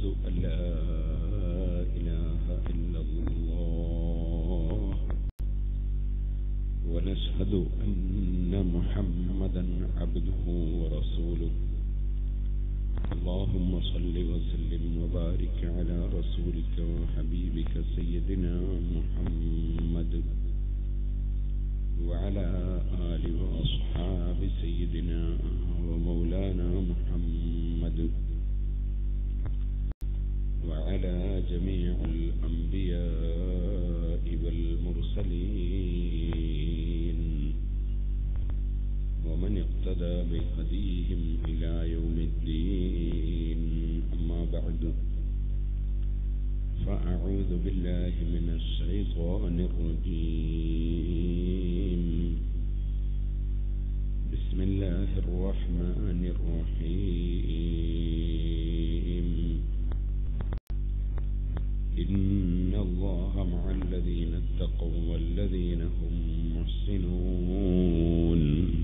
أن لا إله إلا الله ونشهد أن محمدا عبده ورسوله اللهم صل وسلم وبارك على رسولك وحبيبك سيدنا محمد وعلى آل وأصحاب سيدنا ومولانا محمد وعلى جميع الأنبياء والمرسلين ومن اقتدى بهديهم إلى يوم الدين أما بعد فأعوذ بالله من الشيطان الرجيم بسم الله الرحمن الرحيم إن الله مع الذين اتقوا والذين هم محسنون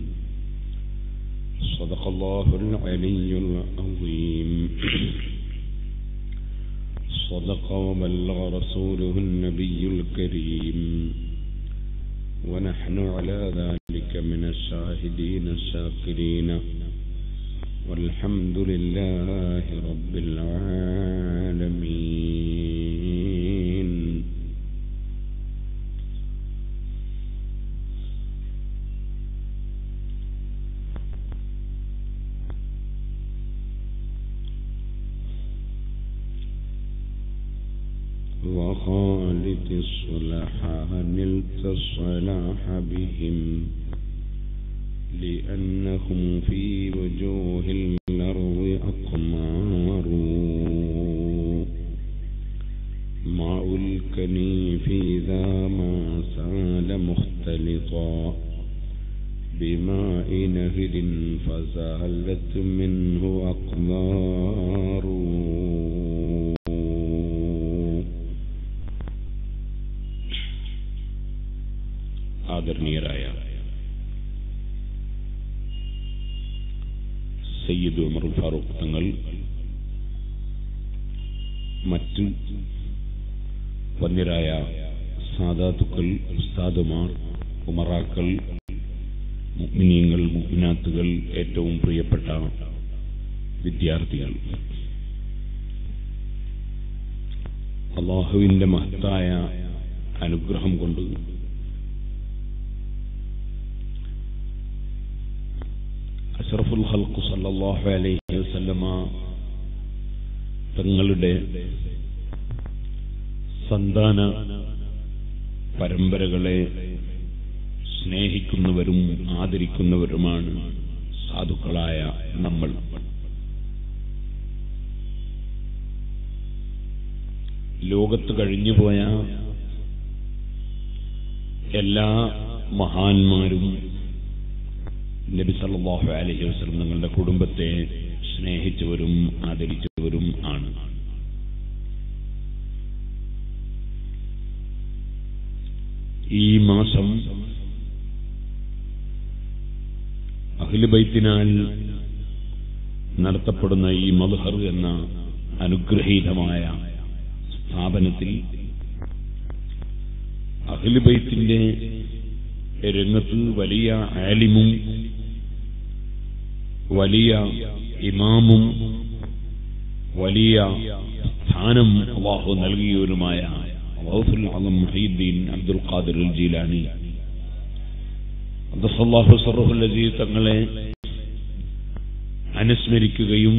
صدق الله العلي العظيم صدق وبلغ رسوله النبي الكريم ونحن على ذلك من الشاهدين الشاكرين والحمد لله رب العالمين وخالد الصلحاء نلت الصلاح بهم لأنهم في وجوه الأرض أقمار ماء الكنيف إذا ما سال مختلطا بماء نهر فزالت منه أقدار ആദരണീയരായ സയ്യിദ് ഉമർ ഫാറൂഖ് തങ്ങൾ മറ്റ് വന്യരായ സാദാത്തുക്കൾ ഉസ്താദുമാർ ഉമറാക്കൾ മുഗ്മിനീങ്ങൾ മുഗ്മിനാത്തുകൾ ഏറ്റവും പ്രിയപ്പെട്ട വിദ്യാർത്ഥികൾ അള്ളാഹുവിന്റെ മഹത്തായ അനുഗ്രഹം കൊണ്ട് അഷറഫുൽ ഹൽക്കു സല്ലാഹു അലൈഹി വസല്ലമ തങ്ങളുടെ സന്താന പരമ്പരകളെ സ്നേഹിക്കുന്നവരും ആദരിക്കുന്നവരുമാണ് സാധുക്കളായ നമ്മൾ ലോകത്ത് കഴിഞ്ഞുപോയ എല്ലാ മഹാന്മാരും നബി സല്ലല്ലാഹു അലൈഹി വസല്ലം നിങ്ങളുടെ കുടുംബത്തെ സ്നേഹിച്ചവരും ആദരിച്ചവരും ആണ് ഈ മാസം അഖിലുബൈത്തിനാൽ നടത്തപ്പെടുന്ന ഈ മദ്ഹർ എന്ന അനുഗ്രഹീതമായ സ്ഥാപനത്തിൽ അഖിലുബൈത്തിന്റെ രംഗത്ത് വലിയ ആലിമും വലിയ ഇമാമും വലിയ സ്ഥാനം അള്ളാഹു നൽകിയവരുമായ ഗൗസുൽ ആലം മുഹീദ്ദീൻ അബ്ദുൽ ഖാദിർ അൽ ജീലാനി അബ്ദുസല്ലാഹു സറഹുൽ അസീസ് തങ്ങളെ അനുസ്മരിക്കുകയും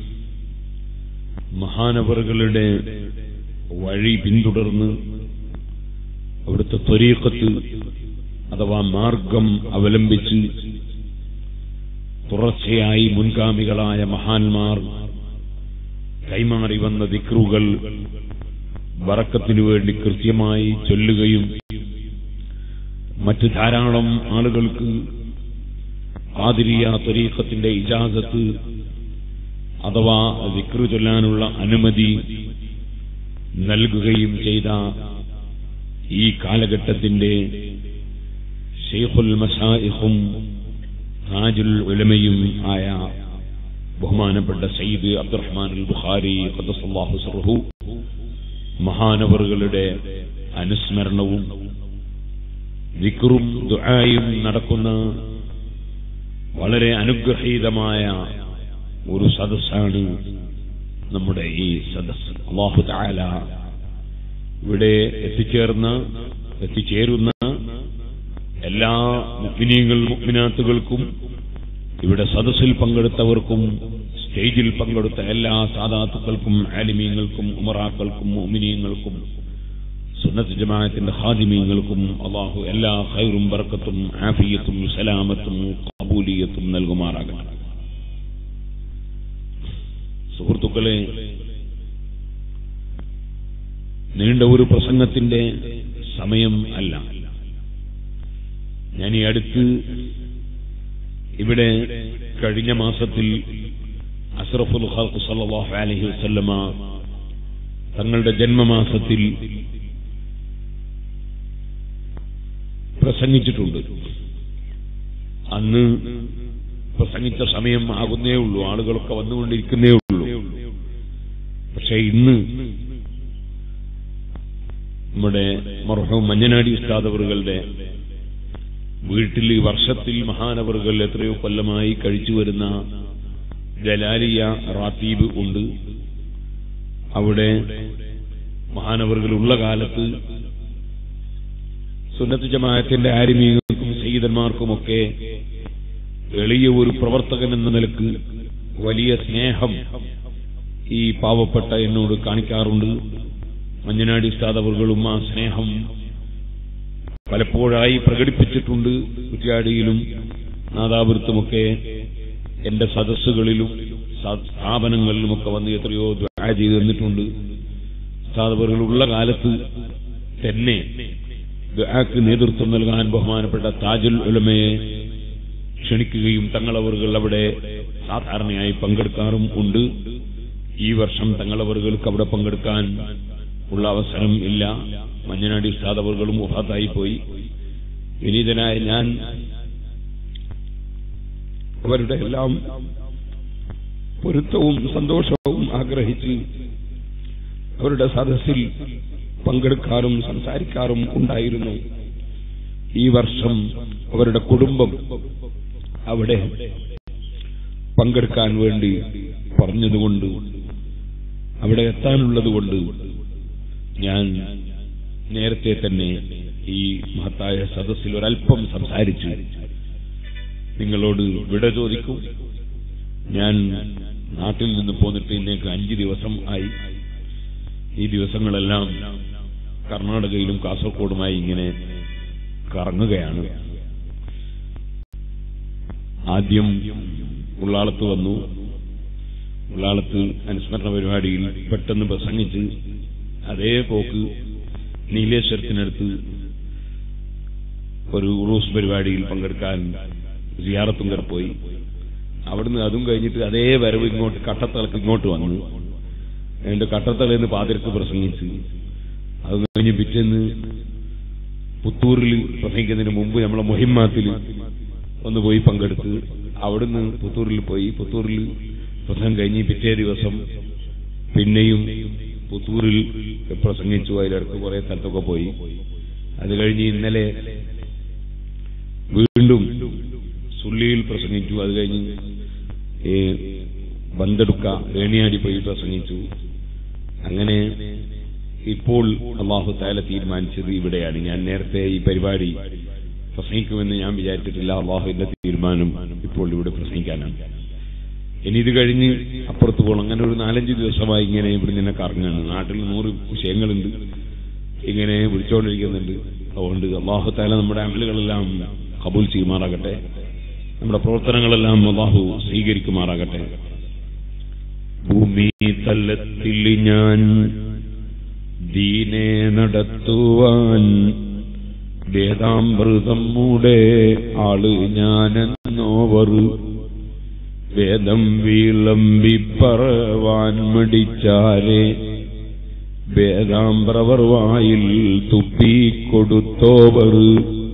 മഹാനവറുകളുടെ വഴി പിന്തുടർന്ന് അവിടുത്തെ ത്വരീക്കത്ത് അഥവാ മാർഗം അവലംബിച്ച് തുടർച്ചയായി മുൻഗാമികളായ മഹാന്മാർ കൈമാറി വന്ന ദിക്റുകൾ വറക്കത്തിനു വേണ്ടി കൃത്യമായി ചൊല്ലുകയും മറ്റ് ധാരാളം ആളുകൾക്ക് ആതിരിയ ത്വരീഖത്തിന്റെ ഇജാസത്ത് അഥവാ ദിക്റ് ചൊല്ലാനുള്ള അനുമതി നൽകുകയും ചെയ്ത ഈ കാലഘട്ടത്തിന്റെ ഷെയ്ഖുൽ മഷായിഖും താജുൽ ഉലമയും ആയ ബഹുമാനപ്പെട്ട സയ്യിദ് അബ്ദുറഹ്മാൻ അൽ ബുഖാരി ഖദ്ദസല്ലാഹു സർഹു മഹാനവറുകളുടെ അനുസ്മരണവും വിക്റും ദുആയും നടക്കുന്ന വളരെ അനുഗ്രഹീതമായ ഒരു സദസ്സാണ് നമ്മുടെ ഈ സദസ് അള്ളാഹു താല ഇവിടെ എത്തിച്ചേർന്ന എത്തിച്ചേരുന്ന എല്ലാ മുഗ്നീങ്ങൾ മുഗ്നാത്തുകൾക്കും ഇവിടെ സദസ്സിൽ പങ്കെടുത്തവർക്കും സ്റ്റേജിൽ പങ്കെടുത്ത എല്ലാ സാധാത്തുക്കൾക്കും ആലിമീങ്ങൾക്കും ഉമറാക്കൾക്കും മുമിനീങ്ങൾക്കും സുന്നത്ത് ജമാഅത്തിന്റെ ഹാദിമീങ്ങൾക്കും അള്ളാഹു എല്ലാ ഖൈറും ബർക്കത്തും ആഫിയത്തും സലാമത്തും കബൂലിയത്തും നൽകുമാറാകട്ടെ സുഹൃത്തുക്കളെ നീണ്ട ഒരു പ്രസംഗത്തിന്റെ സമയം അല്ല ഞാൻ ഈ അടുത്ത് ഇവിടെ കഴിഞ്ഞ മാസത്തിൽ അഷ്റഫുൽ ഖൽഖ് സല്ലല്ലാഹു അലൈഹി വസല്ലമ തങ്ങളുടെ ജന്മമാസത്തിൽ പ്രസംഗിച്ചിട്ടുണ്ട് അന്ന് പ്രസംഗിച്ച സമയം ആകുന്നേ ഉള്ളൂ ആളുകളൊക്കെ വന്നുകൊണ്ടിരിക്കുന്നേ ഉള്ളൂ പക്ഷെ ഇന്ന് നമ്മുടെ മർഹൂം മഞ്ഞനാടി ഉസ്താദവറുകളുടെ വീട്ടിൽ വർഷത്തിൽ മഹാനവറുകൾ എത്രയോ കൊല്ലമായി കഴിച്ചു വരുന്ന ജലാലിയ റാത്തീബ് ഉണ്ട് അവിടെ മഹാനവറുകൾ ഉള്ള കാലത്ത് സുന്നത്ത് ജമാഅത്തിന്റെ ആരിമീകൾക്കും സയ്യിദന്മാർക്കുമൊക്കെ എളിയ ഒരു പ്രവർത്തകൻ എന്ന നിലക്ക് വലിയ സ്നേഹം ഈ പാവപ്പെട്ട എന്നോട് കാണിക്കാറുണ്ട് മഞ്ഞനാടി ഉസ്താദവറുകളും ആ സ്നേഹം പലപ്പോഴായി പ്രകടിപ്പിച്ചിട്ടുണ്ട് കുറ്റ്യാടിയിലും നാദാപുരത്തുമൊക്കെ എന്റെ സദസ്സുകളിലും സ്ഥാപനങ്ങളിലുമൊക്കെ വന്ന് എത്രയോ ദ്വാ ചെയ്ത് തന്നിട്ടുണ്ട് ഉസ്താദവറുകളുള്ള കാലത്ത് തന്നെ ദ്വാക്ക് നേതൃത്വം നൽകാൻ ബഹുമാനപ്പെട്ട താജുൽ ഉലമയെ ക്ഷണിക്കുകയും തങ്ങളവറുകൾ അവിടെ സാധാരണയായി പങ്കെടുക്കാറും ഉണ്ട് ഈ വർഷം തങ്ങളവറുകൾക്ക് അവിടെ പങ്കെടുക്കാൻ ഉള്ള അവസരം ഇല്ല മഞ്ഞനാടി ഉസ്താദവറുകളും ഒഫാത്തായി പോയി വിനീതനായ ഞാൻ അവരുടെ എല്ലാം പൊരുത്തവും സന്തോഷവും ആഗ്രഹിച്ച് അവരുടെ സദസ്സിൽ പങ്കെടുക്കാറും സംസാരിക്കാറും ഉണ്ടായിരുന്നു ഈ വർഷം അവരുടെ കുടുംബം അവിടെ പങ്കെടുക്കാൻ വേണ്ടി പറഞ്ഞതുകൊണ്ട് അവിടെ എത്താനുള്ളതുകൊണ്ട് ഞാൻ നേരത്തെ തന്നെ ഈ മഹത്തായ സദസ്സിൽ ഒരല്പം സംസാരിച്ചു നിങ്ങളോട് വിട ചോദിക്കും ഞാൻ നാട്ടിൽ നിന്ന് പോന്നിട്ട് ഇന്നേക്ക് അഞ്ച് ദിവസം ആയി ഈ ദിവസങ്ങളെല്ലാം കർണാടകയിലും കാസർഗോഡുമായി ഇങ്ങനെ കറങ്ങുകയാണ് ആദ്യം ഉള്ളാളത്ത് വന്നു ഉള്ളാളത്ത് അനുസ്മരണ പരിപാടിയിൽ പെട്ടെന്ന് പ്രസംഗിച്ച് അതേ പോക്ക് നീലേശ്വരത്തിനടുത്ത് ഒരു ഉറൂസ് പരിപാടിയിൽ പങ്കെടുക്കാൻ സിയാറത്തുങ്കർ പോയി അവിടുന്ന് അതും കഴിഞ്ഞിട്ട് അതേ വരവ് ഇങ്ങോട്ട് കട്ടത്തലക്ക് ഇങ്ങോട്ട് വന്നു എന്നിട്ട് കട്ടത്തലേന്ന് പാതിരക്ക് പ്രസംഗിച്ച് അത് കഴിഞ്ഞ് പിറ്റേന്ന് പുത്തൂരിൽ പ്രസംഗിക്കുന്നതിന് മുമ്പ് നമ്മളെ മൊഹിമാത്തിൽ ഒന്ന് പോയി പങ്കെടുത്ത് അവിടുന്ന് പുത്തൂരിൽ പോയി പുത്തൂരിൽ പ്രസംഗം കഴിഞ്ഞ് പിറ്റേ ദിവസം പിന്നെയും പുത്തൂരിൽ പ്രസംഗിച്ചു അതിലടുത്ത് കുറെ സ്ഥലത്തൊക്കെ പോയി അത് കഴിഞ്ഞ് ഇന്നലെ വീണ്ടും സുള്ളിയിൽ പ്രസംഗിച്ചു അത് കഴിഞ്ഞ് ഈ ബന്തെടുക്ക ഏണിയാടി പോയി പ്രസംഗിച്ചു അങ്ങനെ ഇപ്പോൾ അള്ളാഹു താല തീരുമാനിച്ചത് ഇവിടെയാണ് ഞാൻ നേരത്തെ ഈ പരിപാടി പ്രസംഗിക്കുമെന്ന് ഞാൻ വിചാരിച്ചിട്ടില്ല അള്ളാഹുവിന്റെ തീരുമാനം ഇപ്പോൾ ഇവിടെ പ്രസംഗിക്കാനാണ് ഇനി ഇത് കഴിഞ്ഞ് അപ്പുറത്ത് പോകണം അങ്ങനെ ഒരു നാലഞ്ച് ദിവസമായി ഇങ്ങനെ ഇവിടെ നിന്ന് കറങ്ങാണ് നാട്ടിൽ നൂറ് വിഷയങ്ങളുണ്ട് ഇങ്ങനെ വിളിച്ചുകൊണ്ടിരിക്കുന്നുണ്ട് അതുകൊണ്ട് അള്ളാഹു താല നമ്മുടെ അമലുകളെല്ലാം കബൂൽ ചെയ്യുമാറാകട്ടെ നമ്മുടെ പ്രവർത്തനങ്ങളെല്ലാം അള്ളാഹു സ്വീകരിക്കുമാറാകട്ടെ ഭൂമി തലത്തിൽ ഞാൻ ദീനെ നടത്തുവാൻ വേദാമൃതം മൂടെ ആള് ഞാനെന്നോവർ വേദം വിളമ്പിപ്പറവാൻ മടിച്ചാരെ വേദാംബ്രവർ വായിൽ തുപ്പിക്കൊടുത്തോവർ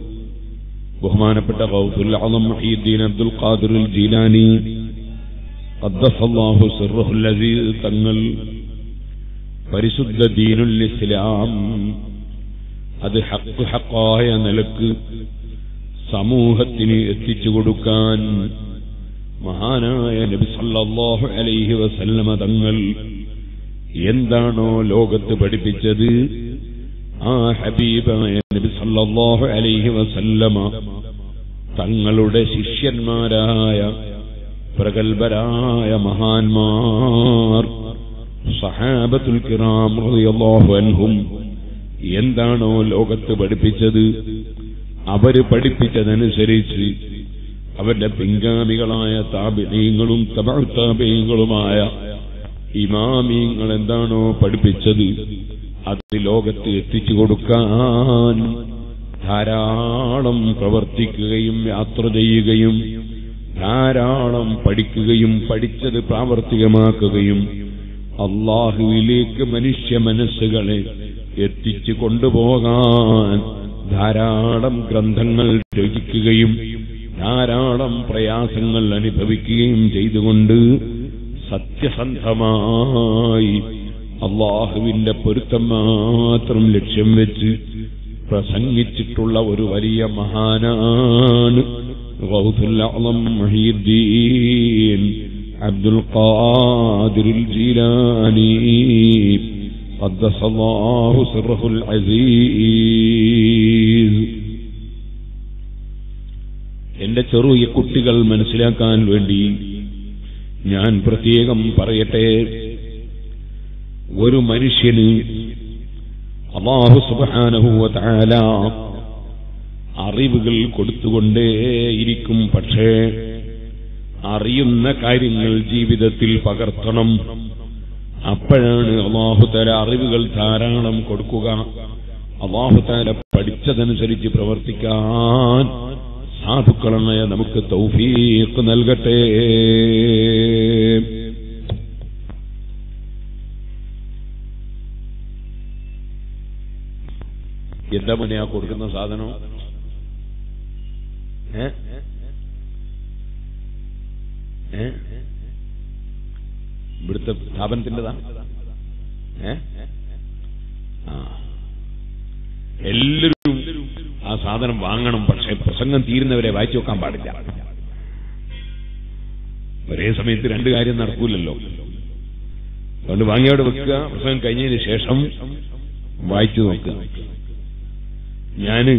ബഹുമാനപ്പെട്ട ഗൗസുൽ ആലം മഹീദ്ദീൻ അബ്ദുൽ ഖാദിർ ജീലാനി ഖദ്ദസല്ലാഹു സിർറഹുൽ അസീസ് തങ്ങൾ പരിശുദ്ധ ദീനുൽ ഇസ്ലാം അത് ഹക്ക് ഹക്കായ നിലക്ക് സമൂഹത്തിന് എത്തിച്ചു കൊടുക്കാൻ മഹാനായ നബി സല്ലല്ലാഹു അലൈഹി വസല്ലമ തങ്ങൾ എന്താണോ ലോകത്ത് പഠിപ്പിച്ചത് ആ ഹബീബായ നബി സല്ലല്ലാഹു അലൈഹി വസല്ലമ തങ്ങളുടെ ശിഷ്യന്മാരായ പ്രഗത്ഭരായ മഹാന്മാർ സഹാബത്തുൽ കിറാം റളിയല്ലാഹു അൻഹും എന്താണോ ലോകത്ത് പഠിപ്പിച്ചത് അവര് പഠിപ്പിച്ചതനുസരിച്ച് അവരുടെ പിൻഗാമികളായ താപിണീങ്ങളും തബാബീങ്ങളുമായ ഇമാമീങ്ങൾ എന്താണോ പഠിപ്പിച്ചത് അത് ലോകത്ത് എത്തിച്ചു കൊടുക്കാൻ ധാരാളം പ്രവർത്തിക്കുകയും യാത്ര ചെയ്യുകയും ധാരാളം പഠിക്കുകയും പഠിച്ചത് പ്രാവർത്തികമാക്കുകയും അള്ളാഹുവിലേക്ക് മനുഷ്യ മനസ്സുകളെ എത്തിച്ചു കൊണ്ടുപോകാൻ ധാരാളം ഗ്രന്ഥങ്ങൾ രചിക്കുകയും ധാരാളം പ്രയാസങ്ങൾ അനുഭവിക്കുകയും ചെയ്തുകൊണ്ട് സത്യസന്ധമായി അള്ളാഹുവിന്റെ പൊരുത്തം മാത്രം ലക്ഷ്യം വെച്ച് പ്രസംഗിച്ചിട്ടുള്ള ഒരു വലിയ മഹാനാണ് ഗൗസുൽ അഅ്ലം മുഹീദ്ദീൻ അബ്ദുൽ ഖാദിറുൽ ജീലാനി قدس الله سره العزيز എന്റെ ചെറിയ കുട്ടികൾ മനസ്സിലാക്കാൻ വേണ്ടി ഞാൻ പ്രത്യേകം പറയട്ടെ ഒരു മനുഷ്യന് അള്ളാഹു സുബാനഹുവ താല അറിവുകൾ കൊടുത്തുകൊണ്ടേയിരിക്കും പക്ഷേ അറിയുന്ന കാര്യങ്ങൾ ജീവിതത്തിൽ പകർത്തണം അപ്പോഴാണ് അള്ളാഹുതല അറിവുകൾ ധാരാളം കൊടുക്കുക അള്ളാഹുതാല പഠിച്ചതനുസരിച്ച് പ്രവർത്തിക്കാൻ സാധുക്കളായ നമുക്ക് തൗഫീഖ് നൽകട്ടെ എന്താ മുന്നെയാ കൊടുക്കുന്ന സാധനം ഏ ഏ ഇവിടുത്തെ സ്ഥാപനത്തിൻ്റെതാ ഏ ആ എല്ലാവരും ആ സാധനം വാങ്ങണം പക്ഷെ പ്രസംഗം തീരുന്നവരെ വായിച്ചു വെക്കാൻ പാടില്ല ഒരേ സമയത്ത് രണ്ട് കാര്യം നടക്കൂലല്ലോ അതുകൊണ്ട് വാങ്ങിയവിടെ വെക്കുക പ്രസംഗം കഴിഞ്ഞതിന് ശേഷം വായിച്ചു നോക്കുക ഞാന്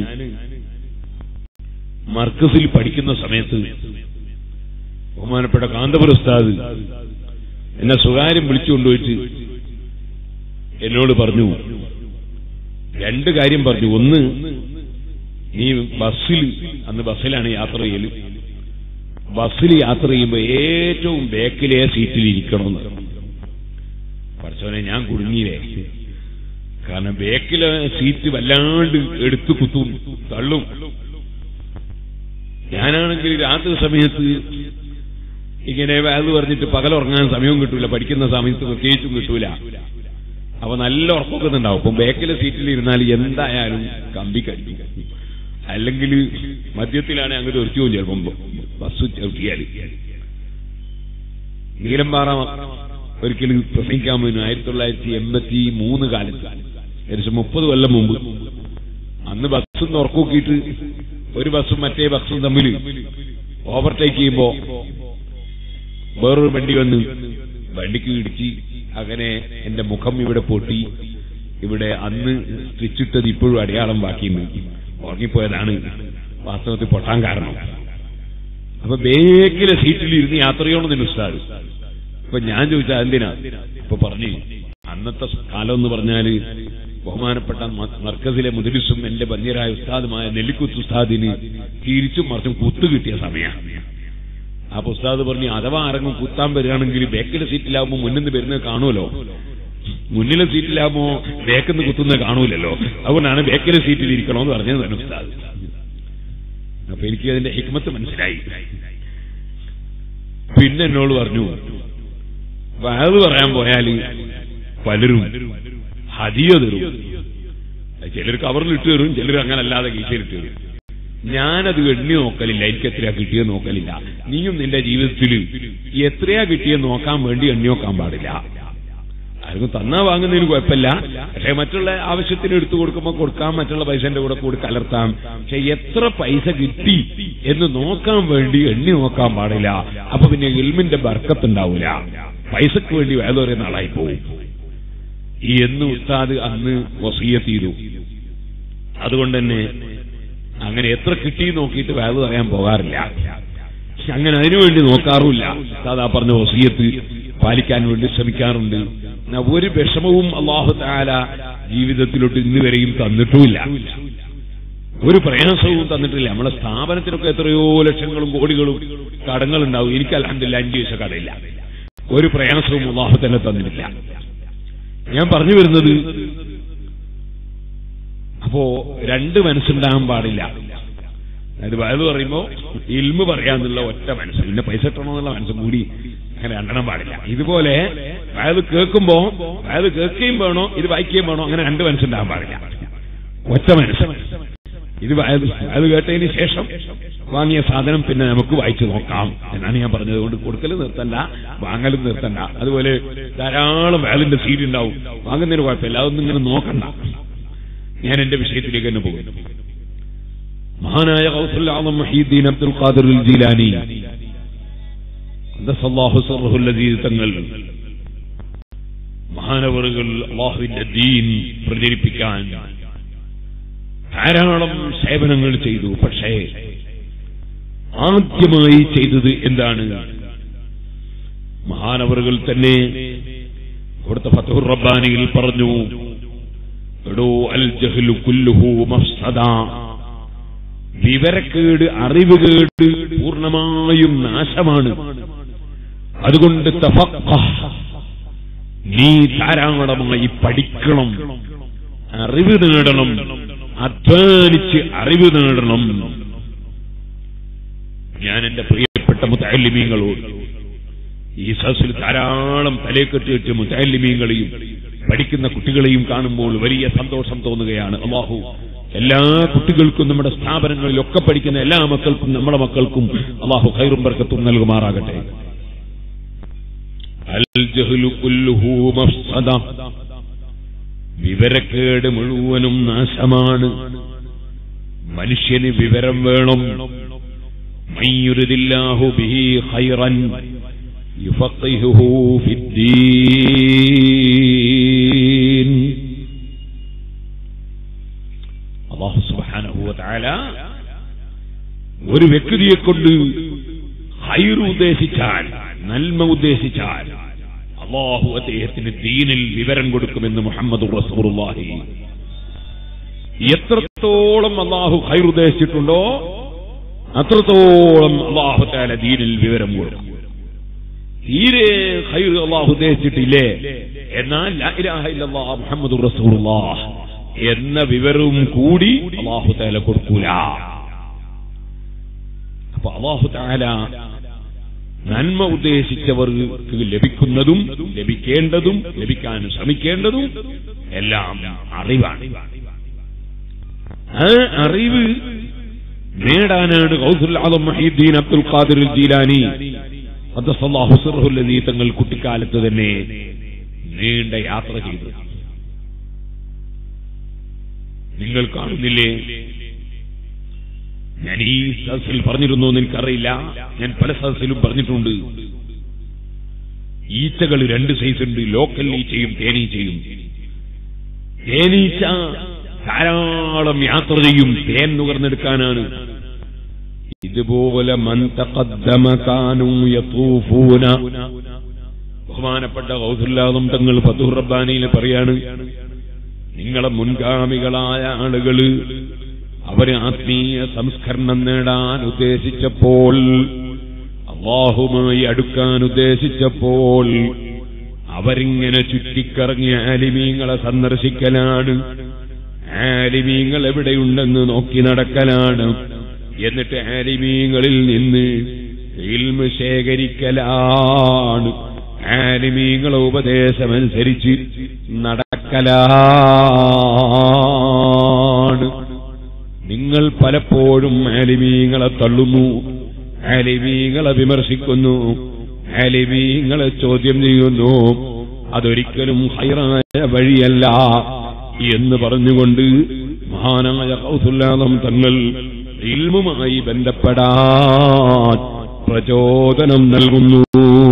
മർക്കസിൽ പഠിക്കുന്ന സമയത്ത് ബഹുമാനപ്പെട്ട കാന്തപുര ഉസ്താദ് എന്നെ സ്വകാര്യം വിളിച്ചുകൊണ്ടുപോയിട്ട് എന്നോട് പറഞ്ഞു രണ്ട് കാര്യം പറഞ്ഞു ഒന്ന് നീ ബസ്സിൽ അന്ന് ബസ്സിലാണ് യാത്ര ചെയ്യല് ബസ്സിൽ യാത്ര ചെയ്യുമ്പോൾ ഏറ്റവും ബാക്കിലെ സീറ്റിൽ ഇരിക്കണമെന്ന് പഠിച്ചവനെ ഞാൻ കുടുങ്ങിയില്ലേ കാരണം ബാക്കിലെ സീറ്റ് വല്ലാണ്ട് എടുത്തു കുത്തും തള്ളും ഞാനാണെങ്കിൽ രാത്രി സമയത്ത് ഇങ്ങനെ അത് പറഞ്ഞിട്ട് പകലുറങ്ങാൻ സമയവും കിട്ടൂല പഠിക്കുന്ന സമയത്ത് പ്രത്യേകിച്ചും കിട്ടൂല അപ്പൊ നല്ല ഉറപ്പൊക്കെ ഉണ്ടാവും ഇപ്പം ബാക്കിലെ സീറ്റിൽ ഇരുന്നാൽ എന്തായാലും കമ്പി കണ്ടി അല്ലെങ്കിൽ മദ്യത്തിലാണ് അങ്ങോട്ട് ഉറച്ചു പോകും ചിലപ്പം ബസ് ചവിട്ടിയാൽ നീലമ്പാറ ഒരിക്കലും പ്രസംഗിക്കാൻ പോയി ആയിരത്തി തൊള്ളായിരത്തി എൺപത്തി മൂന്ന് കാലത്ത് ഏകദേശം മുപ്പത് കൊല്ലം മുമ്പ് അന്ന് ബസ് ഉറക്കൂക്കിയിട്ട് ഒരു ബസ്സും മറ്റേ ബസ്സും തമ്മിൽ ഓവർടേക്ക് ചെയ്യുമ്പോ വേറൊരു വണ്ടി വന്ന് വണ്ടിക്ക് ഇടിച്ച് അങ്ങനെ എന്റെ മുഖം ഇവിടെ പൊട്ടി ഇവിടെ അന്ന് സ്റ്റിച്ചിട്ടത് ഇപ്പോഴും അടയാളം ബാക്കിയുണ്ട് ഉറങ്ങിപ്പോയതാണ് വാസ്തവത്തിൽ പൊട്ടാൻ കാരണം അപ്പൊ ബേക്കിലെ സീറ്റിൽ ഇരുന്ന് യാത്ര ചെയ്യണമെന്ന് ഉസ്താദ് ഇപ്പൊ ഞാൻ ചോദിച്ചാൽ എന്തിനാ ഇപ്പൊ പറഞ്ഞു അന്നത്തെ കാലം എന്ന് പറഞ്ഞാല് ബഹുമാനപ്പെട്ട മർക്കസിലെ മുദരിസും എന്റെ ബന്യരായ ഉസ്താദുമായ നെല്ലിക്കുത്ത് ഉസ്താദിന് തിരിച്ചും മറിച്ചും കുത്തു കിട്ടിയ സമയമാണ് അപ്പൊ ഉസ്താദ് പറഞ്ഞു അഥവാ ആരെങ്കിലും കുത്താൻ വരികയാണെങ്കിൽ ബേക്കിലെ സീറ്റിലാവുമ്പോ മുന്നിൽ നിന്ന് വരുന്നത് കാണുമല്ലോ മുന്നിലെ സീറ്റിലാവുമ്പോ ബേക്കിൽ നിന്ന് കുത്തുന്നത് കാണൂലല്ലോ അതുകൊണ്ടാണ് ബേക്കിലെ സീറ്റിൽ ഇരിക്കണമെന്ന് പറഞ്ഞത് തന്നെ ഉസ്താദ് അപ്പൊ എനിക്ക് അതിന്റെ ഹിക്മത്ത് മനസ്സിലായി പിന്നെ എന്നോട് പറഞ്ഞു വയത് പറയാൻ പോയാല് പലരും ഹദിയ തരും ചിലർ കവറിലിട്ട് തരും ചിലർ അങ്ങനെ അല്ലാതെ കീശയിലിട്ട് തരും ഞാനത് എണ്ണി നോക്കലില്ല എനിക്ക് എത്രയാ കിട്ടിയെന്ന് നോക്കലില്ല നീയും നിന്റെ ജീവിതത്തിൽ എത്രയാ കിട്ടിയെന്ന് നോക്കാൻ വേണ്ടി എണ്ണി നോക്കാൻ പാടില്ല ആർക്കും തന്നാ വാങ്ങുന്നതിന് കുഴപ്പമില്ല പക്ഷെ മറ്റുള്ള ആവശ്യത്തിന് എടുത്തു കൊടുക്കുമ്പോൾ കൊടുക്കാം മറ്റുള്ള പൈസന്റെ കൂടെ കൂടി കലർത്താം പക്ഷെ എത്ര പൈസ കിട്ടി എന്ന് നോക്കാൻ വേണ്ടി എണ്ണി നോക്കാൻ പാടില്ല അപ്പൊ പിന്നെ ഇൽമിന്റെ ബർക്കത്തുണ്ടാവൂല പൈസക്ക് വേണ്ടി വേദോരെ നാളായി പോകും എന്ന് ഉസ്താദ് അന്ന് വസീയത്ത് ചെയ്തു അതുകൊണ്ട് തന്നെ അങ്ങനെ എത്ര കിട്ടി നോക്കിയിട്ട് വേദ പറയാൻ പോകാറില്ല പക്ഷെ അങ്ങനെ അതിനുവേണ്ടി നോക്കാറുമില്ല ഉസ്താദ് ആ പറഞ്ഞ വസീയത്ത് പാലിക്കാൻ വേണ്ടി ശ്രമിക്കാറുണ്ട് എന്നാ ഒരു വിഷമവും അള്ളാഹു താല ജീവിതത്തിലോട്ട് ഇന്ന് വരെയും തന്നിട്ടുമില്ല ഒരു പ്രയാസവും തന്നിട്ടില്ല നമ്മളെ സ്ഥാപനത്തിനൊക്കെ എത്രയോ ലക്ഷങ്ങളും കോടികളും കടങ്ങളുണ്ടാവും എനിക്ക് അലഹമില്ല അഞ്ചു പൈസ കടയില്ല ഒരു പ്രയാസവും അള്ളാഹു തന്നെ തന്നിട്ടില്ല ഞാൻ പറഞ്ഞു വരുന്നത് അപ്പോ രണ്ട് മനസ്സുണ്ടാകാൻ പാടില്ല അതായത് വയത് പറയുമ്പോ ഇൽമ് പറയാന്നുള്ള ഒറ്റ മനസ്സ് പിന്നെ പൈസ ഇട്ടണമെന്നുള്ള മനസ്സും കൂടി അങ്ങനെ രണ്ടെണ്ണം പാടില്ല ഇതുപോലെ വയത് കേൾക്കുമ്പോ വയത് കേൾക്കുകയും വേണോ ഇത് വായിക്കുകയും വേണോ അങ്ങനെ രണ്ട് മനസ്സുണ്ടാകാൻ പാടില്ല ഒറ്റ മനസ്സ് ഇത് വയത് അത് കേട്ടതിന് ശേഷം വാങ്ങിയ സാധനം പിന്നെ നമുക്ക് വായിച്ചു നോക്കാം എന്നാണ് ഞാൻ പറഞ്ഞത് കൊണ്ട് കൊടുക്കൽ നിർത്തണ്ട വാങ്ങലും നിർത്തണ്ട അതുപോലെ ധാരാളം വേലിന്റെ സീഡ് ഉണ്ടാവും വാങ്ങുന്നതിന് കുഴപ്പമില്ല അതൊന്നും ഇങ്ങനെ നോക്കണ്ട ഞാൻ എന്റെ വിഷയത്തിലേക്ക് തന്നെ പോകുന്നു മഹാനായ ഗൗസുൽ ആദം മഹീദ്ദീൻ അബ്ദുൽ ഖാദിർ ജീലാനി ഖദ്ദസല്ലാഹു സിർറഹുൽ അസീസ് തങ്ങൾ മഹാനവറുകൾ അള്ളാഹുവിന്റെ ദീൻ പ്രചരിപ്പിക്കാൻ ധാരാളം സേവനങ്ങൾ ചെയ്തു പക്ഷേ ആദ്യമായി ചെയ്തത് എന്താണ് മഹാനവറുകൾ തന്നെ കൊടുത്ത ഫത്തുർ റബ്ബാനിയിൽ പറഞ്ഞു എടോ അൽ ജഹ്ലു കുല്ലുഹു മഫ്സദ വിവരക്കേട് അറിവുകേട് പൂർണ്ണമായും നാശമാണ് അതുകൊണ്ട് തഫഖഹ് നീ ധാരാളമായി പഠിക്കണം അറിവ് നേടണം അധ്വാനിച്ച് അറിവ് നേടണം ഞാൻ എന്റെ പ്രിയപ്പെട്ട മുത്തല്ലിമീങ്ങളോട് ഈ സദസ്സിൽ ധാരാളം തലേക്കെട്ടിട്ട് മുത്തല്ലിമീങ്ങളെയും പഠിക്കുന്ന കുട്ടികളെയും കാണുമ്പോൾ വലിയ സന്തോഷം തോന്നുകയാണ് അള്ളാഹു എല്ലാ കുട്ടികൾക്കും നമ്മുടെ സ്ഥാപനങ്ങളിലൊക്കെ പഠിക്കുന്ന എല്ലാ മക്കൾക്കും നമ്മുടെ മക്കൾക്കും അള്ളാഹു ഖൈറും ബർക്കത്തും നൽകുമാറാകട്ടെ അൽ ജഹ്ലു കുല്ലുഹു മഫ്സദ വിവരക്കേട് മുഴുവനും നാശമാണ് മനുഷ്യന് വിവരം വേണം മയ്യുരുദില്ലാഹു ബിഹി ഖൈറൻ യുഫഖിഹുഹു ഫിദ്ദീൻ അല്ലാഹു സുബ്ഹാനഹു വ തആല ഒരു വ്യക്തിയെ കൊണ്ട് ഹൈർ ഉദ്ദേശിച്ചാൽ നന്മ ഉദ്ദേശിച്ചാൽ അള്ളാഹു അദ്ദേഹത്തിന് ദീനിൽ വിവരം കൊടുക്കുമെന്ന് മുഹമ്മദ് റസൂറുല്ലാഹി എത്രത്തോളം അള്ളാഹു ഹൈർ ഉദ്ദേശിച്ചിട്ടുണ്ടോ അത്രത്തോളം അള്ളാഹു താല ദീനിൽ വിവരം കൊടുക്കും തീരെ ഹൈർ അള്ളാഹു ഉദ്ദേശിച്ചിട്ടില്ലേ എന്നാൽ ലാ ഇലാഹ ഇല്ലല്ലാഹ് മുഹമ്മദ് റസൂലുള്ളാഹ് എന്ന വിവരവും കൂടി അള്ളാഹു താല കൊടുക്കൂല അപ്പൊ അള്ളാഹു താല നന്മ ഉദ്ദേശിച്ചവർക്ക് ലഭിക്കുന്നതും ലഭിക്കേണ്ടതും ലഭിക്കാൻ ശ്രമിക്കേണ്ടതും എല്ലാം അറിവാണ് ആ അറിവ് നേടാനാണ് ഗൗസുൽ ആദം മഹീദ്ദീൻ അബ്ദുൽ ഖാദിർ ജീലാനി ഖദ്ദസല്ലാഹു സിർഹുൽ ലദീ തങ്ങൾ കുട്ടിക്കാലത്ത് തന്നെ നീണ്ട യാത്ര ചെയ്തു നിങ്ങൾ കാണുന്നില്ലേ ഞാൻ ഈ സദസ്സിൽ പറഞ്ഞിരുന്നു എന്ന് എനിക്കറിയില്ല ഞാൻ പല സദസ്സിലും പറഞ്ഞിട്ടുണ്ട് ഈച്ചകൾ രണ്ട് സൈസ് ഉണ്ട് ലോക്കൽ ഈച്ചയും തേനീച്ചയും തേനീച്ച ധാരാളം യാത്ര ചെയ്യും തേൻ നുകർന്നെടുക്കാനാണ് ഇതുപോലെ മന്തഖദ്ദമകാനും യതൂഫൂന ബഹുമാനപ്പെട്ട ഗൗസുല്ലാദം തങ്ങൾ ഫതുർ റബ്ബാനിയിൽ പറയാണ് നിങ്ങളെ മുൻഗാമികളായ ആളുകള് അവര് ആത്മീയ സംസ്കരണം നേടാൻ ഉദ്ദേശിച്ചപ്പോൾ അള്ളാഹുമായി അടുക്കാൻ ഉദ്ദേശിച്ചപ്പോൾ അവരിങ്ങനെ ചുറ്റിക്കറങ്ങി ആലിമീങ്ങളെ സന്ദർശിക്കലാണ് ആലിമീങ്ങൾ എവിടെയുണ്ടെന്ന് നോക്കി നടക്കലാണ് എന്നിട്ട് ആലിമീങ്ങളിൽ നിന്ന് ഇൽമ് ശേഖരിക്കലാണ് ആലിമീങ്ങളെ ഉപദേശമനുസരിച്ച് നടക്കലാണ് നിങ്ങൾ പലപ്പോഴും ആലിമീങ്ങളെ തള്ളുന്നു ആലിമീങ്ങളെ വിമർശിക്കുന്നു ആലിമീങ്ങളെ ചോദ്യം ചെയ്യുന്നു അതൊരിക്കലും ഹൈറായ വഴിയല്ല എന്ന് പറഞ്ഞുകൊണ്ട് മഹാനായ കൗസുല്ലാദം തങ്ങൾ ഇൽമുമായി ബന്ധപ്പെടാൻ പ്രചോദനം നൽകുന്നു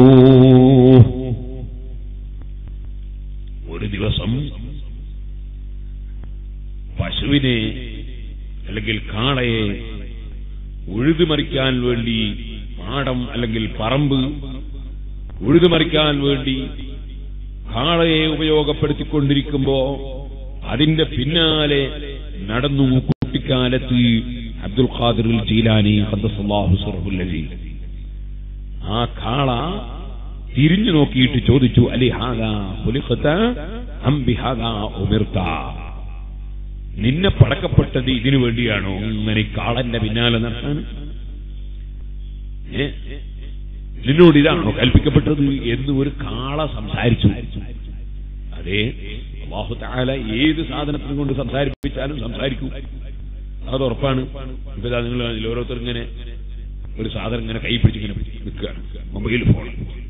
ഒരു ദിവസം പശുവിനെ അല്ലെങ്കിൽ കാളയെ ഉഴുതുമറിക്കാൻ വേണ്ടി പാടം അല്ലെങ്കിൽ പറമ്പ് ഉഴുതുമറിക്കാൻ വേണ്ടി കാളയെ ഉപയോഗപ്പെടുത്തിക്കൊണ്ടിരിക്കുമ്പോ അതിന്റെ പിന്നാലെ നടന്നു കുട്ടിക്കാലത്ത് അബ്ദുൽ ഖാദിർ ജീലാനി ഖദ്ദസല്ലാഹു സിർഹുല്ലദീ ആ കാള തിരിഞ്ഞു നോക്കിയിട്ട് ചോദിച്ചു അലി ഹാദാ ഖുലിഖത അം ബിഹാദാ ഉമിർത നിന്നെ പടക്കപ്പെട്ടത് ഇതിനു വേണ്ടിയാണോ ഇങ്ങനെ ഈ കാളന്റെ പിന്നാലെ നടത്താൻ ഏ? നിന്നോട് ഇതാണോ കൽപ്പിക്കപ്പെട്ടത് എന്ന് ഒരു കാള സംസാരിച്ചു അതെ അള്ളാഹു താല ഏത് സാധനത്തിനും കൊണ്ട് സംസാരിപ്പിച്ചാലും സംസാരിക്കും അത് ഉറപ്പാണ് ഇപ്പൊ ഇതാ നിങ്ങൾ അതിൽ ഓരോരുത്തർ ഇങ്ങനെ ഒരു സാധനം ഇങ്ങനെ കൈ പിടിച്ചിങ്ങനെ നിൽക്കുകയാണ് മൊബൈൽ ഫോൺ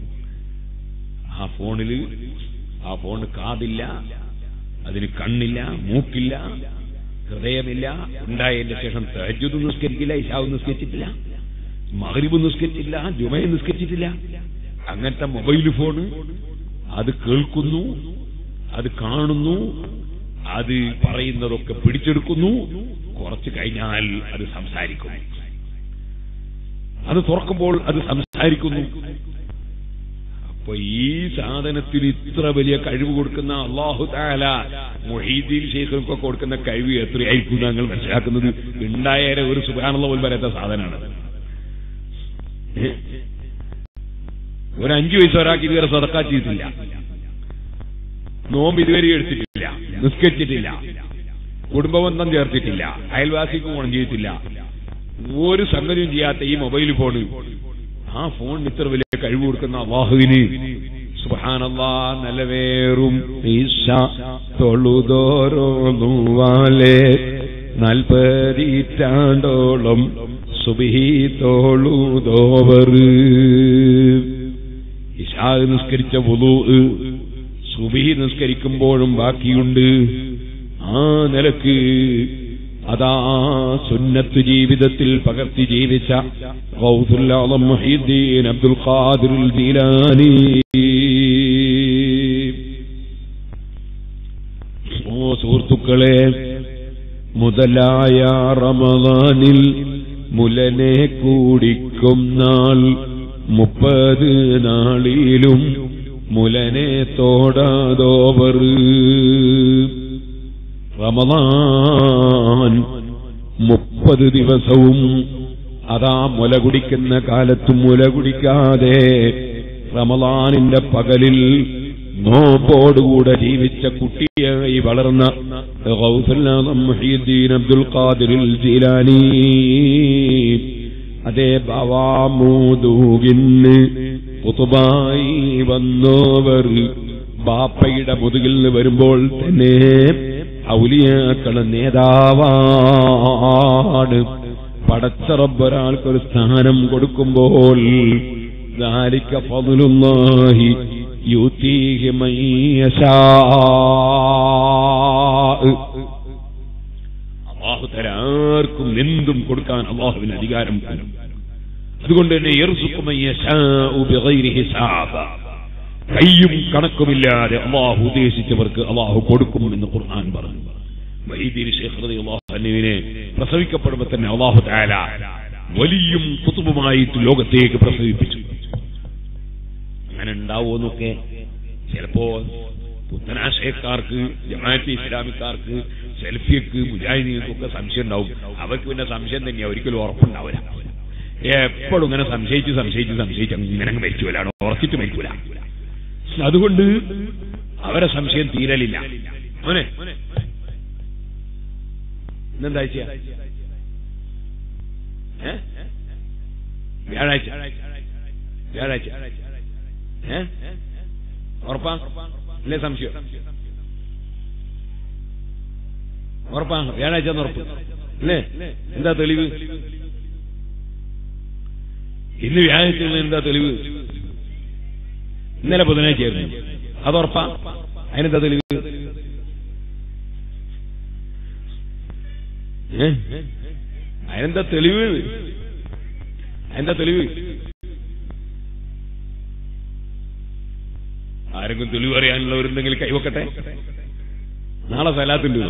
ആ ഫോണിൽ ആ ഫോണ് കാതില്ല അതിന് കണ്ണില്ല മൂക്കില്ല ഹൃദയമില്ല ഉണ്ടായതിന്റെ ശേഷം തഹജ്ജുദ് നിസ്കരിക്കില്ല ഇഷാവ് നിസ്കരിച്ചിട്ടില്ല മഹരിബ് നിസ്കരിച്ചില്ല ജുമയെ നിസ്കരിച്ചിട്ടില്ല അങ്ങനത്തെ മൊബൈൽ ഫോണ് അത് കേൾക്കുന്നു അത് കാണുന്നു അത് പറയുന്നതൊക്കെ പിടിച്ചെടുക്കുന്നു കുറച്ച് കഴിഞ്ഞാൽ അത് സംസാരിക്കുന്നു അത് തുറക്കുമ്പോൾ അത് സംസാരിക്കുന്നു അപ്പൊ ഈ സാധനത്തിന് ഇത്ര വലിയ കഴിവ് കൊടുക്കുന്ന അള്ളാഹു താല മൊഹീദ്ദീൻ ഷെയ്ഖിനൊക്കെ കൊടുക്കുന്ന കഴിവ് എത്രയായിരിക്കും ഞങ്ങൾ മനസ്സിലാക്കുന്നത് ഉണ്ടായാലെ ഒരു സുഖാനുള്ള പോലും വരാത്ത സാധനമാണ് ഒരു അഞ്ചു വയസ്സ് ഒരാൾക്ക് ഇതുവരെ സദക്കാ ചെയ്തിട്ടില്ല നോമ്പ് ഇതുവരെ എടുത്തിട്ടില്ല നിസ്കരിച്ചിട്ടില്ല കുടുംബബന്ധം ചേർത്തിട്ടില്ല അയൽവാസിക്ക് ഗുണം ചെയ്തിട്ടില്ല ഒരു സംഗതിയും ചെയ്യാത്ത ഈ മൊബൈൽ ഫോണ് ആ ഫോണിന് ഇത്ര വലിയ കഴിവ് കൊടുക്കുന്ന അള്ളാഹുവിന് സുബാനല്ലാ നല്ലവേറും ഈശ തൊഴുതോരോന്നുവാലെ നാൽപ്പതിറ്റാണ്ടോളം സുബിഹി തോളുതോവർ ഇഷാ നിസ്കരിച്ച വുളു സുബിഹി നിസ്കരിക്കുമ്പോഴും ബാക്കിയുണ്ട് ആ നിലക്ക് അതാ സുന്നത്ത് ജീവിതത്തിൽ പകർത്തി ജീവിച്ച ഗൗസുൽ ആലം മുഹീദ്ദീൻ അബ്ദുൽ ഖാദിർ ജീലാനി ഓ സുഹൃത്തുക്കളെ മുതലായ റമദാനിൽ മുലനെ കൂടിക്കും നാൾ മുപ്പത് നാളിലും മുലനെ തോടാതോവർ റമദാൻ മുപ്പത് ദിവസവും അതാ മുല കുടിക്കുന്ന കാലത്തും മുല കുടിക്കാതെ റമദാനിന്റെ പകലിൽ നോമ്പോടുകൂടെ ജീവിച്ച കുട്ടിയായി വളർന്ന ഗൗസുല്ലാദം മുഹീദ്ദീൻ അബ്ദുൽ ഖാദിറിൽ ജീലാനി അതേ ബാവാമൂദൂകിന്ന് പുതുബായി വന്നോവർ ബാപ്പയുടെ മുതുകിൽ നിന്ന് വരുമ്പോൾ തന്നെ ഔലിയാക്കള നേതാവാണ് പടച്ചറബൊരാൾക്കൊരു സ്ഥാനം കൊടുക്കുമ്പോൾ ذلك فضل الله يؤتيه من يشاء അള്ളാഹു തരാർക്കും എന്തും കൊടുക്കാൻ അള്ളാഹുവിന് അധികാരം തരും അതുകൊണ്ട് തന്നെ യർസുഖു മൻ യശാഉ ബിഗൈരി ഹിസാബ് കയ്യും കണക്കുമില്ലാതെ അള്ളാഹു ഉദ്ദേശിച്ചവർക്ക് അള്ളാഹു കൊടുക്കും എന്ന് ഖുർആൻ പറഞ്ഞു വൈദ്യുതി ശേഖർ അള്ളാഹുവിനെ പ്രസവിക്കപ്പെടുമ്പോ തന്നെ അള്ളാഹു താല വലിയും കുത്തുബുമായിട്ട് ലോകത്തേക്ക് പ്രസവിപ്പിച്ചു അങ്ങനെ ഉണ്ടാവുമെന്നൊക്കെ ചിലപ്പോ പുത്തനാശയക്കാർക്ക് ജമാഅത്ത് ഇസ്ലാമിക്കാർക്ക് സെൽഫിയക്ക് മുജാഹിദീനൊക്കെ സംശയം ഉണ്ടാവും അവർക്ക് പിന്നെ സംശയം തന്നെയാ ഒരിക്കലും ഉറപ്പുണ്ടാവില്ല എപ്പോഴും ഇങ്ങനെ സംശയിച്ച് സംശയിച്ച് സംശയിച്ച് അങ്ങനെ അങ്ങ് മരിച്ചുവലാണ് ഉറച്ചിട്ട് മരിക്കൂല അതുകൊണ്ട് അവരെ സംശയം തീരലില്ല മോനെ ഇന്നെന്താഴ്ച ഏ? വ്യാഴാഴ്ച വ്യാഴാഴ്ച ഏ ഉറപ്പാ ഇല്ലേ സംശയം ഉറപ്പാ വ്യാഴാഴ്ച ഉറപ്പ് അല്ലേ എന്താ തെളിവ് ഇന്ന് വ്യാഴത്തിൽ എന്താ തെളിവ് ഇന്നലെ ബുധനാഴ്ചയായിരുന്നു അതുറപ്പാ അതിനെന്താ തെളിവ് ഏ? അതിനെന്താ തെളിവ് അതിനെന്താ തെളിവ് ആരെങ്കിലും തെളിവ് അറിയാനുള്ളവരുണ്ടെങ്കിൽ കൈവക്കട്ടെ നാളെ സലാത്തുണ്ട്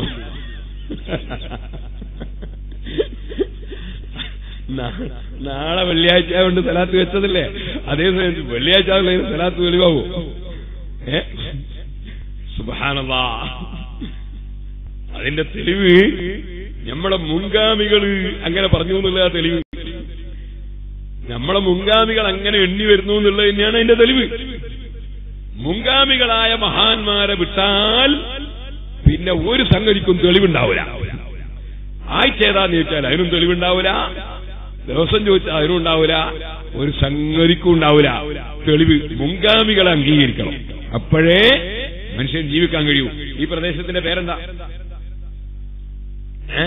നാളെ വെള്ളിയാഴ്ച കൊണ്ട് സലാത്ത് വെച്ചതല്ലേ അതേ സമയത്ത് വെള്ളിയാഴ്ച ആവുള്ള സലാത്ത് വെളിവാവോ ഏ സുബാനല്ലാ അതിന്റെ തെളിവ് നമ്മളെ മുൻഗാമികള് അങ്ങനെ പറഞ്ഞു എന്നുള്ള ആ തെളിവ് നമ്മളെ മുൻഗാമികൾ അങ്ങനെ എണ്ണി വരുന്നു എന്നുള്ളത് തന്നെയാണ് അതിന്റെ തെളിവ് മുൻഗാമികളായ മഹാന്മാരെ വിട്ടാൽ പിന്നെ ഒരു സംഗതിക്കും തെളിവുണ്ടാവില്ല ആഴ്ച ഏതാന്ന് ചോദിച്ചാൽ അതിനും തെളിവുണ്ടാവില്ല ദിവസം ചോദിച്ചാൽ അതിനും ഉണ്ടാവില്ല ഒരു സംഗതിക്കും ഉണ്ടാവില്ല തെളിവ് മുൻഗാമികളെ അംഗീകരിക്കണം അപ്പോഴേ മനുഷ്യൻ ജീവിക്കാൻ കഴിയൂ ഈ പ്രദേശത്തിന്റെ പേരെന്താ ഏ?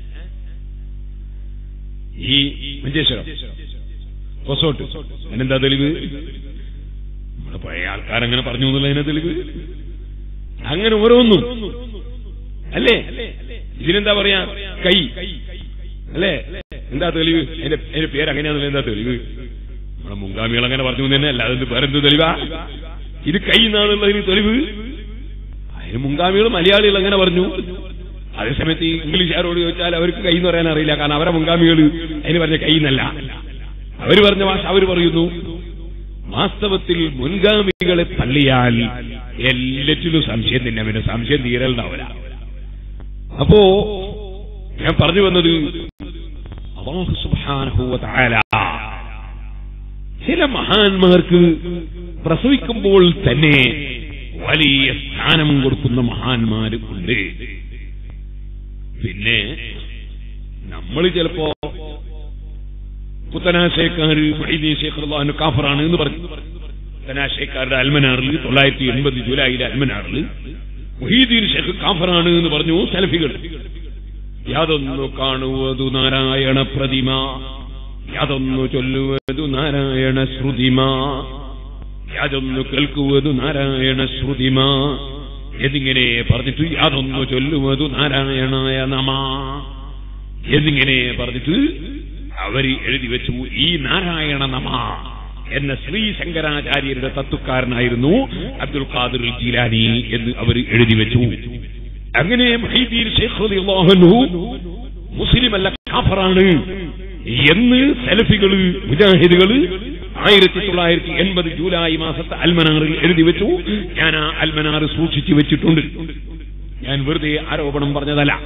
ഈ മഞ്ചേശ്വരം കൊസോട്ട് അതിനെന്താ തെളിവ് നമ്മുടെ പഴയ ആൾക്കാരങ്ങനെ പറഞ്ഞു എന്നുള്ളതിനെ തെളിവ് അങ്ങനെ ഓരോന്നും അല്ലേ ഇതിനെന്താ പറയാ കൈ അല്ലേ എന്താ തെളിവ് അതിന്റെ അതിന്റെ പേര് അങ്ങനെയാണെന്നുള്ള എന്താ തെളിവ് നമ്മുടെ മുൻഗാമികൾ അങ്ങനെ പറഞ്ഞു തന്നെ അല്ല അതിന് വേറെന്ത് തെളിവാ ഇത് കൈ എന്നാണുള്ളതിന് തെളിവ് അതിന് മുൻഗാമികൾ മലയാളികൾ അങ്ങനെ പറഞ്ഞു അതേസമയത്ത് ഈ ഇംഗ്ലീഷുകാരോട് ചോദിച്ചാൽ അവർക്ക് കൈ എന്ന് പറയാൻ അറിയില്ല കാരണം അവരെ മുൻഗാമികൾ അതിന് പറഞ്ഞ കൈ എന്നല്ല അവര് പറഞ്ഞ ഭാഷ അവര് പറയുന്നു വാസ്തവത്തിൽ മുൻഗാമികളെ തള്ളിയാൽ എല്ലാറ്റിലും സംശയം തന്നെ അവന് സംശയം തീരലുണ്ടാവില്ല അപ്പോ ഞാൻ പറഞ്ഞു വന്നത് അല്ലാഹു സുബ്ഹാനഹു വ തആല ചില മഹാന്മാർക്ക് പ്രസവിക്കുമ്പോൾ തന്നെ വലിയ സ്ഥാനം കൊടുക്കുന്ന മഹാന്മാര് ഉണ്ട് പിന്നെ നമ്മൾ ചിലപ്പോ പുത്തനാശയക്കാര് ഷേഖ് കാഫറാണ് എന്ന് പറഞ്ഞു പുത്തനാശയക്കാരുടെ അൽമനാറിൽ തൊള്ളായിരത്തി എൺപത് ജൂലൈയിലെ അൽമനാറിൽ മുഹീദ്ദീൻ ഷേഖ് കാഫറാണ് എന്ന് പറഞ്ഞു സെൽഫികൾ യാതൊന്നു കാണുവതു നാരായണ പ്രതിമ യാതൊന്നു ചൊല്ലുവതു നാരായണ ശ്രുതിമ യാതൊന്നു കേൾക്കുവതു നാരായണ ശ്രുതിമ എന്നിങ്ങനെ പറഞ്ഞിട്ട് യാതൊന്നു ചൊല്ലുവതു നാരായണായ നമ എന്നിങ്ങനെ പറഞ്ഞിട്ട് അവര് എഴുതി വെച്ചു ഈ നാരായണ നമ എന്ന ശ്രീ ശങ്കരാചാര്യരുടെ തത്വക്കാരനായിരുന്നു അബ്ദുൽ ഖാദിർ ജീലാനി എന്ന് അവർ എഴുതി വെച്ചു അങ്ങനെ മഹീദ്ദീൻ ശൈഖ് റളിയല്ലാഹു അൻഹു മുസ്ലിമല്ല കാഫറാണ് എന്ന് സെലഫികള് മുജാഹിദുകള് ആയിരത്തി തൊള്ളായിരത്തി എൺപത് ജൂലൈ മാസത്തെ അൽമനാറിൽ എഴുതി വെച്ചു ഞാൻ ആ അൽമനാർ സൂക്ഷിച്ചു വെച്ചിട്ടുണ്ട് ഞാൻ വെറുതെ ആരോപണം പറഞ്ഞതല്ല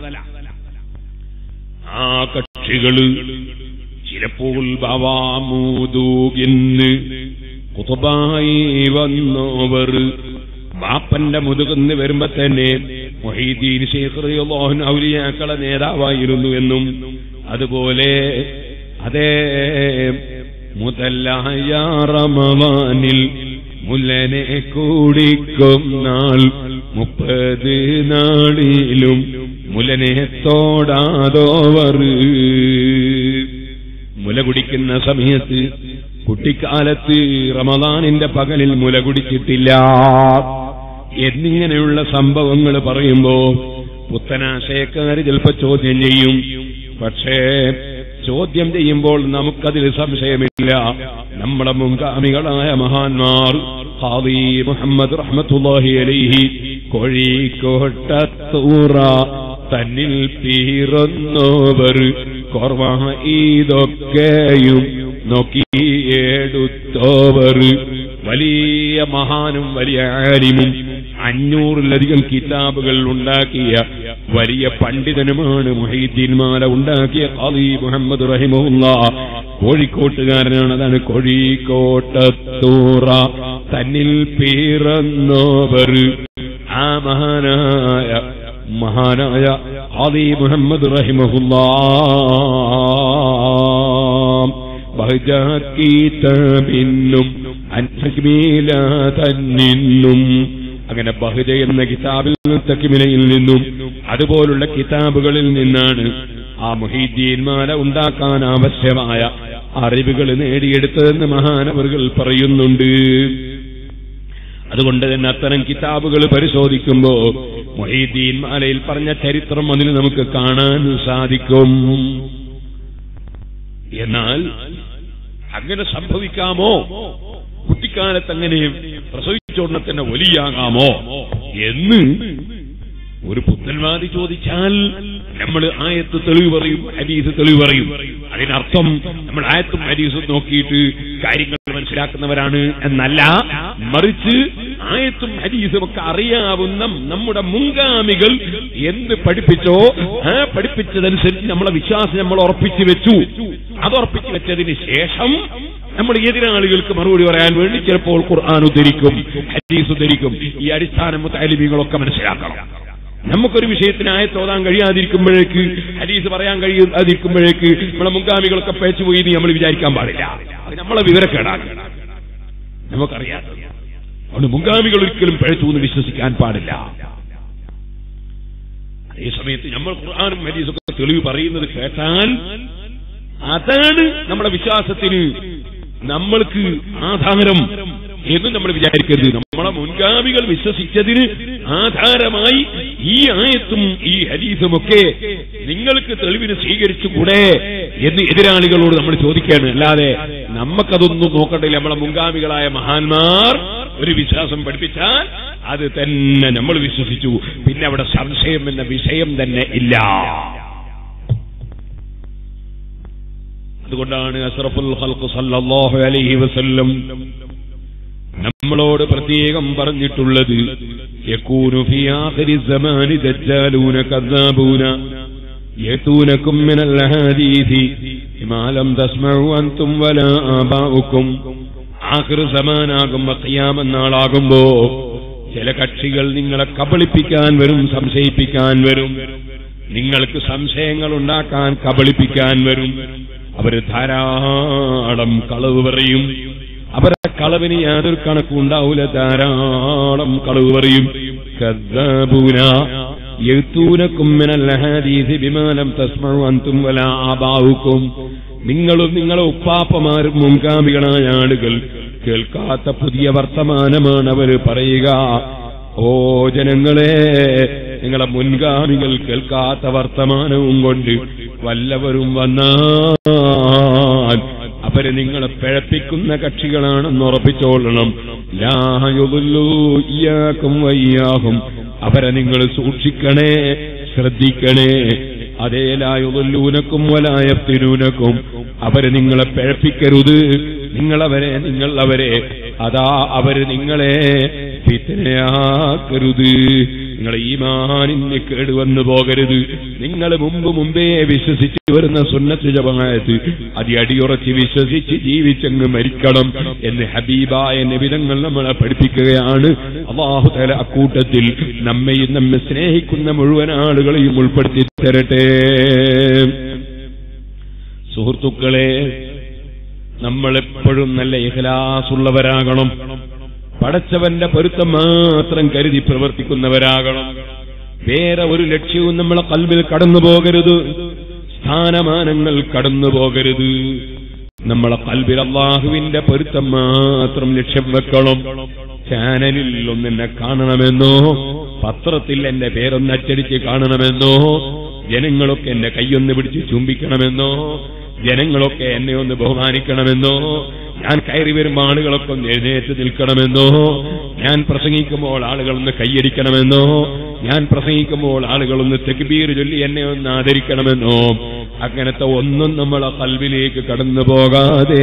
ആ കക്ഷികള് ചിലപ്പോൾ ബാവാമൂതൂകിന്ന് കുതുബായി വന്നവർ ബാപ്പന്റെ മുതുകുന്ന് വരുമ്പോ തന്നെ മൊഹീദ്ദീൻ ശേഖർ റളിയല്ലാഹു ഔലിയാക്കളെ നേതാവായിരുന്നു എന്നും അതുപോലെ അതേ മുതലായ റമവാനിൽ മുല്ലനെ കൂടിക്കും നാൾ മുപ്പത് നാളിലും മുലനെ തോടാതോവർ മുല കുടിക്കുന്ന സമയത്ത് കുട്ടിക്കാലത്ത് റമദാനിന്റെ പകലിൽ മുല കുടിച്ചിട്ടില്ല എന്നിങ്ങനെയുള്ള സംഭവങ്ങൾ പറയുമ്പോ പുത്തനാശയക്കാർ ചിലപ്പോ ചോദ്യം ചെയ്യും പക്ഷേ ചോദ്യം ചെയ്യുമ്പോൾ നമുക്കതിൽ സംശയമില്ല നമ്മുടെ മുൻഗാമികളായ മഹാന്മാർ ഖാദി മുഹമ്മദ് റഹ്മത്തുള്ളാഹി അലൈഹി കോഴിക്കോട്ടത്തൂറ തന്നിൽ പീറുന്നവർ കൊർവ ഇതൊക്കെയും നോക്കിയെടുത്തോവർ വലിയ മഹാനും വലിയ ആലിമും അഞ്ഞൂറിലധികം കിതാബുകൾ ഉണ്ടാക്കിയ വലിയ പണ്ഡിതനുമാണ് മുഹീദ്ദീൻ മാല ഉണ്ടാക്കിയ ഖാദി മുഹമ്മദ് റഹിമുല്ല കോഴിക്കോട്ടുകാരനാണ് അതാണ് കോഴിക്കോട്ടത്തൂറ തന്നിൽ പിറന്നവർ ആ മഹാനായ മഹാനായ ഖാദി മുഹമ്മദ് റഹിമഹുല്ല ബഹജീതമിന്നും അന്നഗ്മീല തന്നിന്നും അങ്ങനെ ബഹജ എന്ന കിതാബിൽ നിന്നും തക്കിമിലയിൽ നിന്നും അതുപോലുള്ള കിതാബുകളിൽ നിന്നാണ് ആ മുഹീദ്ദീൻമാല ഉണ്ടാക്കാൻ ആവശ്യമായ അറിവുകൾ നേടിയെടുത്തതെന്ന് മഹാനവറുകൾ പറയുന്നുണ്ട് അതുകൊണ്ട് തന്നെ അത്തരം കിതാബുകൾ പരിശോധിക്കുമ്പോ മൊഹീദ്ദീൻ മാലയിൽ പറഞ്ഞ ചരിത്രം അതിൽ നമുക്ക് കാണാൻ സാധിക്കും എന്നാൽ അങ്ങനെ സംഭവിക്കാമോ കുട്ടിക്കാലത്ത് അങ്ങനെ പ്രസവിച്ചോടനെ തന്നെ വലിയാകാമോ എന്ന് ഒരു പുത്തൻവാദി ചോദിച്ചാൽ നമ്മൾ ആയത്ത് തെളിവ് പറയും ഹരീസ് തെളിവ് പറയും അതിനർത്ഥം നമ്മൾ ആയത്തും ഹരീസും നോക്കിയിട്ട് കാര്യങ്ങൾ മനസ്സിലാക്കുന്നവരാണ് എന്നല്ല മറിച്ച് ആയത്തും ഹരീസും ഒക്കെ അറിയാവുന്ന നമ്മുടെ മുൻഗാമികൾ എന്ത് പഠിപ്പിച്ചോ ആ പഠിപ്പിച്ചതനുസരിച്ച് നമ്മളെ വിശ്വാസം നമ്മൾ ഉറപ്പിച്ചു വെച്ചു അത് ഉറപ്പിച്ചു വെച്ചതിന് ശേഷം നമ്മൾ എതിരാളികൾക്ക് മറുപടി പറയാൻ വേണ്ടി ചിലപ്പോൾ ഖുർആൻ ഉദ്ധരിക്കും ഹദീസ് ഉദ്ധരിക്കും ഈ അടിസ്ഥാന മുത്താലിമീങ്ങളൊക്കെ മനസ്സിലാക്കണം നമുക്കൊരു വിഷയത്തിന് ആയത്തോതാൻ കഴിയാതിരിക്കുമ്പോഴേക്ക് ഹദീസ് പറയാൻ കഴിയാതിരിക്കുമ്പോഴേക്ക് നമ്മളെ മുൻഗാമികളൊക്കെ പേച്ചു പോയി എന്ന് നമ്മൾ വിചാരിക്കാൻ പാടില്ല അത് നമ്മളെ വിവരക്കേടാണ് നമുക്കറിയാം അതുകൊണ്ട് മുൻഗാമികൾ ഒരിക്കലും പഴച്ചു എന്ന് വിശ്വസിക്കാൻ പാടില്ല അതേ സമയത്ത് നമ്മൾ ഖുർആാനും ഹദീസൊക്കെ തെളിവ് പറയുന്നത് കേട്ടാൽ അതാണ് നമ്മുടെ വിശ്വാസത്തിന് നമ്മൾക്ക് ആധാരം എന്ന് നമ്മൾ വിചാരിക്കരുത് നമ്മളെ മുൻഗാമികൾ വിശ്വസിച്ചതിന് ആധാരമായി ഈ ആയത്തും ഈ ഹരീസുമൊക്കെ നിങ്ങൾക്ക് തെളിവിന് സ്വീകരിച്ചുകൂടെ എന്ന് എതിരാളികളോട് നമ്മൾ ചോദിക്കുകയാണ് അല്ലാതെ നമുക്കതൊന്നും നോക്കണ്ടില്ല നമ്മളെ മുൻഗാമികളായ മഹാന്മാർ ഒരു വിശ്വാസം പഠിപ്പിച്ചാൽ അത് തന്നെ നമ്മൾ വിശ്വസിച്ചു പിന്നെ അവിടെ സംശയം എന്ന വിഷയം തന്നെ ഇല്ല അതുകൊണ്ടാണ് അസ്റഫുൽ ഖൽഖ് സല്ലല്ലാഹു അലൈഹി വസല്ലം നമ്മളോട് പ്രത്യേകം പറഞ്ഞിട്ടുള്ളത് യകൂനു ഫി ആഖിരി സമാനി ദജ്ജാലൂന കദ്ദാബൂന യതൂനകും മിനൽ ഹദീസി മാ ലം തസ്മഉ അൻതും വലാ ആബാഉക്കും ആഖിർ സമാനാകുമ്പോ ഖിയാമത്ത് നാളാകുമ്പോ ചില കക്ഷികൾ നിങ്ങളെ കബളിപ്പിക്കാൻ വരും സംശയിപ്പിക്കാൻ വരും നിങ്ങൾക്ക് സംശയങ്ങൾ ഉണ്ടാക്കാൻ കബളിപ്പിക്കാൻ വരും അവര് ധാരാളം കളവ് പറയും അവരുടെ കളവിന് യാതൊരു കണക്കും ഉണ്ടാവൂല ധാരാളം കളവ് പറയും കദ്ദാബൂന യത്തൂനക്കും മിനൽ ഹദീസ് ബിമാലം തസ്മഉ അൻതും വലാ ആബാഉക്കും നിങ്ങളും നിങ്ങളെ ഉപ്പാപ്പമാരും മുൻഗാമികളായ ആളുകൾ കേൾക്കാത്ത പുതിയ വർത്തമാനമാണ് അവർ പറയുക ഓ ജനങ്ങളെ നിങ്ങളെ മുൻഗാമികൾ കേൾക്കാത്ത വർത്തമാനവും കൊണ്ട് വല്ലവരും വന്നാൽ അവര് നിങ്ങളെ പിഴപ്പിക്കുന്ന കക്ഷികളാണെന്ന് ഉറപ്പിച്ചോളണം ലായുലും വയ്യാഹും അവരെ നിങ്ങൾ സൂക്ഷിക്കണേ ശ്രദ്ധിക്കണേ അതേ ലായുലൂനക്കും വലായത്തിനൂനക്കും അവര് നിങ്ങളെ പിഴപ്പിക്കരുത് നിങ്ങളവരെ നിങ്ങൾ അവരെ അതാ അവര് നിങ്ങളെ ഫിത്തനയാക്കരുത് നിങ്ങളെ ഈമാനിന് കേടുവന്നു പോകരുത് നിങ്ങൾ മുമ്പ് മുമ്പേ വിശ്വസിച്ച് വരുന്ന സുന്നത്ത് ജപമായത് അതി അടിയുറച്ച് വിശ്വസിച്ച് ജീവിച്ചങ്ങ് മരിക്കണം എന്ന് ഹബീബായ നിബിധങ്ങൾ നമ്മളെ പഠിപ്പിക്കുകയാണ് അള്ളാഹു തല അക്കൂട്ടത്തിൽ നമ്മയും നമ്മെ സ്നേഹിക്കുന്ന മുഴുവൻ ആളുകളെയും ഉൾപ്പെടുത്തി തരട്ടെ സുഹൃത്തുക്കളെ നമ്മളെപ്പോഴും നല്ല ഇഹ്ലാസുള്ളവരാകണം പടച്ചവന്റെ പൊരുത്തം മാത്രം കരുതി പ്രവർത്തിക്കുന്നവരാകണം വേറെ ഒരു ലക്ഷ്യവും നമ്മളെ കൽവിൽ കടന്നു പോകരുത് സ്ഥാനമാനങ്ങൾ കടന്നു പോകരുത് നമ്മളെ കൽബിൽ അള്ളാഹുവിന്റെ പൊരുത്തം മാത്രം ലക്ഷ്യം വെക്കണം ചാനലിൽ ഒന്നെന്നെ കാണണമെന്നോ പത്രത്തിൽ എന്റെ പേരൊന്ന് അച്ചടിച്ച് കാണണമെന്നോ ജനങ്ങളൊക്കെ എന്റെ കൈയൊന്ന് പിടിച്ച് ചുംബിക്കണമെന്നോ ജനങ്ങളൊക്കെ എന്നെ ഒന്ന് ബഹുമാനിക്കണമെന്നോ ഞാൻ കയറി വരുമ്പോൾ ആളുകളൊക്കെ ഒന്ന് എഴുന്നേറ്റ് നിൽക്കണമെന്നോ ഞാൻ പ്രസംഗിക്കുമ്പോൾ ആളുകളൊന്ന് കൈയടിക്കണമെന്നോ ഞാൻ പ്രസംഗിക്കുമ്പോൾ ആളുകളൊന്ന് തെക്കുബീർ ചൊല്ലി എന്നെ ഒന്ന് ആദരിക്കണമെന്നോ അങ്ങനത്തെ ഒന്നും നമ്മളെ കൽവിലേക്ക് കടന്നു പോകാതെ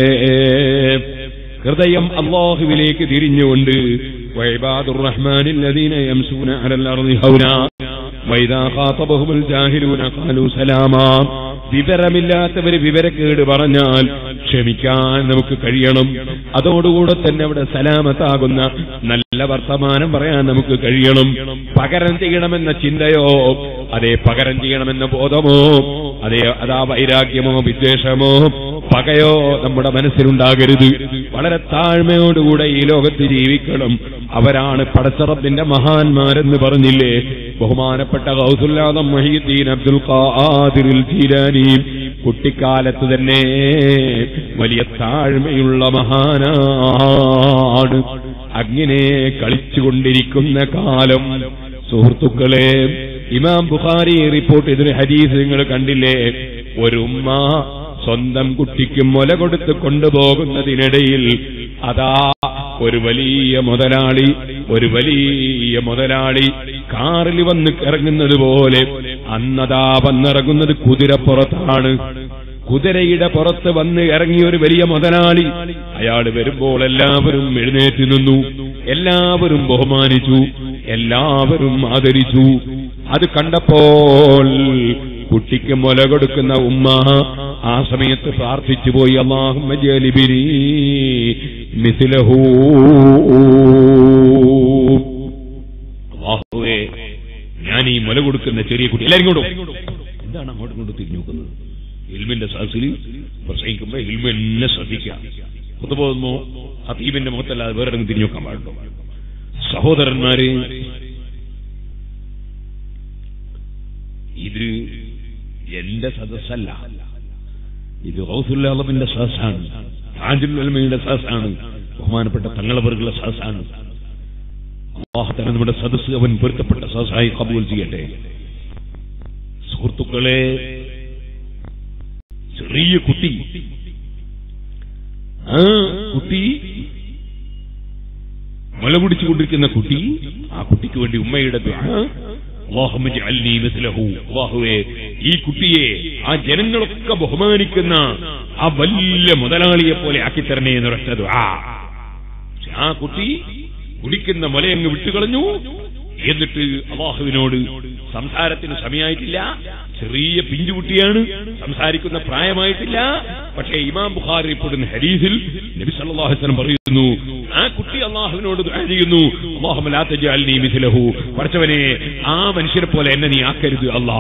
ഹൃദയം അള്ളാഹുവിലേക്ക് തിരിഞ്ഞുകൊണ്ട് വൈബാദുർ റഹ്മാനിൽ ലദീന യംസൂന അലൽ അർളി ഹൗനാ വൈദാ ഖാതബഹുൽ ജാഹിലൂന ഖാലു സലാമാ വിവരമില്ലാത്തവര് വിവരക്കേട് പറഞ്ഞാൽ ക്ഷമിക്കാൻ നമുക്ക് കഴിയണം അതോടുകൂടെ തന്നെ അവിടെ സലാമത്താകുന്ന നല്ല വർത്തമാനം പറയാൻ നമുക്ക് കഴിയണം പകരം ചെയ്യണമെന്ന ചിന്തയോ അതേ പകരം ചെയ്യണമെന്ന ബോധമോ അതേ അതാ വൈരാഗ്യമോ വിദ്വേഷമോ പകയോ നമ്മുടെ മനസ്സിലുണ്ടാകരുത് വളരെ താഴ്മയോടുകൂടെ ഈ ലോകത്ത് ജീവിക്കണം അവരാണ് പടച്ചറബിന്റെ മഹാന്മാരെന്ന് പറഞ്ഞില്ലേ ബഹുമാനപ്പെട്ട ഗൗസുല്ലാദം മൊഹീദ്ദീൻ അബ്ദുൽ ഖാദിറുൽ ജീലാനി കുട്ടിക്കാലത്ത് തന്നെ വലിയ താഴ്മയുള്ള മഹാനാണ് അങ്ങനെ കളിച്ചുകൊണ്ടിരിക്കുന്ന കാലം സുഹൃത്തുക്കളെ ഇമാം ബുഖാരി റിപ്പോർട്ട് ചെയ്തൊരു ഹദീസ് നിങ്ങൾ കണ്ടില്ലേ ഒരു ഉമ്മ സ്വന്തം കുട്ടിക്ക് മുല കൊടുത്ത് കൊണ്ടുപോകുന്നതിനിടയിൽ അതാ ഒരു വലിയ മുതലാളി ഒരു വലിയ മുതലാളി കാറിൽ വന്ന് ഇറങ്ങുന്നത് പോലെ അന്നതാ വന്നിറങ്ങുന്നത് കുതിരപ്പുറത്താണ് കുതിരയുടെ പുറത്ത് വന്ന് ഇറങ്ങിയ ഒരു വലിയ മുതലാളി അയാൾ വരുമ്പോൾ എല്ലാവരും എഴുന്നേറ്റ് നിന്നു എല്ലാവരും ബഹുമാനിച്ചു എല്ലാവരും ആദരിച്ചു അത് കണ്ടപ്പോൾ കുട്ടിക്ക് മുല കൊടുക്കുന്ന ഉമ്മ ആ സമയത്ത് പ്രാർത്ഥിച്ചു പോയി അള്ളാഹുമ്മ ജലിബിരി മിസിലഹൂ അള്ളാഹുവേ ഞാൻ ഈ മുല കൊടുക്കുന്ന ചെറിയ കുട്ടി എല്ലാരും കൊണ്ടും എന്താണ് അങ്ങോട്ടും ഇങ്ങോട്ടും തിരിഞ്ഞു നോക്കുന്നത് ഇൽമിന്റെ സഹസിൽ പ്രസംഗിക്കുമ്പോ ഇൽമ എന്നെ ശ്രദ്ധിക്കാം കുത്തുപോകുമ്പോ ആ തീപിന്റെ മുഖത്തല്ലാതെ വേറെ എങ്ങും തിരിഞ്ഞു നോക്കാൻ പാടുണ്ടോ സഹോദരന്മാരെ ഇത് എന്റെ സദസ്സല്ല ഇത് റൗസുല്ലാളമിന്റെ സദസ്സാണ് താജുൽ അൽമയുടെ സദസ്സാണ് ബഹുമാനപ്പെട്ട തങ്ങളവർഗുള്ള സദസ്സാണ് അള്ളാഹുത്തല നമ്മുടെ സദസ്സ് അവൻ പൊരുത്തപ്പെട്ട സദസ്സായി കബൂൽ ചെയ്യട്ടെ സുഹൃത്തുക്കളെ ചെറിയ കുട്ടി ആ കുട്ടി മുല പിടിച്ചുകൊണ്ടിരിക്കുന്ന കുട്ടി ആ കുട്ടിക്ക് വേണ്ടി ഉമ്മയുടെ ദുആ, അല്ലാഹുമ്മ ജഅൽനീ മിസ്ലഹു. അല്ലാഹുവേ ഈ കുട്ടിയെ ആ ജനങ്ങളൊക്കെ ബഹുമാനിക്കുന്ന ആ വലിയ മുതലാളിയെ പോലെ ആക്കിത്തരണേ എന്നൊരൊറ്റ ദുആ. പക്ഷെ ആ കുട്ടി കുടിക്കുന്ന മുലയങ്ങ് വിട്ടുകളഞ്ഞു എന്നിട്ട് അള്ളാഹുവിനോട് സംസാരത്തിന് സമയമായിട്ടില്ല ചെറിയ പിഞ്ചുകുട്ടിയാണ് സംസാരിക്കുന്ന പ്രായമായിട്ടില്ല പക്ഷേ ഇമാം ബുഖാരി റിപ്പോർട്ടുന്ന ഹരീസിൽ നബി സല്ലല്ലാഹു അലൈഹി വസല്ലം പറയുന്നു ആ കുട്ടി അള്ളാഹുവിനോട് ദുആ ചെയ്യുന്നു അല്ലാഹുമ്മ ലാ തജഅൽനീ മിസ്ലഹു പടച്ചവനെ ആ മനുഷ്യനെ പോലെ എന്നെ നീ ആക്കരുത് അല്ലാ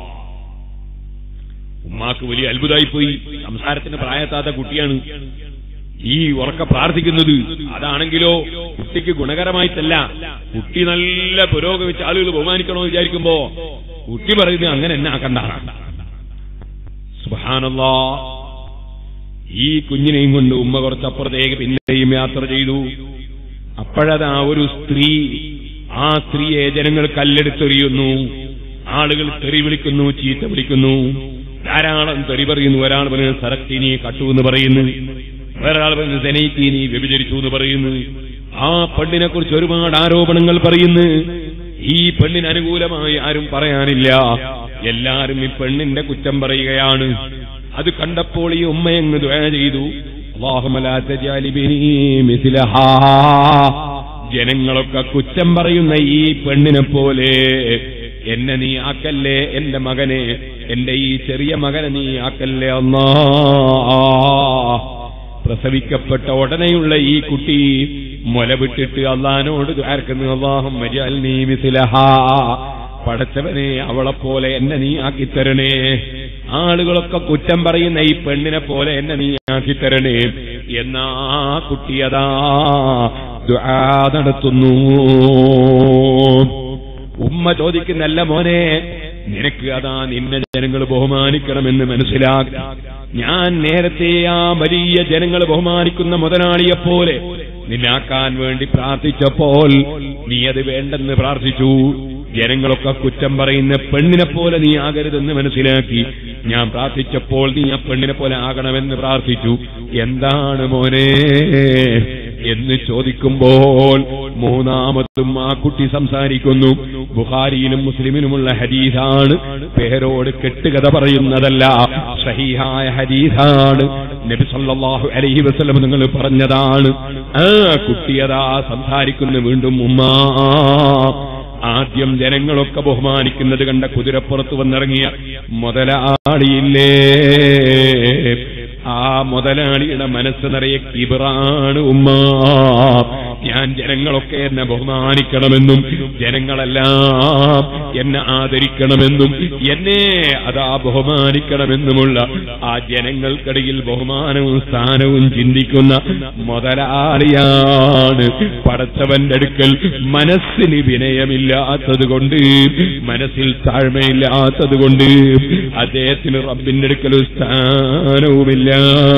ഉമ്മാക്ക് വലിയ അത്ഭുതമായി പോയി സംസാരത്തിന് പ്രായത്താത്ത കുട്ടിയാണ് ഈ ഉറക്ക പ്രാർത്ഥിക്കുന്നത് അതാണെങ്കിലോ കുട്ടിക്ക് ഗുണകരമായിട്ടല്ല കുട്ടി നല്ല പുരോഗമിച്ച ആളുകൾ ബഹുമാനിക്കണോ വിചാരിക്കുമ്പോ കുട്ടി പറയുന്നത് അങ്ങനെ എന്നെ ആക്കണ്ടാണ് സുബാനല്ലാ ഈ കുഞ്ഞിനെയും കൊണ്ട് ഉമ്മ കുറച്ചപ്പുറത്തേക്ക് പിന്നെയും യാത്ര ചെയ്തു അപ്പോഴതാ ഒരു സ്ത്രീ ആ സ്ത്രീയെ ജനങ്ങൾ കല്ലെടുത്തെറിയുന്നു ആളുകൾ തെറി വിളിക്കുന്നു ചീത്ത വിളിക്കുന്നു ധാരാളം തെറി പറയുന്നു ഒരാൾ പറയുന്നത് സരക്തിനി കട്ടു എന്ന് പറയുന്നു വേറൊരാൾ പറയുന്നത് സെനൈറ്റീനി വ്യഭിചരിച്ചു എന്ന് പറയുന്നു ആ പെണ്ണിനെ കുറിച്ച് ഒരുപാട് ആരോപണങ്ങൾ പറയുന്നു ഈ പെണ്ണിന് അനുകൂലമായി ആരും പറയാനില്ല എല്ലാരും ഈ പെണ്ണിന്റെ കുറ്റം പറയുകയാണ് അത് കണ്ടപ്പോൾ ഈ ഉമ്മയങ്ങ് ദ്വയ ചെയ്തു അല്ലാഹുമ്മ ലാ തജഅലി ബിനി മിസ്ലഹാ. ജനങ്ങളൊക്കെ കുറ്റം പറയുന്ന ഈ പെണ്ണിനെ പോലെ എന്നെ നീ ആക്കല്ലേ എന്റെ മകനെ എന്റെ ഈ ചെറിയ മകനെ നീ ആക്കല്ലേ അല്ലാ പ്രസവിക്കപ്പെട്ട ഉടനെയുള്ള ഈ കുട്ടി മുല വിട്ടിട്ട് അള്ളഹാനോട് ദ്വാർക്കുന്നു അള്ളാഹും മജഅൽനീ മിസ്ലഹാ. പടച്ചവനെ അവളെ പോലെ എന്നെ നീ ആക്കിത്തരണേ ആളുകളൊക്കെ കുറ്റം പറയുന്ന ഈ പെണ്ണിനെ പോലെ എന്നെ നീ ആക്കിത്തരണേ എന്നാ കുട്ടിയതാ ദുആ നടത്തുന്നു ഉമ്മ ചോദിക്കുന്നല്ല മോനെ നിനക്ക് അതാ നിന്നെ ജനങ്ങൾ ബഹുമാനിക്കണമെന്ന് മനസ്സിലാക്ക ഞാൻ നേരത്തെ ആ വലിയ ജനങ്ങൾ ബഹുമാനിക്കുന്ന മുതലാളിയെപ്പോലെ നിന്നാക്കാൻ വേണ്ടി പ്രാർത്ഥിച്ചപ്പോൾ നീ അത് വേണ്ടെന്ന് പ്രാർത്ഥിച്ചു ജനങ്ങളൊക്കെ കുറ്റം പറയുന്ന പെണ്ണിനെ പോലെ നീ ആകരുതെന്ന് മനസ്സിലാക്കി ഞാൻ പ്രാർത്ഥിച്ചപ്പോൾ നീ ആ പെണ്ണിനെ പോലെ ആകണമെന്ന് പ്രാർത്ഥിച്ചു എന്താണ് മോനെ എന്ന് ചോദിക്കുമ്പോൾ മൂന്നാമതും ആ കുട്ടി സംസാരിക്കുന്നു ബുഖാരിയിലും മുസ്ലിമിനുമുള്ള ഹദീസാണ് പേരോട് കെട്ടുകഥ പറയുന്നതല്ല സഹീഹായ ഹദീസാണ് നബി സല്ലല്ലാഹു അലൈഹി വസല്ലം നിങ്ങൾ പറഞ്ഞതാണ് ആ കുട്ടിയതാ സംസാരിക്കുന്നു വീണ്ടും ഉമ്മാ ആദ്യം ജനങ്ങളൊക്കെ ബഹുമാനിക്കുന്നത് കണ്ട കുതിരപ്പുറത്ത് വന്നിറങ്ങിയ മുതലാളിയില്ലേ ആ മുതലാളിയുടെ മനസ്സ് നിറയെ കിബറാണ് ഉമ്മ ഞാൻ ജനങ്ങളൊക്കെ എന്നെ ബഹുമാനിക്കണമെന്നും ജനങ്ങളെല്ലാം എന്നെ ആദരിക്കണമെന്നും എന്നെ അതാ ബഹുമാനിക്കണമെന്നുമുള്ള ആ ജനങ്ങൾക്കിടയിൽ ബഹുമാനവും സ്ഥാനവും ചിന്തിക്കുന്ന മുതലാളിയാണ് പടച്ചവന്റെ അടുക്കൽ മനസ്സിന് വിനയമില്ലാത്തത് കൊണ്ട് മനസ്സിൽ താഴ്മയില്ലാത്തത് കൊണ്ട് അദ്ദേഹത്തിന് റബ്ബിന്റെ അടുക്കൽ ഒരു സ്ഥാനവുമില്ല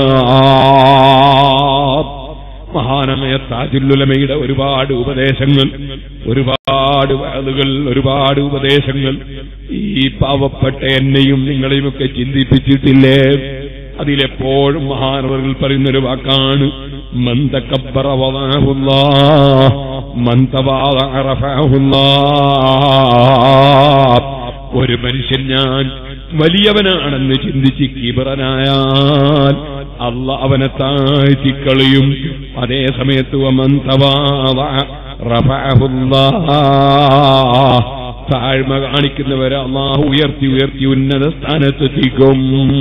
മഹാനായ താജുല്ലുലമയുടെ ഒരുപാട് ഉപദേശങ്ങൾ ഒരുപാട് വാതുകൾ ഒരുപാട് ഉപദേശങ്ങൾ ഈ പാവപ്പെട്ട എന്നെയും നിങ്ങളെയും ഒക്കെ ചിന്തിപ്പിച്ചിട്ടില്ലേ അതിലെപ്പോഴും മഹാനവர்கள் പറയുന്നൊരു വാക്കാണ് മന്ദക്കബ്ബറ വദാഹുല്ലാ മന്ദവാദ അറഫാഹുല്ലാ ഒരു മനുഷ്യൻ ഞാൻ വലിയവനാണെന്ന് ചിന്തിച്ച് കിബറനായാൽ അല്ല അവനെ താഴ്ത്തിക്കളയും അതേ സമയത്ത് താഴ്മ കാണിക്കുന്നവരെ അള്ളാഹു ഉയർത്തി ഉയർത്തി ഉന്നത സ്ഥാനത്തെത്തിക്കും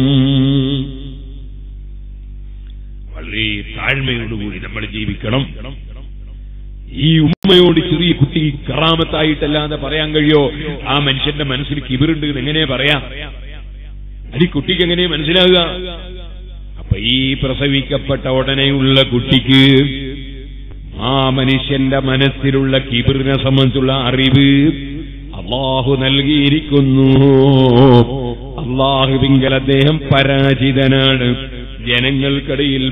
വളരെ താഴ്മയോടുകൂടി നമ്മൾ ജീവിക്കണം ഈ ഉമ്മയോട് ചെറിയ കുട്ടി കറാമത്തായിട്ടല്ലാതെ പറയാൻ കഴിയോ ആ മനുഷ്യന്റെ മനസ്സിൽ കിബിറുണ്ട് എന്ന് എങ്ങനെ പറയാം അത് ഈ കുട്ടിക്ക് എങ്ങനെ മനസ്സിലാകുക അപ്പൊ ഈ പ്രസവിക്കപ്പെട്ട ഉടനെയുള്ള കുട്ടിക്ക് ആ മനുഷ്യന്റെ മനസ്സിലുള്ള കിബിറിനെ സംബന്ധിച്ചുള്ള അറിവ് അള്ളാഹു നൽകിയിരിക്കുന്നു അള്ളാഹുവിങ്കൽ അദ്ദേഹം പരാജിതനാണ് ജനങ്ങൾക്കിടയിൽ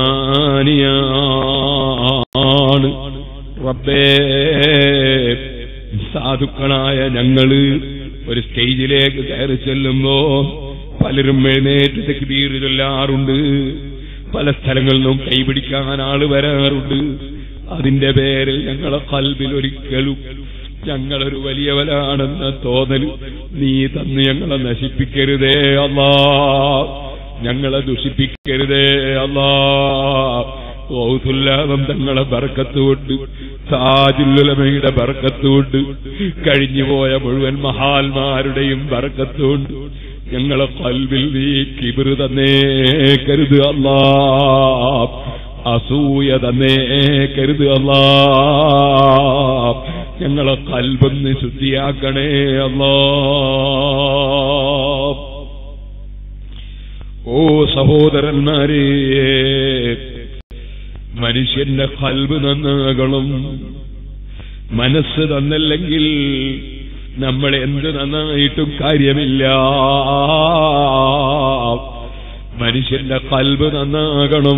ബഹുമാനിയാണ് റബ്ബേ സാധുക്കളായ ഞങ്ങള് ഒരു സ്റ്റേജിലേക്ക് കയറി ചെല്ലുമ്പോ പലരും എഴുന്നേറ്റ് തെക്കുതീർ ചൊല്ലാറുണ്ട് പല സ്ഥലങ്ങളിൽ നിന്നും കൈപിടിക്കാൻ ആള് വരാറുണ്ട് അതിന്റെ പേരിൽ ഞങ്ങളെ കൽബിൽ ഒരിക്കലും ഞങ്ങളൊരു വലിയവരാണെന്ന തോന്നൽ നീ തന്ന് ഞങ്ങളെ നശിപ്പിക്കരുതേ അല്ലാ ഞങ്ങളെ ദുഷിപ്പിക്കരുതേ അല്ലാ ഓതുല്ലാദം തങ്ങളെ ബർക്കത്തുകൊണ്ട് താജുല്ലുലമയുടെ ബർക്കത്തുകൊണ്ട് കഴിഞ്ഞുപോയ മുഴുവൻ മഹാന്മാരുടെയും ബർക്കത്തുകൊണ്ട് ഞങ്ങളെ കൽവിൽ നീ കിബിറ് തന്നേ കരുത് അല്ലാ അസൂയ തന്നേ കരുത് അല്ലാ ഞങ്ങളെ കൽബൊന്ന് ശുദ്ധിയാക്കണേ അല്ലാ ഓ സഹോദരന്മാരെ മനുഷ്യന്റെ കൽബ് നന്നാകണം മനസ്സ് തന്നല്ലെങ്കിൽ നമ്മൾ എന്ത് നന്നായിട്ടും കാര്യമില്ല മനുഷ്യന്റെ കൽബ് നന്നാകണം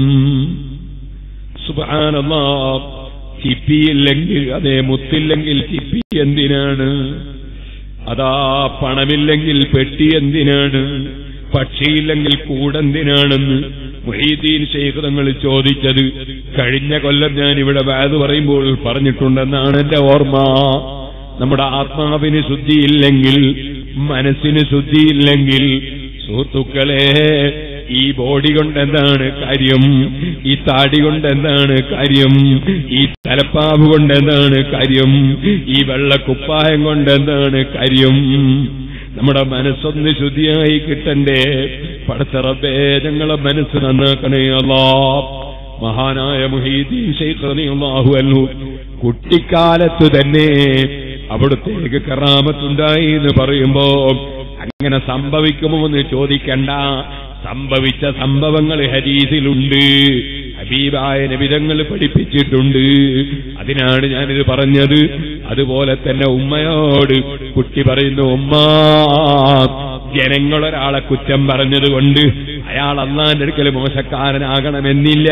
സുബാനമാ ചിപ്പിയില്ലെങ്കിൽ അതേ മുത്തില്ലെങ്കിൽ ചിപ്പി എന്തിനാണ് അതാ പണമില്ലെങ്കിൽ പെട്ടി എന്തിനാണ് പക്ഷിയില്ലെങ്കിൽ കൂടെന്തിനാണെന്ന് മൊഹീദ്ദീൻ ശൈഖ് തങ്ങൾ ചോദിച്ചത് കഴിഞ്ഞ കൊല്ലം ഞാൻ ഇവിടെ വാത് പറയുമ്പോൾ പറഞ്ഞിട്ടുണ്ടെന്നാണ് എന്റെ ഓർമ്മ നമ്മുടെ ആത്മാവിന് ശുദ്ധിയില്ലെങ്കിൽ മനസ്സിന് ശുദ്ധിയില്ലെങ്കിൽ സുഹൃത്തുക്കളെ ഈ ബോഡി കൊണ്ട് എന്താണ് കാര്യം ഈ താടി കൊണ്ട് എന്താണ് കാര്യം ഈ തലപ്പാവ് കൊണ്ട് എന്താണ് കാര്യം ഈ വെള്ളക്കുപ്പായം കൊണ്ട് എന്താണ് കാര്യം നമ്മുടെ മനസ്സൊന്ന് ശുദ്ധിയായി കിട്ടണ്ടേ പടച്ചറബേ ഞങ്ങളെ മനസ്സ് നന്നാക്കണേ അല്ലാ മഹാനായ മുഹീദ്ദീൻ ശൈഖ് റളിയല്ലാഹു അൻഹു കുട്ടിക്കാലത്ത് തന്നെ അവിടുത്തേക്ക് കറാമത്തുണ്ടായി എന്ന് പറയുമ്പോ അങ്ങനെ സംഭവിക്കുമോ എന്ന് ചോദിക്കണ്ട സംഭവിച്ച സംഭവങ്ങൾ ഹരീസിലുണ്ട് ഹബീബായ നബിതങ്ങൾ പഠിപ്പിച്ചിട്ടുണ്ട് അതിനാണ് ഞാനിത് പറഞ്ഞത് അതുപോലെ തന്നെ ഉമ്മയോട് കുട്ടി പറയുന്നു ഉമ്മ ജനങ്ങളൊരാളെ കുറ്റം പറഞ്ഞതുകൊണ്ട് അയാൾ അള്ളാന്റെ അടുക്കൽ മോശക്കാരനാകണമെന്നില്ല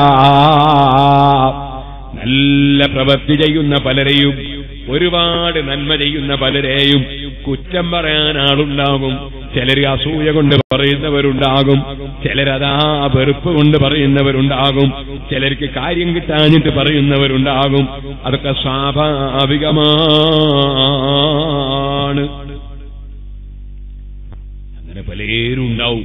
നല്ല പ്രവൃത്തി ചെയ്യുന്ന പലരെയും ഒരുപാട് നന്മ ചെയ്യുന്ന പലരെയും കുറ്റം പറയാൻ ആളുണ്ടാകും ചിലർ അസൂയ കൊണ്ട് പറയുന്നവരുണ്ടാകും ചിലരതാ വെറുപ്പ് കൊണ്ട് പറയുന്നവരുണ്ടാകും ചിലർക്ക് കാര്യം കിട്ടാഞ്ഞിട്ട് പറയുന്നവരുണ്ടാകും അതൊക്കെ സ്വാഭാവികമാണ് അങ്ങനെ പലരും ഉണ്ടാവും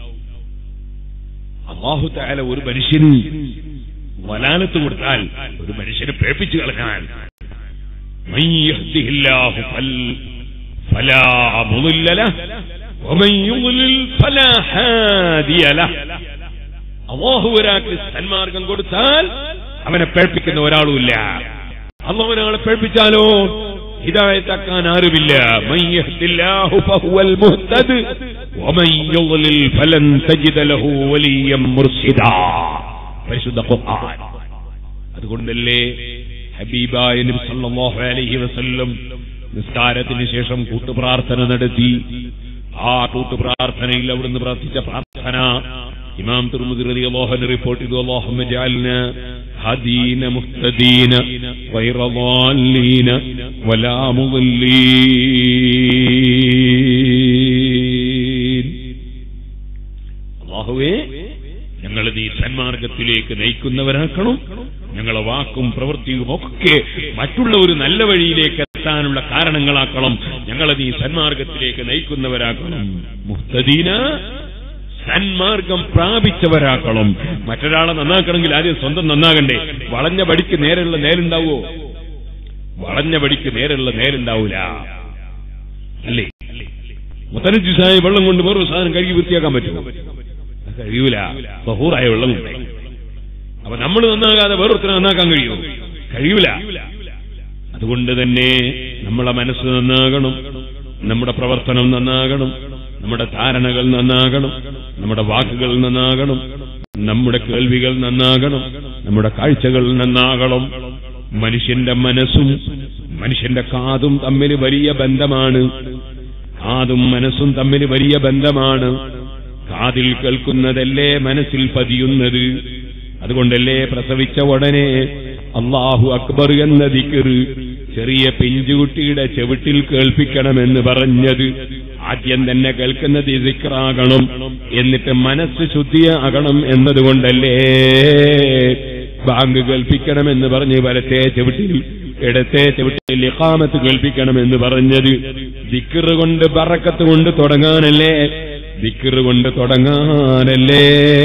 അള്ളാഹു താല ഒരു മനുഷ്യന് വലാലത്ത് കൊടുത്താൽ ഒരു മനുഷ്യനെ പേപ്പിച്ചു കളഞ്ഞാൽ من يهده الله فل فلا مضل له ومن يضلل فلا هادي له അള്ളാഹു ഒരാൾക്ക് സന്മാർഗം കൊടുത്താൽ അവനെ പേഴ്പ്പിക്കുന്ന ഒരാളുമില്ല അള്ളാഹു ഒരാളെ പേഴ്പ്പിച്ചാലോ ഹിദായത്താക്കാൻ ആരുമില്ല മൻ യഹ്ദില്ലാഹു ഫഹുവൽ മുഹ്തദ് വമൻ യുദ്ലിൽ ഫലൻ തജിദ ലഹു വലിയ്യൻ മുർശിദാ പരിശുദ്ധ ഖുർആൻ അതുകൊണ്ടല്ലേ ഹബീബായ നബി സല്ലല്ലാഹു അലൈഹി വസല്ലം നിസ്കാരത്തിന് ശേഷം കൂട്ടുപ്രാർത്ഥന നടത്തി ആ കൂട്ടുപ്രാർത്ഥനയിൽ അവിടുന്ന് പ്രാർത്ഥിച്ച പ്രാർത്ഥന ഇമാം തുർമുദി റളിയല്ലാഹു അൻഹു റിപ്പോർട്ട് ചെയ്തു അല്ലാഹുമ്മ ജഅൽന ഹദീന മുഹ്തദീന ഗൈറ ളാല്ലീന വലാ മുദല്ലീൻ അല്ലാഹുവേ ഞങ്ങളെ നീ സന്മാർഗത്തിലേക്ക് നയിക്കുന്നവരാക്കണം ഞങ്ങളെ വാക്കും പ്രവൃത്തിയും ഒക്കെ മറ്റുള്ള ഒരു നല്ല വഴിയിലേക്ക് എത്താനുള്ള കാരണങ്ങളാക്കണം ഞങ്ങളെ നീ സന്മാർഗത്തിലേക്ക് നയിക്കുന്നവരാക്കണം മുഹ്തദീന സന്മാർഗം പ്രാപിച്ചവരാക്കണം മറ്റൊരാളെ നന്നാക്കണമെങ്കിൽ ആദ്യം സ്വന്തം നന്നാകണ്ടേ വളഞ്ഞ പടിക്ക് നേരെയുള്ള നേരുണ്ടാവോ വളഞ്ഞ പടിക്ക് നേരെയുള്ള നേരുണ്ടാവൂല അല്ലേ മുത്തനജിസായ വെള്ളം കൊണ്ട് വേറൊരു സാധനം കഴുകി വൃത്തിയാക്കാൻ പറ്റുമോ കഴിയൂല ബഹൂറായ വെള്ളം കൊണ്ട് അപ്പൊ നമ്മൾ നന്നാകാതെ വേറൊരുത്തരെ നന്നാക്കാൻ കഴിയുമോ കഴിയൂല അതുകൊണ്ട് തന്നെ നമ്മളെ മനസ്സ് നന്നാകണം നമ്മുടെ പ്രവർത്തനം നന്നാകണം നമ്മുടെ ധാരണകൾ നന്നാകണം നമ്മുടെ വാക്കുകൾ നന്നാകണം നമ്മുടെ കേൾവികൾ നന്നാകണം നമ്മുടെ കാഴ്ചകൾ നന്നാകണം മനുഷ്യന്റെ മനസ്സും മനുഷ്യന്റെ കാതും തമ്മിൽ വലിയ ബന്ധമാണ് കാതും മനസ്സും തമ്മിൽ വലിയ ബന്ധമാണ് കാതിൽ കേൾക്കുന്നതല്ലേ മനസ്സിൽ പതിയുന്നത് അതുകൊണ്ടല്ലേ പ്രസവിച്ച ഉടനെ അള്ളാഹു അക്ബർ എന്ന ദിക്കറ് ചെറിയ പിഞ്ചുകുട്ടിയുടെ ചെവിട്ടിൽ കേൾപ്പിക്കണമെന്ന് പറഞ്ഞത് ആദ്യം തന്നെ കേൾക്കുന്നത് ദിക്റാകണം എന്നിട്ട് മനസ്സ് ശുദ്ധിയാകണം എന്നതുകൊണ്ടല്ലേ ബാങ്ക് കേൾപ്പിക്കണമെന്ന് പറഞ്ഞ് വലത്തെ ചെവിട്ടിൽ ഇടത്തെ ചെവിട്ടിൽ ഇഖാമത്ത് കേൾപ്പിക്കണമെന്ന് പറഞ്ഞത് ദിക്കറ് കൊണ്ട് ബറക്കത്ത് കൊണ്ട് തുടങ്ങാനല്ലേ ദിക്കറ് കൊണ്ട് തുടങ്ങാനല്ലേ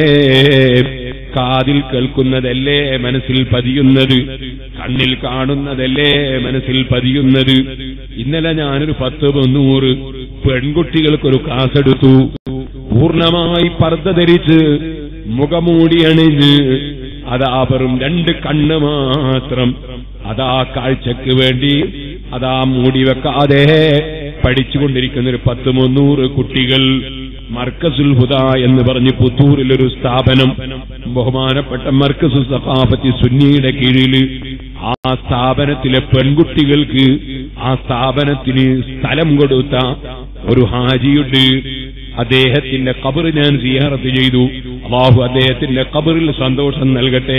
കാതിൽ കേൾക്കുന്നതല്ലേ മനസ്സിൽ പതിയുന്നത് കണ്ണിൽ കാണുന്നതല്ലേ മനസ്സിൽ പതിയുന്നത് ഇന്നലെ ഞാനൊരു പത്ത് മുന്നൂറ് പെൺകുട്ടികൾക്കൊരു ക്ലാസ് എടുത്തു പൂർണ്ണമായി പർദ്ദ ധരിച്ച് മുഖമൂടി അണിഞ്ഞ് അതാ വെറും രണ്ട് കണ്ണ് മാത്രം അതാ കാഴ്ചക്ക് വേണ്ടി അതാ മൂടി വെക്കാതെ പഠിച്ചുകൊണ്ടിരിക്കുന്ന ഒരു പത്ത് മുന്നൂറ് കുട്ടികൾ മർക്കസുൽ ഹുദ എന്ന് പറഞ്ഞ് പുത്തൂരിലൊരു സ്ഥാപനം ബഹുമാനപ്പെട്ട മർക്കസു സഖാഫത്തി സുന്നിയുടെ കീഴിൽ ആ സ്ഥാപനത്തിലെ പെൺകുട്ടികൾക്ക് ആ സ്ഥാപനത്തിന് സ്ഥലം കൊടുത്ത ഒരു ഹാജിയുണ്ട് അദ്ദേഹത്തിന്റെ കബർ ഞാൻ സിയാറത്ത് ചെയ്തു അള്ളാഹു അദ്ദേഹത്തിന്റെ കബറിൽ സന്തോഷം നൽകട്ടെ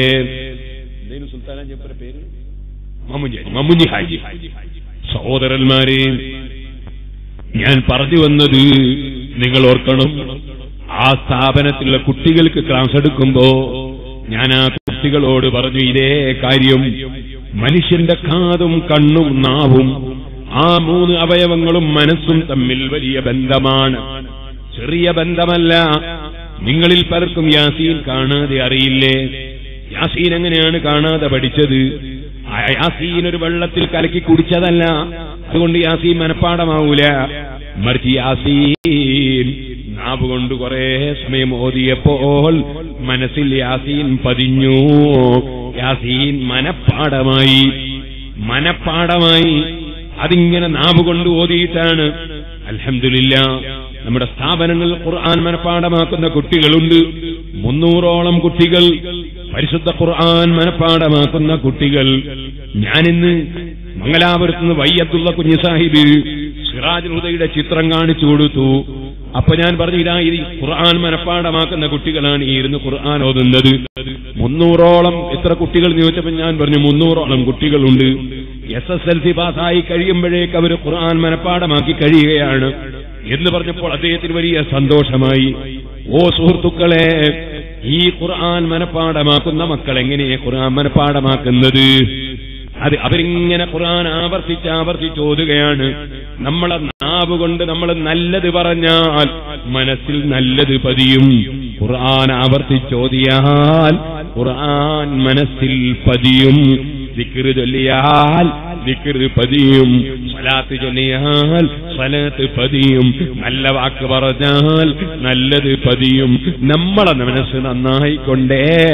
മമ്മുഞ്ഞി മമ്മുഞ്ഞി ഹാജി സഹോദരന്മാരെ ഞാൻ പറഞ്ഞു വന്നത് നിങ്ങൾ ഓർക്കണം ആ സ്ഥാപനത്തിലുള്ള കുട്ടികൾക്ക് ക്ലാസ് എടുക്കുമ്പോ ഞാൻ ആ കുട്ടികളോട് പറഞ്ഞു ഇതേ കാര്യം മനുഷ്യന്റെ കാതും കണ്ണും നാവും ആ മൂന്ന് അവയവങ്ങളും മനസ്സും തമ്മിൽ വലിയ ബന്ധമാണ് ചെറിയ ബന്ധമല്ല നിങ്ങളിൽ പലർക്കും യാസീൻ കാണാതെ അറിയില്ലേ യാസീൻ എങ്ങനെയാണ് കാണാതെ പഠിച്ചത് ആ യാസീൻ ഒരു വെള്ളത്തിൽ കലക്കി കുടിച്ചതല്ല അതുകൊണ്ട് യാസീൻ മനഃപ്പാടമാവൂല മറിച്ച് യാസീൻ നാവ് കൊണ്ട് കുറെ സമയം ഓതിയപ്പോൾ മനസ്സിൽ യാസീൻ പതിഞ്ഞു യാസീൻ മനഃപ്പാടമായി മനഃപ്പാടമായി അതിങ്ങനെ നാവ് കൊണ്ട് ഓതിയിട്ടാണ് അൽഹമില്ല നമ്മുടെ സ്ഥാപനങ്ങളിൽ ഖുർആൻ മനഃപ്പാടമാക്കുന്ന കുട്ടികളുണ്ട് മുന്നൂറോളം കുട്ടികൾ പരിശുദ്ധ ഖുർആൻ മനഃപ്പാടമാക്കുന്ന കുട്ടികൾ ഞാനിന്ന് മംഗലാപുരത്ത് നിന്ന് വയ്യത്തുള്ള കുഞ്ഞു സാഹിബ് സിറാജ് ഹുദയുടെ ചിത്രം കാണിച്ചു കൊടുത്തു അപ്പൊ ഞാൻ പറഞ്ഞു ഇതാ ഇത് ഖുർആൻ മനഃപ്പാടമാക്കുന്ന കുട്ടികളാണ് ഈ ഇരുന്ന് ഖുർആൻ ഓതുന്നത് മുന്നൂറോളം എത്ര കുട്ടികൾ ചോദിച്ചപ്പോൾ ഞാൻ പറഞ്ഞു മുന്നൂറോളം കുട്ടികളുണ്ട് എസ് എസ് എൽ സി പാസ്സായി കഴിയുമ്പോഴേക്ക് അവർ ഖുർആൻ മനഃപ്പാടമാക്കി കഴിയുകയാണ് എന്ന് പറഞ്ഞപ്പോൾ അദ്ദേഹത്തിന് വലിയ സന്തോഷമായി ഓ സുഹൃത്തുക്കളെ ഈ ഖുർആൻ മനഃപ്പാടമാക്കുന്ന മക്കൾ എങ്ങനെയാ ഖുർആൻ മനഃപ്പാടമാക്കുന്നത് അത് അവരിങ്ങനെ ഖുർആൻ ആവർത്തിച്ച് ആവർത്തിച്ച് ഓതുകയാണ് നമ്മളെ നാവ് കൊണ്ട് നമ്മൾ നല്ലത് പറഞ്ഞാൽ മനസ്സിൽ നല്ലത് പതിയും ഖുർആൻ ആവർത്തിച്ചോതിയാൽ ഖുർആൻ മനസ്സിൽ പതിയും ദിക്റ് ചൊല്ലിയാൽ ദിക്റ് പതിയും സ്വലാത്ത് ചൊല്ലിയാൽ സ്വലാത്ത് പതിയും നല്ല വാക്ക് പറഞ്ഞാൽ നല്ലത് പതിയും നമ്മളെ മനസ്സ് നന്നായിക്കൊണ്ടേയിരിക്കും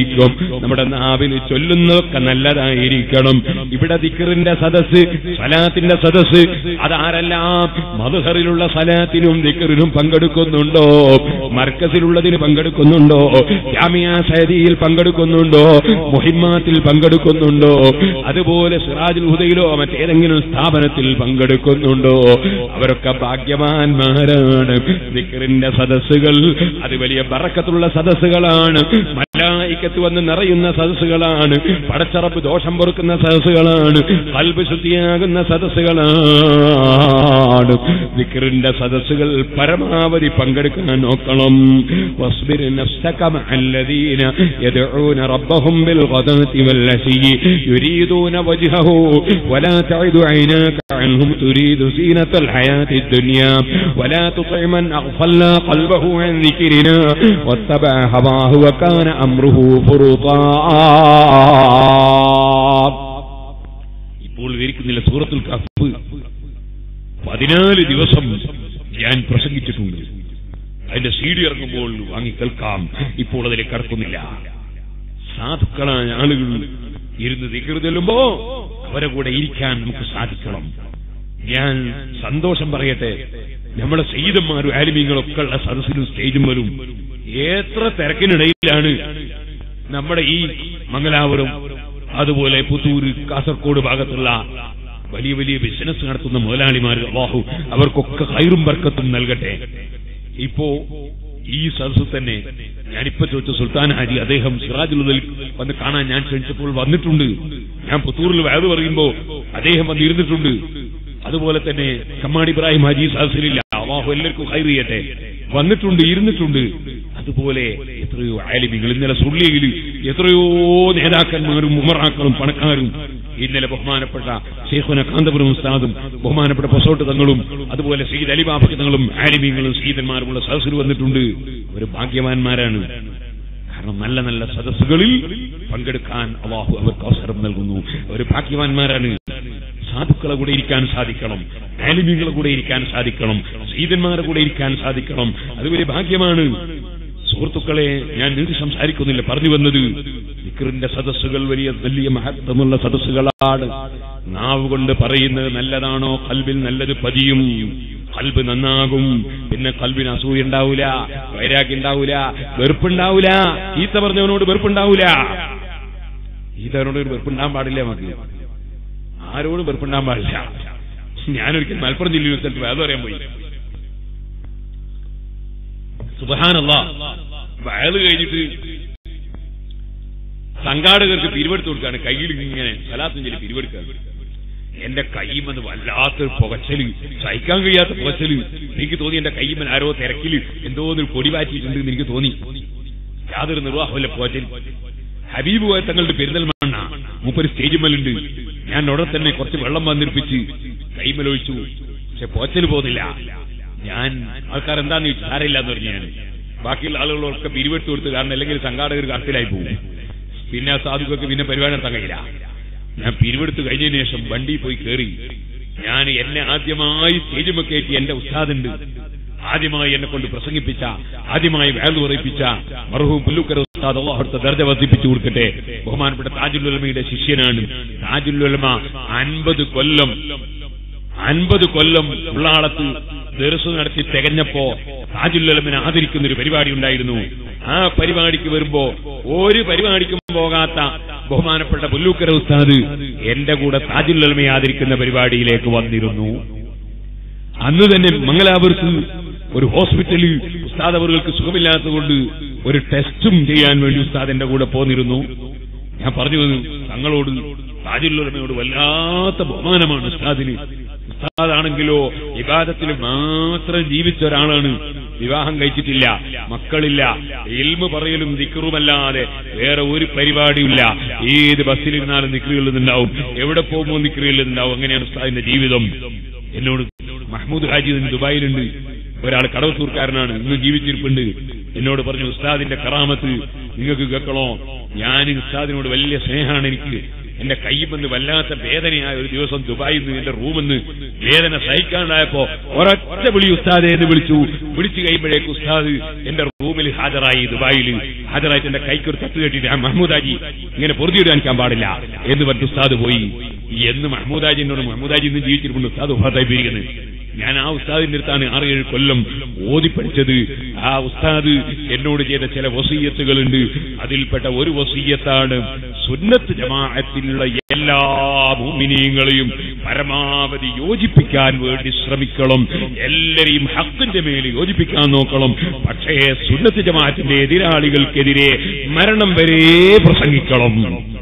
നല്ലതായിരിക്കും നമ്മുടെ നാവിന് ചൊല്ലുന്നതൊക്കെ നല്ലതായിരിക്കണം ഇവിടെ ദിക്കറിന്റെ സദസ്സ് സലാത്തിന്റെ സദസ്സ് അതാരെല്ലാം മധുഹറിലുള്ള സലാത്തിനും ദിക്കറിനും പങ്കെടുക്കുന്നുണ്ടോ മർക്കസിലുള്ളതിന് പങ്കെടുക്കുന്നുണ്ടോ ജാമിയ സൈദിയിൽ പങ്കെടുക്കുന്നുണ്ടോ മുഹിമാത്തിൽ പങ്കെടുക്കുന്നുണ്ടോ അതുപോലെ സിറാജുൽ ഹുദയിലോ മറ്റേതെങ്കിലും സ്ഥാപനത്തിൽ പങ്കെടുക്കുന്നുണ്ടോ അവരൊക്കെ ഭാഗ്യവാന്മാരാണ് ദിക്കറിന്റെ സദസ്സുകൾ അത് വലിയ ബറക്കത്തുള്ള സദസ്സുകളാണ് മലായിക്കത്ത് വന്ന് നിറയുന്ന സദസ്സുകളാണ് പടച്ചറപ്പ് ദോഷം പൊറുക്കുന്ന സദസ്സുകളാണ് കൽബ് ശുദ്ധിയാകുന്ന സദസ്സുകളാണ് ദിക്കറിന്റെ സദസ്സുകൾ പരമാവധി പങ്കെടുക്കാൻ നോക്കണം واصبر نفسك مع الذين يدعون ربهم بالغداة والعشي يريدون وجهه ولا تعد عيناك عنهم تريد زينة الحياة الدنيا ولا تطع من أغفلنا قلبه عن ذكرنا واتبع هواه وكان أمره فرطا ഇപ്പോൾ വിരിക്കുന്നില്ല സൂറത്തുൽ കഫ് പതിനാല് ദിവസം ഞാൻ പ്രസംഗിച്ചിട്ടുണ്ട് അതിന്റെ സീഡി ഇറങ്ങുമ്പോൾ വാങ്ങി കേൾക്കാം ഇപ്പോൾ അതിലേക്ക് കടക്കുന്നില്ല സാധുക്കളായ ആളുകൾ ഇരുന്ന് ദിക്കറ് ചെല്ലുമ്പോ അവരെ കൂടെ ഇരിക്കാൻ നമുക്ക് സാധിക്കണം ഞാൻ സന്തോഷം പറയട്ടെ നമ്മുടെ സയ്യിദന്മാരും ആലിമീങ്ങളൊക്കെ ഉള്ള സദസ്സിലും സ്റ്റേജും വരും എത്ര തിരക്കിനിടയിലാണ് നമ്മുടെ ഈ മംഗലാപുരം അതുപോലെ പുത്തൂര് കാസർഗോഡ് ഭാഗത്തുള്ള വലിയ വലിയ ബിസിനസ് നടത്തുന്ന മുതലാളിമാർ അള്ളാഹു അവർക്കൊക്കെ ഹൈറും ബർക്കത്തും നൽകട്ടെ ഇപ്പോ ഈ സദസ്സിൽ തന്നെ ഞാനിപ്പോ ചോദിച്ച സുൽത്താൻ ഹാജി അദ്ദേഹം സിറാജുൽ വന്ന് കാണാൻ ഞാൻ ക്ഷണിച്ചപ്പോൾ വന്നിട്ടുണ്ട് ഞാൻ പുത്തൂരിൽ വയത് പറയുമ്പോ അദ്ദേഹം വന്ന് ഇരുന്നിട്ടുണ്ട് അതുപോലെ തന്നെ കമ്മാടി ഇബ്രാഹിം ഹാജി സദസ്സിലില്ല അള്ളാഹു എല്ലാവർക്കും ഹൈർ ചെയ്യട്ടെ വന്നിട്ടുണ്ട് ഇരുന്നിട്ടുണ്ട് അതുപോലെ എത്രയോ ആലിമികൾ ഇന്നലെ സുള്ളിയിൽ എത്രയോ നേതാക്കന്മാരും ഉമറാക്കളും പണക്കാരും ഇന്നലെ ബഹുമാനപ്പെട്ട ഷെയ്ഖുന കാന്തപുരം ഉസ്താദും ബഹുമാനപ്പെട്ട പൊസോട്ട് തങ്ങളും അതുപോലെ സീദ് അലിബാബക്ക് തങ്ങളും ആലിമീങ്ങളും സീതന്മാരുമുള്ള സദസ്സിൽ വന്നിട്ടുണ്ട് ഒരു ഭാഗ്യവാന്മാരാണ് കാരണം നല്ല നല്ല സദസ്സുകളിൽ പങ്കെടുക്കാൻ അള്ളാഹു അവർക്ക് അവസരം നൽകുന്നു ഒരു ഭാഗ്യവാന്മാരാണ് സാധുക്കളെ കൂടെ ഇരിക്കാൻ സാധിക്കണം ആലിമീങ്ങളെ കൂടെ ഇരിക്കാൻ സാധിക്കണം സീതന്മാരെ കൂടെ ഇരിക്കാൻ സാധിക്കണം അത് വലിയ ഭാഗ്യമാണ് സുഹൃത്തുക്കളെ ഞാൻ നീട്ടി സംസാരിക്കുന്നില്ല പറഞ്ഞു വന്നത് വിക്രിന്റെ സദസ്സുകൾ വലിയ വലിയ മഹത്വമുള്ള സദസ്സുകളാണ് നാവ് കൊണ്ട് പറയുന്നത് നല്ലതാണോ കൽബിൽ നല്ലത് പതിയും കൽബ് നന്നാകും പിന്നെ കൽബിന് അസൂയ ഉണ്ടാവൂല വൈരാഗ്യം ഉണ്ടാവൂല വെറുപ്പുണ്ടാവൂല ഈത്ത പറഞ്ഞവനോട് വെറുപ്പുണ്ടാവൂല ഈത്തവനോട് ഒരു വെറുപ്പുണ്ടാകാൻ പാടില്ല നമുക്ക് ആരോടും വെറുപ്പുണ്ടാകാൻ പാടില്ല ഞാനൊരിക്കൽ മലപ്പുറം ജില്ലയിൽ സ്ഥലത്ത് വേദം പറയാൻ പോയി സുബഹാനല്ല വയല് കഴിഞ്ഞിട്ട് സംഘാടകർക്ക് പിരിവെടുത്ത് കൊടുക്കാണ് കയ്യിൽ ഇങ്ങനെ സലാത്തും ചെല്ലി പിരിവെടുക്കാണ് എന്റെ കൈമെന്ന് വല്ലാത്തൊരു പുകച്ചല് സഹിക്കാൻ കഴിയാത്ത പുകച്ചല് എനിക്ക് തോന്നി എന്റെ കൈമൻ ആരോ തിരക്കില് എന്തോ ഒരു പൊടി മാറ്റിയിട്ടുണ്ട് എന്ന് എനിക്ക് തോന്നി യാതൊരു നിർവാഹമല്ല പുകച്ചൽ ഹബീബ് പോയ തങ്ങളുടെ പെരുന്തൽമണ്ണ മൂപ്പര് സ്റ്റേജ് മേലുണ്ട് ഞാൻ ഉടനെ തന്നെ കുറച്ച് വെള്ളം വന്നിരിപ്പിച്ച് കൈമലൊഴിച്ചു പക്ഷെ പോച്ചൽ പോകുന്നില്ല ഞാൻ ആൾക്കാർ എന്താന്ന് ചോദിച്ചു സാരമില്ല എന്ന് പറഞ്ഞു ഞാൻ ബാക്കിയുള്ള ആളുകളൊക്കെ പിരിവെട്ട് കൊടുത്ത് കാരണം അല്ലെങ്കിൽ സംഘാടകർ കത്തിലായി പോകും പിന്നെ ആ സാധുക്കൾക്ക് പിന്നെ പരിപാടി നടത്താൻ കഴിയില്ല ഞാൻ പിരിവെടുത്ത് കഴിഞ്ഞതിന് ശേഷം വണ്ടി പോയി കയറി ഞാൻ എന്നെ ആദ്യമായി സ്റ്റേജ് കയറ്റി എന്റെ ഉസ്താദുണ്ട് ആദ്യമായി എന്നെ കൊണ്ട് പ്രസംഗിപ്പിച്ച ആദ്യമായി വേദ പറയിപ്പിച്ച മർഹൂം പുല്ലുക്കര ഉസ്താദ് അള്ളാഹുടുത്ത ദർജ വർദ്ധിപ്പിച്ചു കൊടുക്കട്ടെ ബഹുമാനപ്പെട്ട താജുല്ലുലമയുടെ ശിഷ്യനാണ് താജുല്ലുലമ അൻപത് കൊല്ലം അൻപത് കൊല്ലം ഉള്ളാളത്ത് ദർസ് നടത്തി തികഞ്ഞപ്പോ താജുല്ലുലമിനെ ആദരിക്കുന്ന ഒരു പരിപാടി ഉണ്ടായിരുന്നു ആ പരിപാടിക്ക് വരുമ്പോ ഒരു പരിപാടിക്കും പോകാത്ത ബഹുമാനപ്പെട്ട പുല്ലൂക്കര ഉസ്താദ് എന്റെ കൂടെ താജുല്ലുലമയെ ആദരിക്കുന്ന പരിപാടിയിലേക്ക് വന്നിരുന്നു അന്ന് തന്നെ മംഗലാപുരത്ത് ഒരു ഹോസ്പിറ്റലിൽ ഉസ്താദ് അവർക്ക് സുഖമില്ലാത്തതുകൊണ്ട് ഒരു ടെസ്റ്റും ചെയ്യാൻ വേണ്ടി ഉസ്താദ് എന്റെ കൂടെ പോന്നിരുന്നു ഞാൻ പറഞ്ഞു വന്നു തങ്ങളോട് താജുല്ലുലമയോട് വല്ലാത്ത ബഹുമാനമാണ് ഉസ്താദിന് ഉസ്താദാണെങ്കിലോ വിവാദത്തിൽ മാത്രം ജീവിച്ച ഒരാളാണ് വിവാഹം കഴിച്ചിട്ടില്ല മക്കളില്ല ഇൽമ പറയലും നിക്കറുമല്ലാതെ വേറെ ഒരു പരിപാടിയില്ല ഏത് ബസ്സിലിരുന്നാലും നിക്കറുകളുണ്ടാവും എവിടെ പോകുമ്പോൾ നിക്കറുകളുണ്ടാവും അങ്ങനെയാണ് ഉസ്താദിന്റെ ജീവിതം എന്നോട് മഹ്മൂദ് ഹാജി ഇന്ന് ദുബായിലുണ്ട് ഒരാൾ കടവത്തൂർക്കാരനാണ് ഇന്ന് ജീവിച്ചിരിപ്പുണ്ട് എന്നോട് പറഞ്ഞു ഉസ്താദിന്റെ കറാമത്ത് നിങ്ങൾക്ക് കേൾക്കണോ ഞാൻ ഉസ്താദിനോട് വലിയ സ്നേഹമാണ് എനിക്ക് എന്റെ കൈമെന്ന് വല്ലാത്ത വേദനയായ ഒരു ദിവസം ദുബായിൽ നിന്ന് എന്റെ റൂമിൽ നിന്ന് വേദന സഹിക്കാണ്ടായപ്പോ ഒരൊറ്റ വിളി ഉസ്താദെ എന്ന് വിളിച്ചു വിളിച്ചു കഴിയുമ്പോഴേക്ക് ഉസ്താദ് എന്റെ റൂമിൽ ഹാജരായി ദുബായിൽ ഹാജരായിട്ട് എന്റെ കൈക്കൊരു തട്ട് കെട്ടിട്ട് ആ മഹ്മൂദാജി ഇങ്ങനെ പൊറുതിയിട്ട് കാണിക്കാൻ പാടില്ല എന്ന് പറഞ്ഞ് ഉസ്താദ് പോയി എന്ന് മഹ്മൂദാജിനോട് മഹ്മൂദാജി ഇന്ന് ജീവിച്ചിട്ടുണ്ട് ഉസ്താദ് ഉഫാത്തായിപ്പിരിക്കുന്നത് ഞാൻ ആ ഉസ്താദിന്റെ അടുത്താണ് ആറ് ഏഴ് കൊല്ലം ഓതി പഠിച്ചത് ആ ഉസ്താദ് എന്നോട് ചെയ്ത ചില വസീയത്തുകളുണ്ട് അതിൽപ്പെട്ട ഒരു വസീയത്താണ് സുന്നത്ത് ജമാഅത്തിലുള്ള എല്ലാ ഭൂമിനീങ്ങളെയും പരമാവധി യോജിപ്പിക്കാൻ വേണ്ടി ശ്രമിക്കണം എല്ലാരെയും ഹക്കിന്റെ മേൽ യോജിപ്പിക്കാൻ നോക്കണം പക്ഷേ സുന്നത്ത് ജമാഅത്തിന്റെ എതിരാളികൾക്കെതിരെ മരണം വരെ പ്രസംഗിക്കണം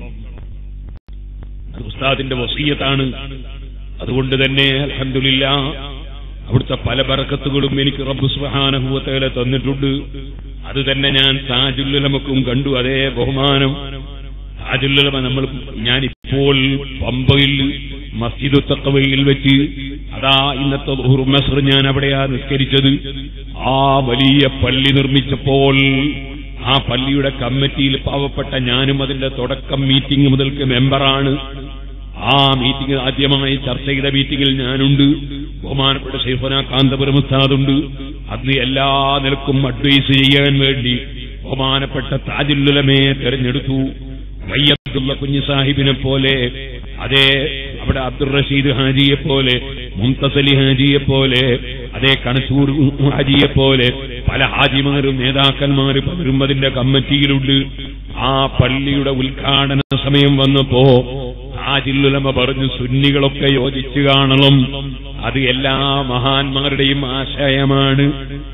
അത് ഉസ്താദിന്റെ വസീയത്താണ് അതുകൊണ്ട് തന്നെ അലഹമില്ല അവിടുത്തെ പല ബറക്കത്തുകളും എനിക്ക് റബ്ബ് സുഹാനഹുവത്തേലെ തന്നിട്ടുണ്ട് അത് തന്നെ ഞാൻ താജുല്ലുലമക്കും കണ്ടു അതേ ബഹുമാനം താജുല്ലുലമ നമ്മൾ ഞാനിപ്പോൾ പമ്പയിൽ മസ്ജിദ് തക്കവയിൽ വെച്ച് അതാ ഇന്നത്തെ മസർ ഞാൻ അവിടെയാ നിസ്കരിച്ചത് ആ വലിയ പള്ളി നിർമ്മിച്ചപ്പോൾ ആ പള്ളിയുടെ കമ്മിറ്റിയിൽ പാവപ്പെട്ട ഞാനും അതിന്റെ തുടക്കം മീറ്റിംഗ് മുതൽക്ക് മെമ്പറാണ് ആ മീറ്റിംഗ് ആദ്യമായി ചർച്ച ചെയ്ത മീറ്റിംഗിൽ ഞാനുണ്ട് ബഹുമാനപ്പെട്ട ഷെയ്ഫന കാന്തപുരം ഉസ്താദുണ്ട് അന്ന് എല്ലാ നിലക്കും അഡ്വൈസ് ചെയ്യാൻ വേണ്ടി ബഹുമാനപ്പെട്ട താജുല്ലുലമയെ തെരഞ്ഞെടുത്തു വയ്യബ്ദുള്ള കുഞ്ഞു സാഹിബിനെ പോലെ അതേ അവിടെ അബ്ദുൾ റഷീദ് ഹാജിയെ പോലെ മുംതസലി ഹാജിയെ പോലെ അതേ കണച്ചൂർ ഹാജിയെ പോലെ പല ഹാജിമാരും നേതാക്കന്മാരും പലരും അതിന്റെ കമ്മിറ്റിയിലുണ്ട് ആ പള്ളിയുടെ ഉദ്ഘാടന സമയം വന്നപ്പോ ആജില്ലുലമ പറഞ്ഞു സുന്നികളൊക്കെ യോജിച്ചു കാണണം അത് എല്ലാ മഹാന്മാരുടെയും ആശയമാണ്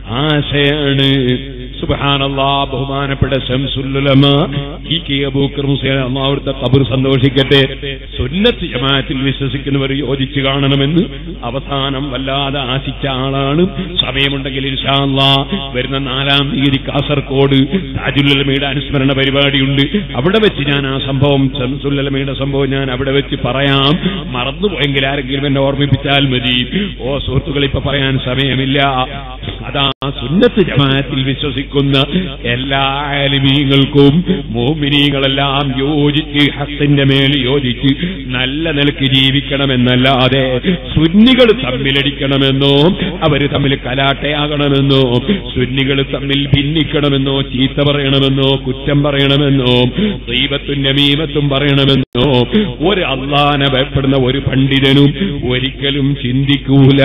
ആശയാണ് സുബാനല്ലാ ബഹുമാനപ്പെട്ട ശംസുല്ലുലമ ഈ കെ അബൂക്കർ ഹുസൈൻ അള്ളാഹുടുത്തെ കബർ സന്തോഷിക്കട്ടെ സുന്നത്ത് ജമാഅത്തിൽ വിശ്വസിക്കുന്നവർ യോജിച്ചു കാണണമെന്ന് അവസാനം വല്ലാതെ ആശിച്ച ആളാണ് സമയമുണ്ടെങ്കിൽ ഇൻഷാല്ലാ വരുന്ന നാലാം തീയതി കാസർകോട് താജുല്ലുലമയുടെ അനുസ്മരണ പരിപാടിയുണ്ട് അവിടെ വെച്ച് ഞാൻ ആ സംഭവം ശംസുല്ലമയുടെ സംഭവം ഞാൻ അവിടെ വെച്ച് പറയാം മറന്നുപോയെങ്കിൽ ആരെങ്കിലും എന്നെ ഓർമ്മിപ്പിച്ചാൽ മതി ഓ സുഹൃത്തുക്കൾ ഇപ്പൊ പറയാൻ സമയമില്ല അതാ സുന്നത്ത് ജമാഅത്തിൽ വിശ്വസിക്കുന്ന എല്ലാ ആലിമീങ്ങൾക്കും മോമിനീങ്ങളെല്ലാം യോജിച്ച് ഹത്തിന്റെ മേൽ യോജിച്ച് നല്ല നിലക്ക് ജീവിക്കണമെന്നല്ലാതെ സുന്നികൾ തമ്മിലടിക്കണമെന്നോ അവര് തമ്മിൽ കലാട്ടയാകണമെന്നോ സുന്നികൾ തമ്മിൽ ഭിന്നിക്കണമെന്നോ ചീത്ത പറയണമെന്നോ കുറ്റം പറയണമെന്നോ ദൈവത്തും നമീമത്തും പറയണമെന്നോ ഒരു അള്ളാനെ ഭയപ്പെടുന്ന ഒരു പണ്ഡിതനും ഒരിക്കലും ചിന്തിക്കൂല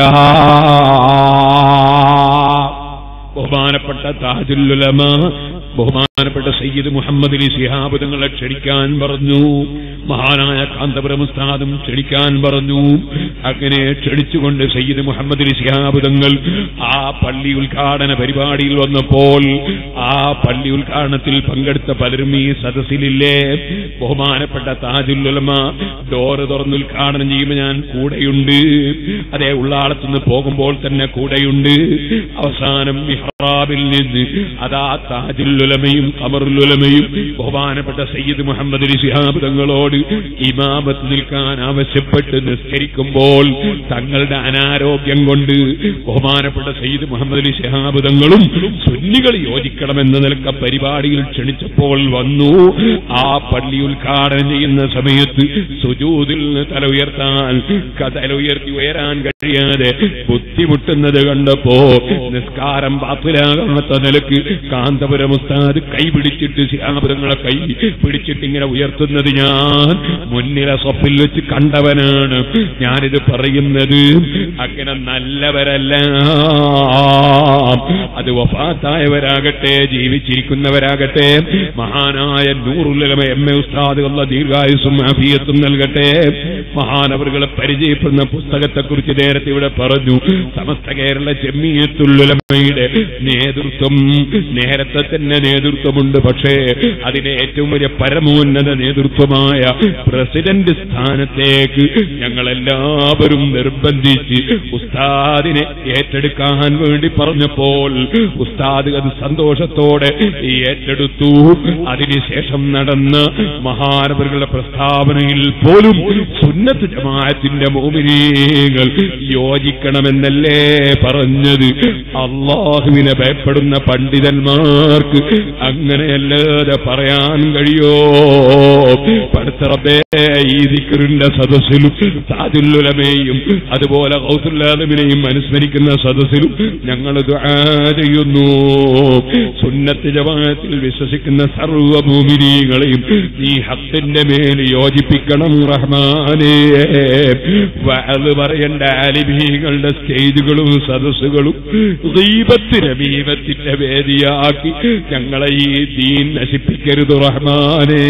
ബഹുമാനപ്പെട്ട താജുല്ലുലമ ബഹുമാനപ്പെട്ട സയ്യിദ് മുഹമ്മദ് അലി ശിഹാബ് തങ്ങളെ ക്ഷണിക്കാൻ പറഞ്ഞു മഹാനായ കാന്തപുരം ഉസ്താദും ക്ഷണിക്കാൻ പറഞ്ഞു അങ്ങനെ ക്ഷണിച്ചുകൊണ്ട് സയ്യിദ് മുഹമ്മദ് അലി ശിഹാബ് തങ്ങൾ ആ പള്ളി ഉദ്ഘാടന പരിപാടിയിൽ വന്നപ്പോൾ ആ പള്ളി ഉദ്ഘാടനത്തിൽ പങ്കെടുത്ത പലരും ഈ സദസ്സിലില്ലേ ബഹുമാനപ്പെട്ട താജുല്ലുലമ ഡോറ് തുറന്ന് ഉദ്ഘാടനം ചെയ്യുമ്പോൾ ഞാൻ കൂടെയുണ്ട് അതേ ഉള്ളാളത്തുനിന്ന് പോകുമ്പോൾ തന്നെ കൂടെയുണ്ട് അവസാനം മിഹ്റാബിൽ നിന്ന് അതാ താജുല്ലുലമയും കമറുലുലമയും ബഹുമാനപ്പെട്ട സയ്യിദ് മുഹമ്മദ് അലി ശിഹാബ് തങ്ങളോട് ഇമാമത്ത് നിൽക്കാൻ ആവശ്യപ്പെട്ട് നിസ്കരിക്കുമ്പോൾ തങ്ങളുടെ അനാരോഗ്യം കൊണ്ട് ബഹുമാനപ്പെട്ട സയ്യിദ് മുഹമ്മദ് അലി ശിഹാബ് തങ്ങളും സുന്നികൾ യോജിക്കണമെന്ന നിലക്ക പരിപാടിയിൽ ക്ഷണിച്ചപ്പോൾ വന്നു ആ പള്ളി ഉദ്ഘാടനം ചെയ്യുന്ന സമയത്ത് സുജൂതിൽ നിന്ന് തല ഉയർത്താൻ തല ഉയർത്തി ഉയരാൻ കഴിയാതെ ബുദ്ധിമുട്ടുന്നത് കണ്ടപ്പോ നിസ്കാരം ബാത്തിലാകാത്ത നിലക്ക് കാന്തപുരം ഉസ്താദ് കൈ പിടിച്ചിട്ട് ശിഹാപുരങ്ങളെ കൈ പിടിച്ചിട്ട് ഇങ്ങനെ ഉയർത്തുന്നത് ഞാൻ മുന്നിലെ സ്വപ്പിൽ വെച്ച് കണ്ടവനാണ് ഞാനിത് പറയുന്നത് അങ്ങനെ നല്ലവരല്ല അത് വഫാത്തായവരാകട്ടെ ജീവിച്ചിരിക്കുന്നവരാകട്ടെ മഹാനായ നൂറുലമ എം എ ഉസ്താദ് ഉള്ള ദീർഘായുസും അഫിയത്തും നൽകട്ടെ മഹാനവറുകളെ പരിചയപ്പെടുന്ന പുസ്തകത്തെക്കുറിച്ച് നേരത്തെ ഇവിടെ പറഞ്ഞു സമസ്ത കേരള ജമ്മിയത്തുല്ലുലമയുടെ നേതൃത്വം നേരത്തെ തന്നെ നേതൃത്വമുണ്ട് പക്ഷേ അതിന് ഏറ്റവും വലിയ പരമോന്നത നേതൃത്വമായ പ്രസിഡന്റ് സ്ഥാനത്തേക്ക് ഞങ്ങളെല്ലാവരും നിർബന്ധിച്ച് ഉസ്താദിനെ ഏറ്റെടുക്കാൻ വേണ്ടി പറഞ്ഞപ്പോൾ പറഞ്ഞപ്പോൾ ഉസ്താദ് അത് സന്തോഷത്തോടെ ഏറ്റെടുത്തു അതിനുശേഷം നടന്ന മഹാനവരുടെ പ്രസ്താവനയിൽ പോലും സുന്നത്ത് ജമാഅത്തിന്റെ മോമിനീകൾ യോജിക്കണമെന്നല്ലേ പറഞ്ഞത് അള്ളാഹുവിനെ ഭയപ്പെടുന്ന പണ്ഡിതന്മാർക്ക് അങ്ങനെയല്ലാതെ പറയാൻ കഴിയോ പടുത്തറബേ ഈ ദിക്കറിന്റെ സദസ്സിലും താജുല്ലുലമയും അതുപോലെ കൗസുല്ലാലമിനെയും അനുസ്മരിക്കുന്ന സദസ്സിലും ഞങ്ങൾ ദുആ ചെയ്യുന്നു സുന്നത്ത് ജമാഅത്തിൽ വിശ്വസിക്കുന്ന സർവഭൂമിനീകളെയും നീ ഹത്തിന്റെ മേൽ യോജിപ്പിക്കണം റഹ്മാനേ വഅദ് പറയേണ്ട ആലിമീങ്ങളുടെ സ്റ്റേജുകളും സദസ്സുകളും ദീപത്ത് രമീപത്തിന്റെ വേദിയാക്കി ഞങ്ങളെ ഈ ദീൻ നശിപ്പിക്കരുത് റഹ്മാനേ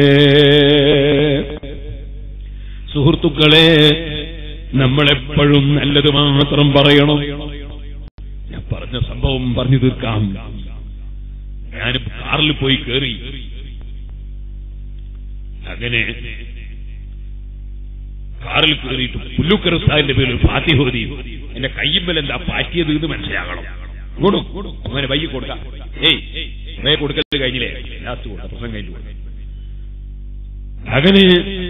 സുഹൃത്തുക്കളെ നമ്മളെപ്പോഴും നല്ലത് മാത്രം പറയണം ഞാൻ പറഞ്ഞ സംഭവം പറഞ്ഞു തീർക്കാം ഞാൻ കാറിൽ പോയി കയറി അങ്ങനെ കാറിൽ കയറിയിട്ട് പുല്ലുക്കർ സാഹിന്റെ പേരിൽ ഫാത്തിഹോദി എന്റെ കയ്യുമ്പൽ എന്താ പാറ്റിയത് എന്ന് മനസ്സിലാകണം കൊടുക്കും അങ്ങനെ വൈകി കൊടുക്കാം ഏയ് വേ കൊടുക്കൽ കഴിഞ്ഞില്ലേ ലാസ്റ്റ് കൊടുക്കാം പ്രശ്നം കഴിഞ്ഞു അങ്ങനെ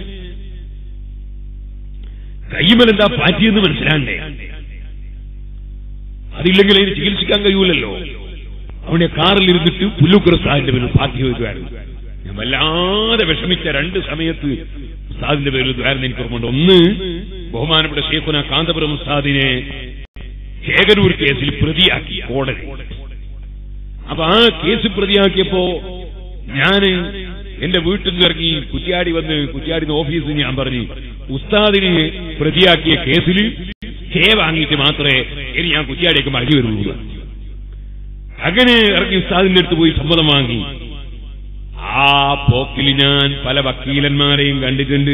കയ്യുമ്പൽ എന്താ പാറ്റിയെന്ന് മനസ്സിലാണ്ടേ അതില്ലെങ്കിൽ അതിന് ചികിത്സിക്കാൻ കഴിയൂലല്ലോ അവനെ കാറിൽ ഇരുന്നിട്ട് പുല്ലുക്കർ സാഹിന്റെ പേരിൽ ഫാത്തിഹോദിയായിരുന്നു ഞാൻ വല്ലാതെ വിഷമിച്ച രണ്ട് സമയത്ത് ഉസ്താദിന്റെ പേരിൽ ദ്വാരം എനിക്ക് ഓർമ്മയുണ്ട് ഒന്ന് ബഹുമാനപ്പെട്ട ഷേഖുന കാന്തപുരം ഉസ്താദിനെ ചേകരൂർ കേസിൽ പ്രതിയാക്കി കോടതി അപ്പൊ ആ കേസ് പ്രതിയാക്കിയപ്പോ ഞാന് എന്റെ വീട്ടിൽ നിന്ന് ഇറങ്ങി കുറ്റിയാടി വന്ന് കുറ്റിയാടി ഓഫീസിൽ ഞാൻ പറഞ്ഞു ഉസ്താദിനെ പ്രതിയാക്കിയ കേസിൽ സ്റ്റേ വാങ്ങിയിട്ട് മാത്രമേ ഇനി ഞാൻ കുറ്റിയാടിയൊക്കെ മടങ്ങി വരുള്ളൂ അങ്ങനെ ഇറങ്ങി ഉസ്താദിന്റെ അടുത്ത് പോയി സമ്മതം വാങ്ങി ആ പോക്കിൽ ഞാൻ പല വക്കീലന്മാരെയും കണ്ടിട്ടുണ്ട്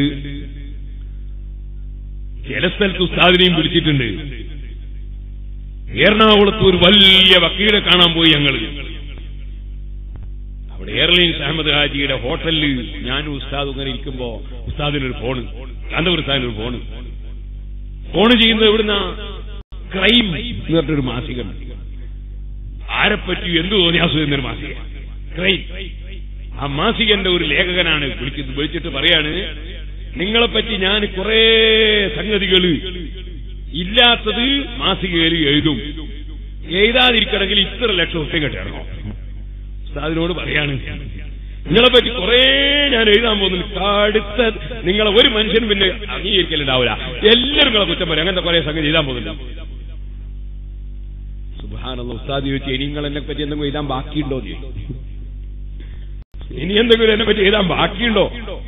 ചില സ്ഥലത്ത് ഉസ്താദിനെയും വിളിച്ചിട്ടുണ്ട് എറണാകുളത്ത് ഒരു വലിയ വക്കീലെ കാണാൻ പോയി ഞങ്ങൾ അവിടെ എയർലൈൻസ് അഹമ്മദ് ഹാജിയുടെ ഹോട്ടലിൽ ഞാനും ഉസ്താദും ഇങ്ങനെ ഇരിക്കുമ്പോ ഉസ്താദിനൊരു ഫോണ് കാന്തപുര ഉസ്താദിനൊരു ഫോണ് ഫോണ് ചെയ്യുന്നത് ഇവിടുന്ന ക്രൈം എന്ന് പറഞ്ഞൊരു മാസിക ആരെപ്പറ്റി എന്ത് തോന്നിയാസു എന്നൊരു മാസിക ക്രൈം ആ മാസികന്റെ ഒരു ലേഖകനാണ് വിളിക്കുന്നത് വിളിച്ചിട്ട് പറയാണ് നിങ്ങളെപ്പറ്റി ഞാൻ കുറെ സംഗതികൾ ഇല്ലാത്തത് മാസികയിൽ എഴുതും എഴുതാതിരിക്കണമെങ്കിൽ ഇത്ര ലക്ഷം ഉറുപ്പ്യ കെട്ടിറങ്ങോ അതിനോട് പറയാണ് നിങ്ങളെപ്പറ്റി കുറെ ഞാൻ എഴുതാൻ പോകുന്നു കടുത്ത നിങ്ങളെ ഒരു മനുഷ്യൻ പിന്നെ അംഗീകരിക്കലുണ്ടാവില്ല എല്ലാവരും നിങ്ങളെ കുറ്റം പറയും അങ്ങനത്തെ കുറെ സംഗതി എഴുതാൻ പോകുന്നില്ല സുബാനുള്ള ഉസ്താദ് ചോദിച്ചു ഇനി നിങ്ങൾ എന്നെ പറ്റി എന്തെങ്കിലും എഴുതാൻ ബാക്കിയുണ്ടോ എന്ന് ചോദിച്ചു ഇനി എന്തെങ്കിലും എന്നെ പറ്റി എഴുതാൻ ബാക്കിയുണ്ടോ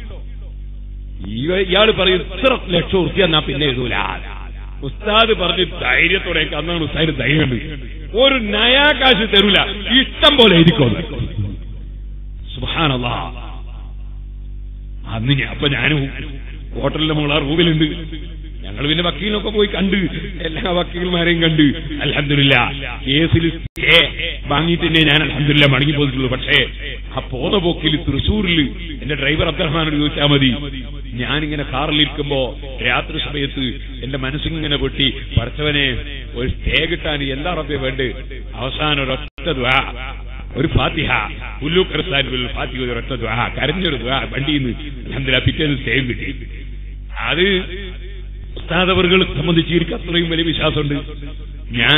ഇയാൾ പറയും ഇത്ര ലക്ഷം ഉറുപ്പ്യ എന്നാ പിന്നെ എഴുതൂല ഉസ്താദ് പറഞ്ഞ് ധൈര്യത്തോടെ എനിക്ക് അന്നാണ് ഉസ്താദിന് ധൈര്യമുണ്ട് ഒരു നയാകാശ് തരൂല ഇഷ്ടം പോലെ എഴുതിക്കോന്ന് സുഹാനല്ല അന്ന് ഞാൻ അപ്പൊ ഞാനും ഹോട്ടലിന്റെ മുകളാ റൂമിലുണ്ട് ഞങ്ങൾ പിന്നെ വക്കീലിനൊക്കെ പോയി കണ്ട് എല്ലാ വക്കീൽമാരെയും കണ്ട് അലഹമില്ല കേസിൽ സ്റ്റേ വാങ്ങിയിട്ട് തന്നെ ഞാൻ അലഹമില്ല മടങ്ങി പോയിട്ടുള്ളൂ പക്ഷേ ആ പോന്ന പോക്കിൽ തൃശ്ശൂരിൽ എന്റെ ഡ്രൈവർ അബ്ദുറഹ്മാനോട് ചോദിച്ചാൽ മതി ഞാനിങ്ങനെ കാറിലിരിക്കുമ്പോ രാത്രി സമയത്ത് എന്റെ മനസ്സിങ്ങനെ പൊട്ടി പഠിച്ചവനെ ഒരു സ്റ്റേ കിട്ടാൻ എന്താ റബ്ബെ വേണ്ട അവസാനം ഒരൊറ്റ ദ്വാ ഒരു ഫാത്തിഹ പുല്ലൂക്കർ സാഹിബിൽ ഫാത്തിഹ ഒരൊറ്റ ദ്വാ കരഞ്ഞൊരു ദ്വാ വണ്ടിയിൽ നിന്ന് അലഹമില്ല പിറ്റേന്ന് സ്റ്റേയും കിട്ടി അത് ഉസ്താദവറുകളെ സംബന്ധിച്ച് എനിക്ക് അത്രയും വലിയ വിശ്വാസമുണ്ട് ഞാൻ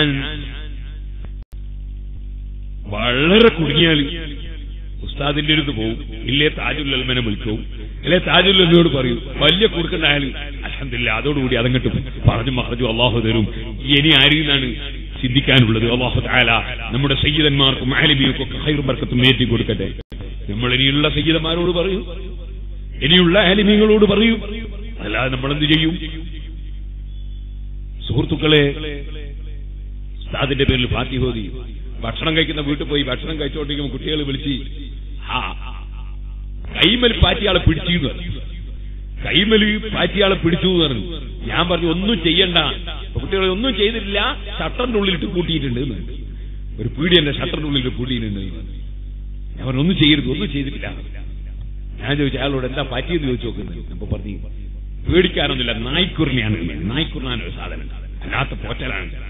വളരെ കുടുങ്ങിയാൽ ഉസ്താദിന്റെ അടുത്ത് പോകും ഇല്ലേ താജുൽ അൽമനെ വിളിക്കും ഇല്ലേ താജുൽ അൽമയോട് പറയും വലിയ കൊടുക്കണ്ടായാൽ അലഹമില്ല അതോടുകൂടി അതങ്ങട്ട് പറഞ്ഞു മറഞ്ഞു അള്ളാഹു തരും ഇനി ആരിൽ നിന്നാണ് ചിന്തിക്കാനുള്ളത് അള്ളാഹു താല നമ്മുടെ സയ്യിദന്മാർക്കും ആലിമിയൊക്കെ ഒക്കെ ഹൈറും ബർക്കത്തും ഏറ്റി കൊടുക്കട്ടെ നമ്മൾ ഇനിയുള്ള സയ്യിദന്മാരോട് പറയും ഇനിയുള്ള ആലിമികളോട് പറയും അല്ലാതെ നമ്മൾ എന്ത് ചെയ്യും സുഹൃത്തുക്കളെ ഉസ്താദിന്റെ പേരിൽ ഫാത്തിഹോദി ഭക്ഷണം കഴിക്കുന്ന വീട്ടിൽ പോയി ഭക്ഷണം കഴിച്ചോണ്ടിരിക്കുമ്പോൾ കുട്ടികൾ വിളിച്ച് ആ കൈമൽ പാറ്റിയാളെ പിടിച്ചു എന്ന് പറഞ്ഞു. കൈമല് പാറ്റിയാളെ പിടിച്ചു എന്ന് പറഞ്ഞു ഞാൻ പറഞ്ഞു ഒന്നും ചെയ്യണ്ട കുട്ടികൾ ഒന്നും ചെയ്തിട്ടില്ല ഷട്ടറിന്റെ ഉള്ളിലിട്ട് കൂട്ടിയിട്ടുണ്ട് എന്ന്. ഒരു പീടി എന്റെ ഷട്ടറിന്റെ ഉള്ളിലിട്ട് കൂട്ടിയിട്ടുണ്ട് എന്ന്. ഞാൻ പറഞ്ഞു ഒന്നും ചെയ്യരുത് ഒന്നും ചെയ്തിട്ടില്ല ഞാൻ ചോദിച്ചു അയാളോട് എന്താ പറ്റിയെന്ന് ചോദിച്ചു നോക്കുന്നത് അപ്പൊ പറഞ്ഞു പേടിക്കാനൊന്നുമില്ല നായ്ക്കുറിനെയാണ് നായ്ക്കുറിനാണ് ഒരു സാധനം അല്ലാത്ത പോറ്റലാണ്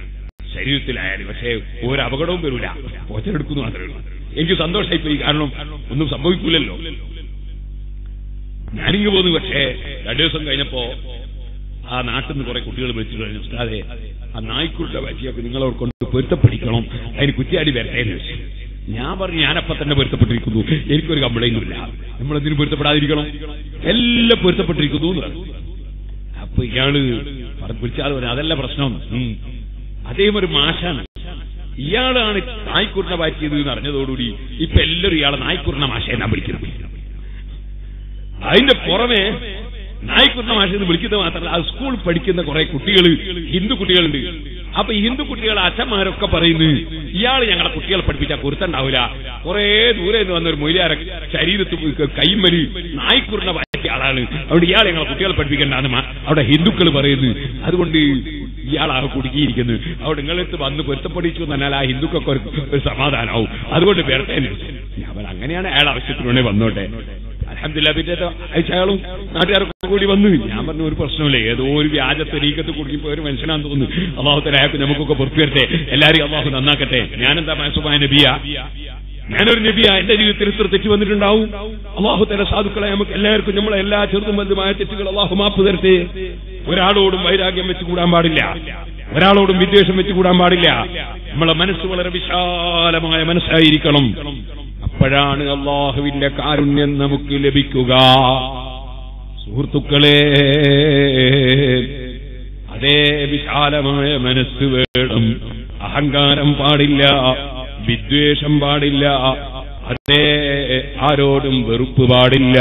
ശരീരത്തിലായാലും പക്ഷേ ഒരു അപകടവും വരൂല പോച്ചെടുക്കുന്നു മാത്രമേ ഉള്ളൂ എനിക്ക് സന്തോഷമായി പോയി കാരണം ഒന്നും സംഭവിക്കൂലല്ലോ ഞാനിങ്ങ് പോന്നു പക്ഷേ രണ്ടു ദിവസം കഴിഞ്ഞപ്പോ ആ നാട്ടിൽ നിന്ന് കുറെ കുട്ടികൾ വിളിച്ചിട്ട് പറഞ്ഞു ഉസ്താദേ ആ നായ്ക്കുരുടെ വച്ചിയൊക്കെ നിങ്ങളോട് കൊണ്ട് പൊരുത്തപ്പെടിക്കണം അതിന് കുറ്റിയാടി വരട്ടെ എന്ന് വെച്ചു ഞാൻ പറഞ്ഞു ഞാനപ്പ തന്നെ പൊരുത്തപ്പെട്ടിരിക്കുന്നു എനിക്കൊരു കംപ്ലൈന്റും ഇല്ല നമ്മളെന്തിനും പൊരുത്തപ്പെടാതിരിക്കണം എല്ലാം പൊരുത്തപ്പെട്ടിരിക്കുന്നു എന്ന് പറഞ്ഞു അപ്പൊ ഇയാള് പറഞ്ഞു വിളിച്ചാൽ പറഞ്ഞു അതല്ല പ്രശ്നം ഉം. അദ്ദേഹം ഒരു മാഷാണ് ഇയാളാണ് നായ്ക്കുറിനെ മാറ്റിയത് എന്ന് അറിഞ്ഞതോടുകൂടി ഇപ്പൊ എല്ലാവരും ഇയാളെ നായ്ക്കുറിനെ മാഷ എന്നാ വിളിക്കുന്നത് അതിന്റെ പുറമെ നായ്ക്കുന്ന മാഷ എന്ന് വിളിക്കുന്നത് മാത്രമല്ല ആ സ്കൂൾ പഠിക്കുന്ന കുറെ കുട്ടികൾ ഹിന്ദു കുട്ടികളുണ്ട് അപ്പൊ ഈ ഹിന്ദു കുട്ടികളെ അച്ഛന്മാരൊക്കെ പറയുന്നു ഇയാൾ ഞങ്ങളെ കുട്ടികളെ പഠിപ്പിച്ചാൽ പൊരുത്തണ്ടാവില്ല കുറെ ദൂരെ നിന്ന് വന്ന ഒരു മൊയിലാര ശരീരത്ത് കൈമലി നായ്ക്കുറിനെ വായിച്ച ആളാണ് അവിടെ ഇയാൾ ഞങ്ങളെ കുട്ടികളെ പഠിപ്പിക്കേണ്ടതാണ് മാ- അവിടെ ഹിന്ദുക്കൾ പറയുന്നു അതുകൊണ്ട് ഇയാളാകെ കുടുക്കിയിരിക്കുന്നു അവിടെ നിങ്ങളെടുത്ത് വന്ന് പൊരുത്തപ്പെടിച്ചു എന്നാൽ ആ ഹിന്ദുക്കൊക്കെ ഒരു ഒരു സമാധാനമാവും അതുകൊണ്ട് വരട്ടെ എന്ന് വെച്ചു. ഞാൻ പറഞ്ഞു, അങ്ങനെയാണ് അയാൾ ആവശ്യത്തിനുണ്ടേ വന്നോട്ടെ അലഹമില്ല പിന്നെ അയച്ച അയാളും നാട്ടുകാരൊക്കെ കൂടി വന്നു ഞാൻ പറഞ്ഞ ഒരു പ്രശ്നമില്ല ഏതോ ഒരു വ്യാജ തെരീക്കത്ത് കുടുങ്ങിപ്പോ ഒരു മനുഷ്യനാന്ന് തോന്നുന്നു അള്ളാഹുത്തല അയാൾക്ക് നമുക്കൊക്കെ പുറത്തു വരട്ടെ എല്ലാരെയും അള്ളാഹു നന്നാക്കട്ടെ ഞാനെന്താ മനസ്സുമായ നബിയ ഞാനൊരു നബിയ എന്റെ ജീവിതത്തിൽ ഇത്ര തെറ്റ് വന്നിട്ടുണ്ടാവും അള്ളാഹു തല സാധുക്കളെ നമുക്ക് എല്ലാവർക്കും നമ്മളെ എല്ലാ ചെറുതും വലുതുമായ തെറ്റുകൾ അള്ളാഹു മാപ്പ് തരട്ടെ ഒരാളോടും വൈരാഗ്യം വെച്ച് കൂടാൻ പാടില്ല ഒരാളോടും വിദ്വേഷം വെച്ച് കൂടാൻ പാടില്ല നമ്മളെ മനസ്സ് വളരെ വിശാലമായ മനസ്സായിരിക്കണം അപ്പോഴാണ് അള്ളാഹുവിന്റെ കാരുണ്യം നമുക്ക് ലഭിക്കുക സുഹൃത്തുക്കളെ അതേ വിശാലമായ മനസ്സ് വേണം അഹങ്കാരം പാടില്ല വിദ്വേഷം പാടില്ല അതേ ആരോടും വെറുപ്പ് പാടില്ല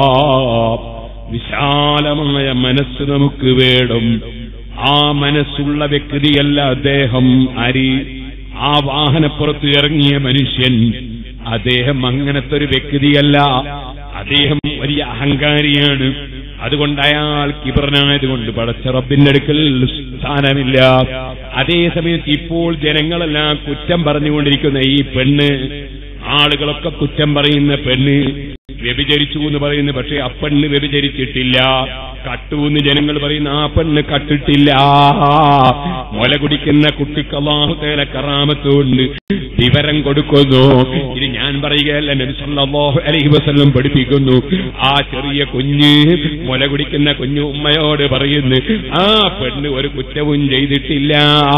വിശാലമായ മനസ്സ് നമുക്ക് വേണം ആ മനസ്സുള്ള വ്യക്തിയല്ല അദ്ദേഹം അരി ആ വാഹനപ്പുറത്ത് ഇറങ്ങിയ മനുഷ്യൻ അദ്ദേഹം അങ്ങനത്തെ ഒരു വ്യക്തിയല്ല അദ്ദേഹം വലിയ അഹങ്കാരിയാണ് അതുകൊണ്ട് അയാൾ കിബറനായതുകൊണ്ട് പടച്ച റബ്ബിന്റെ അടുക്കൽ സ്ഥാനമില്ല അതേ സമയത്ത് ഇപ്പോൾ ജനങ്ങളെല്ലാം കുറ്റം പറഞ്ഞുകൊണ്ടിരിക്കുന്ന ഈ പെണ്ണ് ആളുകളൊക്കെ കുറ്റം പറയുന്ന പെണ്ണ് വ്യഭിചരിച്ചു എന്ന് പറയുന്നു പക്ഷെ ആ പെണ്ണ് വ്യഭിചരിച്ചിട്ടില്ല കട്ടു എന്ന് ജനങ്ങൾ പറയുന്ന ആ പെണ്ണ് കട്ടിട്ടില്ല മുല കുടിക്കുന്ന കുട്ടിക്ക് അള്ളാഹുത്തേല കറാമത്തുകൊണ്ട് വിവരം കൊടുക്കുന്നു ഇത് ഞാൻ പറയുകയല്ല നബി സല്ലല്ലാഹു അലൈഹി വസല്ലം പഠിപ്പിക്കുന്നു ആ ചെറിയ കുഞ്ഞ് മുല കുടിക്കുന്ന കുഞ്ഞു ഉമ്മയോട് പറയുന്നു ആ പെണ്ണ് ഒരു കുറ്റവും ചെയ്തിട്ടില്ല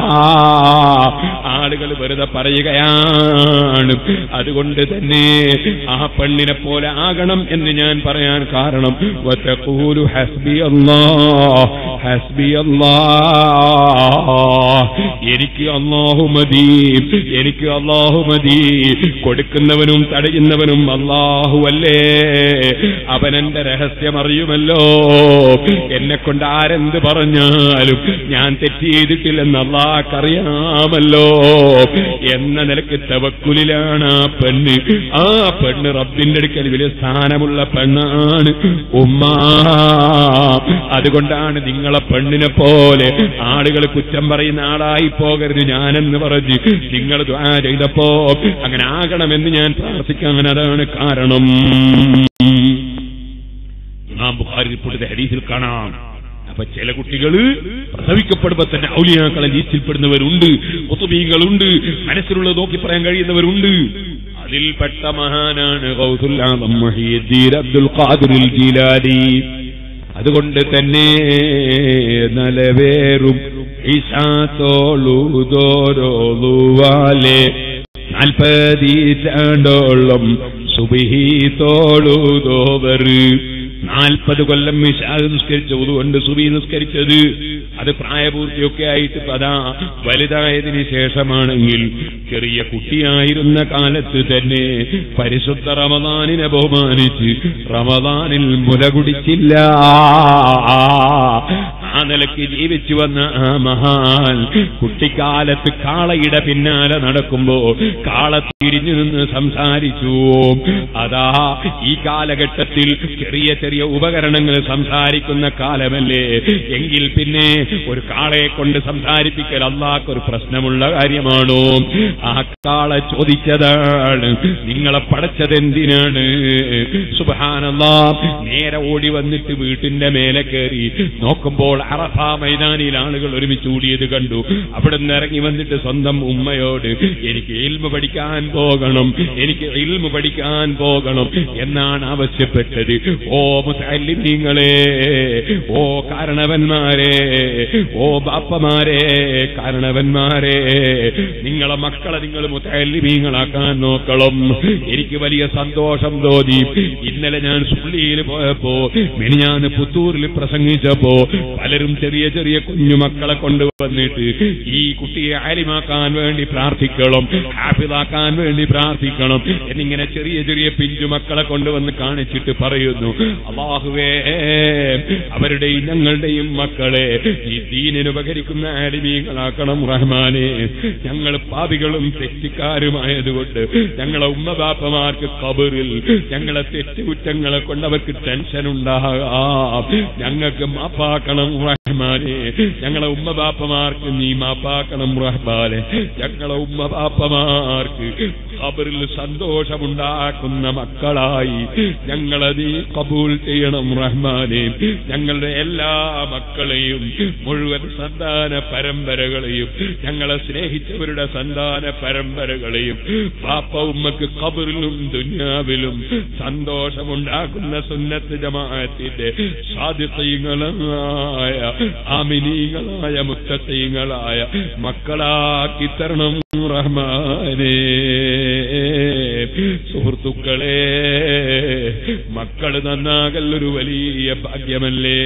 ആളുകൾ വെറുതെ പറയുകയാണ് അതുകൊണ്ട് തന്നെ ആ പെണ്ണിനെ പോലെ ആകണം എന്ന് ഞാൻ പറയാൻ കാരണം വതഖൂലു ഹസ്ബി അല്ലാഹ് ഹസ്ബി അല്ലാഹ് എനിക്ക് അല്ലാഹു മതി എനിക്ക് അല്ലാഹു മതി കൊടുക്കുന്നവനും തടയുന്നവനും അല്ലാഹു അല്ലേ അവനെന്റെ രഹസ്യം അറിയുമല്ലോ എന്നെ കൊണ്ട് ആരെന്ത് പറഞ്ഞാലും ഞാൻ തെറ്റ് ചെയ്തിട്ടില്ലെന്ന് അള്ളാഹ്ക്കറിയാമല്ലോ എന്ന നിലക്ക് തവക്കുലിലാണ് ആ പെണ്ണ് ആ പെണ്ണ് റബ്ബിന്റെ അടുക്കൽ വലിയ സ്ഥാനമുള്ള പെണ്ണാണ് ഉമ്മ അതുകൊണ്ടാണ് നിങ്ങളെ പെണ്ണിനെ പോലെ ആളുകൾ കുറ്റം പറയുന്ന ആളായി പോകരുത് ഞാനെന്ന് പറഞ്ഞ് നിങ്ങൾ ദ്വാ ചെയ്തപ്പോ അങ്ങനെ ആകണമെന്ന് ഞാൻ പ്രാർത്ഥിക്കാൻ അതാണ് കാരണം ഇമാം ബുഖാരി റിപ്പോർട്ട് ഹദീസിൽ കാണാം അപ്പൊ ചില കുട്ടികള് പ്രസവിക്കപ്പെടുമ്പോ തന്നെ ഔലിയാക്കളെ ലീസ്റ്റിൽപ്പെടുന്നവരുണ്ട് ഒത്തുബീകളുണ്ട് മനസ്സിലുള്ളത് നോക്കി പറയാൻ കഴിയുന്നവരുണ്ട് അതിൽപ്പെട്ട മഹാനാണ് ഗൗസുൽ ആദം മുഹീദ്ദീൻ അബ്ദുൽ ഖാദിറുൽ ജീലാനി അതുകൊണ്ട് തന്നെ നലവേറും ഇശാത്തോളുതോരോളുവാലെ നാൽപ്പതീറ്റാണ്ടോളം സുബിഹി തോളുതോവറ് നാൽപ്പത് കൊല്ലം മിശാദ് നിസ്കരിച്ചത് കൊണ്ട് സുബി നിസ്കരിച്ചത് അത് പ്രായപൂർത്തിയൊക്കെ ആയിട്ട് ഇപ്പൊ അതാ വലുതായതിനു ശേഷമാണെങ്കിൽ ചെറിയ കുട്ടിയായിരുന്ന കാലത്ത് തന്നെ പരിശുദ്ധ റമദാനിനെ ബഹുമാനിച്ച് റമദാനിൽ മുല കുടിച്ചില്ല ആ നിലയ്ക്ക് ജീവിച്ചു വന്ന ആ മഹാൻ കുട്ടിക്കാലത്ത് കാളയുടെ പിന്നാലെ നടക്കുമ്പോ കാള തിരിഞ്ഞു നിന്ന് സംസാരിച്ചു അതാ ഈ കാലഘട്ടത്തിൽ ചെറിയ ചെറിയ ഉപകരണങ്ങൾ സംസാരിക്കുന്ന കാലമല്ലേ എങ്കിൽ പിന്നെ ഒരു കാളയെ കൊണ്ട് സംസാരിപ്പിക്കൽ അള്ളാഹ്ക്കൊരു പ്രശ്നമുള്ള കാര്യമാണോ ആ കാള ചോദിച്ചതാണ് നിങ്ങളെ പടച്ചതെന്തിനാണ് സുബാനല്ലാ നേരെ ഓടി വന്നിട്ട് വീട്ടിന്റെ മേലെ കയറി നോക്കുമ്പോൾ അറഫ മൈതാനിയിൽ ആളുകൾ ഒരുമിച്ച് കൂടിയത് കണ്ടു അവിടെ നിന്ന് ഇറങ്ങി വന്നിട്ട് സ്വന്തം ഉമ്മയോട് എനിക്ക് ഇൽമ പഠിക്കാൻ പോകണം എനിക്ക് ഇൽമ പഠിക്കാൻ പോകണം എന്നാണ് ആവശ്യപ്പെട്ടത് ഓ മുത്തല്ലിങ്ങളെ ഓ കാരണവന്മാരെ ഓ ബാപ്പമാരെ കാരണവന്മാരെ നിങ്ങളെ മക്കളെ നിങ്ങൾ മുത്തല്ലിമീങ്ങളാക്കാൻ നോക്കണം എനിക്ക് വലിയ സന്തോഷം തോന്നി ഇന്നലെ ഞാൻ സുള്ളിയിൽ പോയപ്പോ മിനിഞ്ഞാന്ന് പുത്തൂരിൽ പ്രസംഗിച്ചപ്പോ പലരും ചെറിയ ചെറിയ കുഞ്ഞുമക്കളെ കൊണ്ടുവന്നിട്ട് ഈ കുട്ടിയെ ആലിമാക്കാൻ വേണ്ടി പ്രാർത്ഥിക്കണം ഹാഫിദാക്കാൻ വേണ്ടി പ്രാർത്ഥിക്കണം എന്നിങ്ങനെ ചെറിയ ചെറിയ പിഞ്ചുമക്കളെ കൊണ്ടുവന്ന് കാണിച്ചിട്ട് പറയുന്നു അള്ളാഹുവേ അവരുടെയും ഞങ്ങളുടെയും മക്കളെ ഈ ദീനിന് ഉപകരിക്കുന്ന ആലിമീങ്ങളാക്കണം റഹ്മാനെ ഞങ്ങൾ പാപികളും തെറ്റിക്കാരുമായതുകൊണ്ട് ഞങ്ങളെ ഉമ്മബാപ്പമാർക്ക് കബറിൽ ഞങ്ങളെ തെറ്റുകുറ്റങ്ങളെ കൊണ്ട് അവർക്ക് ടെൻഷൻ ഉണ്ടാകാം ഞങ്ങൾക്ക് മാപ്പാക്കണം റഹ്മാനെ ഞങ്ങളെ ഉമ്മബാപ്പമാർക്ക് നീ മാപ്പാക്കണം റഹ്മാനെ ഞങ്ങളെ ഉമ്മബാപ്പമാർക്ക് കബറിൽ സന്തോഷമുണ്ടാക്കുന്ന മക്കളായി ഞങ്ങളെ നീ കബൂൽ ചെയ്യണം റഹ്മാനെ ഞങ്ങളുടെ എല്ലാ മക്കളെയും മുഴുവൻ സന്താന പരമ്പരകളെയും ഞങ്ങളെ സ്നേഹിച്ചവരുടെ സന്താന പരമ്പരകളെയും പാപ്പ ഉമ്മക്ക് കബറിലും ദുന്യാവിലും സന്തോഷമുണ്ടാക്കുന്ന സുന്നത്ത് ജമാഅത്തിന്റെ സാധ്യതങ്ങളായ ആമിനീങ്ങളായ മുത്തത്തീങ്ങളായ മക്കളാക്കി തരണം റഹ്മാനേ സുഹൃത്തുക്കളെ മക്കള് നന്നാകല്ലൊരു വലിയ ഭാഗ്യമല്ലേ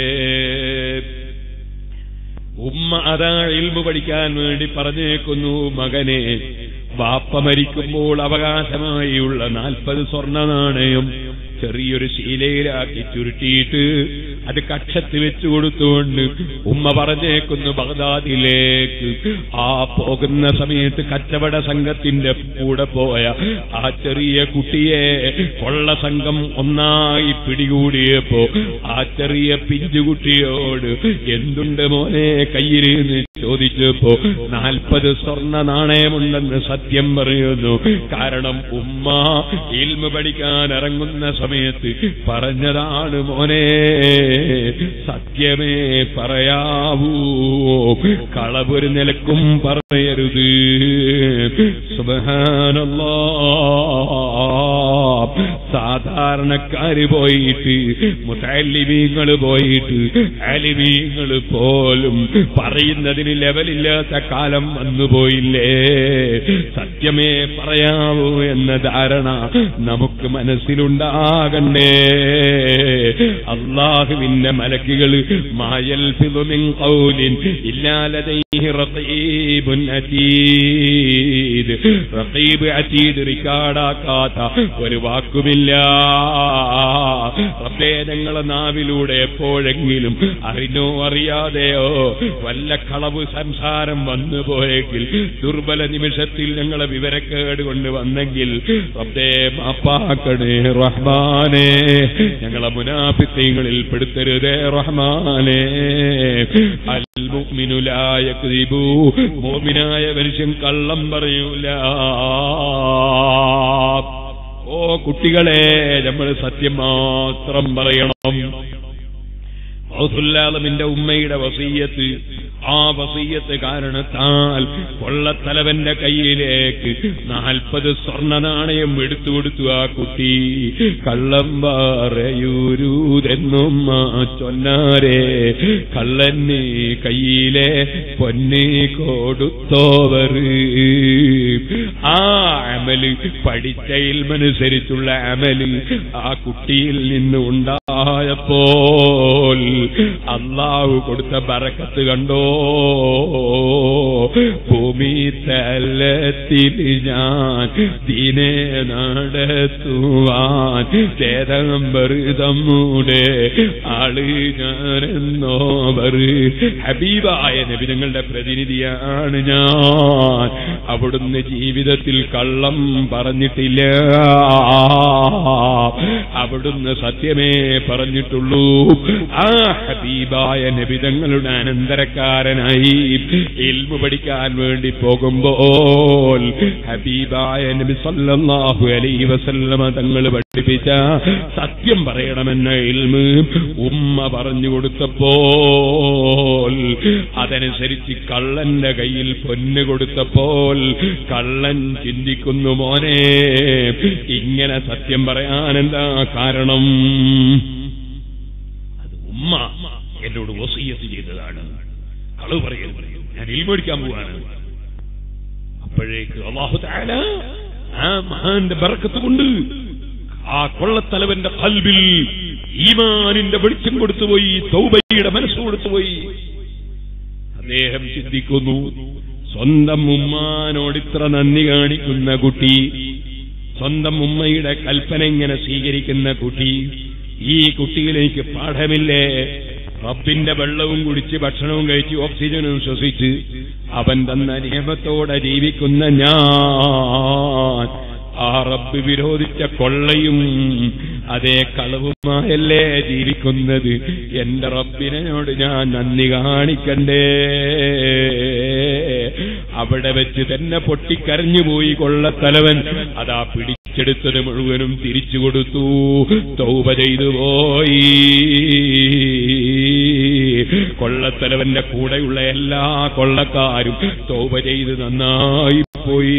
ഉമ്മ അതാ ഇൽമു പഠിക്കാൻ വേണ്ടി പറഞ്ഞേക്കുന്നു മകനെ ബാപ്പ മരിക്കുമ്പോൾ അവകാശമായുള്ള നാൽപ്പത് സ്വർണ്ണ നാണയം ചെറിയൊരു ശീലയിലാക്കി ചുരുട്ടിയിട്ട് അത് കക്ഷത്ത് വെച്ചു കൊടുത്തുകൊണ്ട് ഉമ്മ പറഞ്ഞേക്കുന്നു ബഗ്ദാദിലേക്ക് ആ പോകുന്ന സമയത്ത് കച്ചവട സംഘത്തിന്റെ കൂടെ പോയ ആ ചെറിയ കുട്ടിയെ കൊള്ള സംഘം ഒന്നായി പിടികൂടിയപ്പോ ആ ചെറിയ പിഞ്ചുകുട്ടിയോട് എന്തുണ്ട് മോനെ കയ്യിൽ നിന്ന് ചോദിച്ചപ്പോ നാൽപ്പത് സ്വർണ്ണ നാണയമുണ്ടെന്ന് സത്യം പറയുന്നു കാരണം ഉമ്മ ഇൽമ പഠിക്കാൻ ഇറങ്ങുന്ന സമയത്ത് പറഞ്ഞതാണ് മോനെ സത്യമേ പറയാവൂ കളവൊരു നിലക്കും പറയരുത് സുബഹാനല്ലാ സാധാരണക്കാര് പോയിട്ട് മുത്തലിമീങ്ങൾ പോയിട്ട് അലിമീങ്ങൾ പോലും പറയുന്നതിന് ലെവലില്ലാത്ത കാലം വന്നുപോയില്ലേ സത്യമേ പറയാവൂ എന്ന ധാരണ നമുക്ക് മനസ്സിലുണ്ടാകണ്ടേ അള്ളാഹുവിന്റെ മലക്കുകൾ മായൽ ഫിദുമിൻ ഖൗലിൻ ഇല്ലാലതൈഹി റഖീബുൻ അതീദ് റഖീബ് അതീദ് റിക്കാർഡാക്കാത്ത ഒരു വാക്കുമില്ല റബ്ബേ ഞങ്ങളെ നാവിലൂടെ എപ്പോഴെങ്കിലും അറിഞ്ഞോ അറിയാതെയോ വല്ല കളവ് സംസാരം വന്നു പോയെങ്കിൽ ദുർബല നിമിഷത്തിൽ ഞങ്ങളെ വിവരക്കേട് കൊണ്ട് വന്നെങ്കിൽ റബ്ബേ മാപ്പാക്കണേ റഹ്മാനേ ഞങ്ങളെ മുനാഫിത്തീങ്ങളിൽ പെടുത്തരുതേ റഹ്മാനേ അൽ മുഅ്മിനുലായ ക്രിബു മോമിനായ മനുഷ്യൻ കള്ളം പറയൂല ഓ കുട്ടികളെ നമ്മൾ സത്യം മാത്രം പറയണം ഔസുല്ലാദമിന്റെ ഉമ്മയുടെ വസീയത്ത് ആ വസീയത്ത് കാരണത്താൽ കൊള്ളത്തലവന്റെ കയ്യിലേക്ക് നാൽപ്പത് സ്വർണ്ണ നാണയം എടുത്തു കൊടുത്തു ആ കുട്ടി കള്ളം പറയൂരൂതെന്നും ചൊന്നാരെ കള്ളന് കയ്യിലെ പൊന്നി കൊടുത്തോവർ ആ അമല് പഠിച്ച ഇൽമനുസരിച്ചുള്ള അമല് ആ കുട്ടിയിൽ നിന്ന് ഉണ്ടായപ്പോൾ അള്ളാഹു കൊടുത്ത ബറക്കത്ത് കണ്ടോ ഭൂമി തലത്തിൽ ഞാൻ ദീനെ നടത്തുവാൻ ചേതമ്പർ തമ്മൂടെ ആള് ഞാനെന്നോവർ ഹബീബായ നബിനങ്ങളുടെ പ്രതിനിധിയാണ് ഞാൻ അവിടുന്ന് ജീവിതത്തിൽ കള്ളം പറഞ്ഞിട്ടില്ല അവിടുന്ന് സത്യമേ പറഞ്ഞിട്ടുള്ളൂ ആ ഹബീബായ നബിതങ്ങളുടെ അനന്തരക്കാരനായി ഇൽമു പഠിക്കാൻ വേണ്ടി പോകുമ്പോൾ ഹബീബായ നബി സല്ലല്ലാഹു അലൈഹി വസല്ലമ തങ്ങൾ പഠിപ്പിച്ച സത്യം പറയണമെന്ന ഇൽമ് ഉമ്മ പറഞ്ഞു കൊടുത്തപ്പോൾ അതനുസരിച്ച് കള്ളന്റെ കയ്യിൽ പൊന്ന് കൊടുത്തപ്പോൾ കള്ളൻ ചിന്തിക്കുന്നു മോനെ ഇങ്ങനെ സത്യം പറയാൻ എന്താ കാരണം അത് ഉമ്മ എന്നോട് വസീയത്ത് ചെയ്തതാണ് കളവ് പറയരുത് ഞാൻ ഇൽമടിക്കാൻ പോവാണ് അപ്പോഴേക്ക് അള്ളാഹു താല ആ മഹാന്റെ ബറക്കത്ത് കൊണ്ട് ആ കൊള്ളത്തലവന്റെ കൽബിൽ ഈമാനിന്റെ വെളിച്ചം കൊടുത്തുപോയി തൗബയുടെ മനസ്സ് കൊടുത്തുപോയി അദ്ദേഹം ചിന്തിക്കുന്നു സ്വന്തം ഉമ്മാനോട് ഇത്ര നന്ദി കാണിക്കുന്ന കുട്ടി സ്വന്തം ഉമ്മയുടെ കൽപ്പന ഇങ്ങനെ സ്വീകരിക്കുന്ന കുട്ടി ഈ കുട്ടിയിലേക്ക് പാഠമില്ലേ റബ്ബിന്റെ വെള്ളവും കുടിച്ച് ഭക്ഷണവും കഴിച്ച് ഓക്സിജനും ശ്വസിച്ച് അവൻ തന്ന നിയമത്തോടെ ജീവിക്കുന്ന ഞാൻ ആ റബ്ബ് വിരോധിച്ച കൊള്ളയും അതേ കളവുമായല്ലേ ജീവിക്കുന്നത് എന്റെ റബ്ബിനോട് ഞാൻ നന്ദി കാണിക്കണ്ടേ അവിടെ വെച്ച് തന്നെ പൊട്ടിക്കരഞ്ഞുപോയി കൊള്ളത്തലവൻ അതാ പിടിച്ചെടുത്തത് മുഴുവനും തിരിച്ചു കൊടുത്തു തൗപ ചെയ്തു പോയി കൊള്ളത്തലവന്റെ കൂടെയുള്ള എല്ലാ കൊള്ളക്കാരും തൗപ ചെയ്ത് നന്നായി പോയി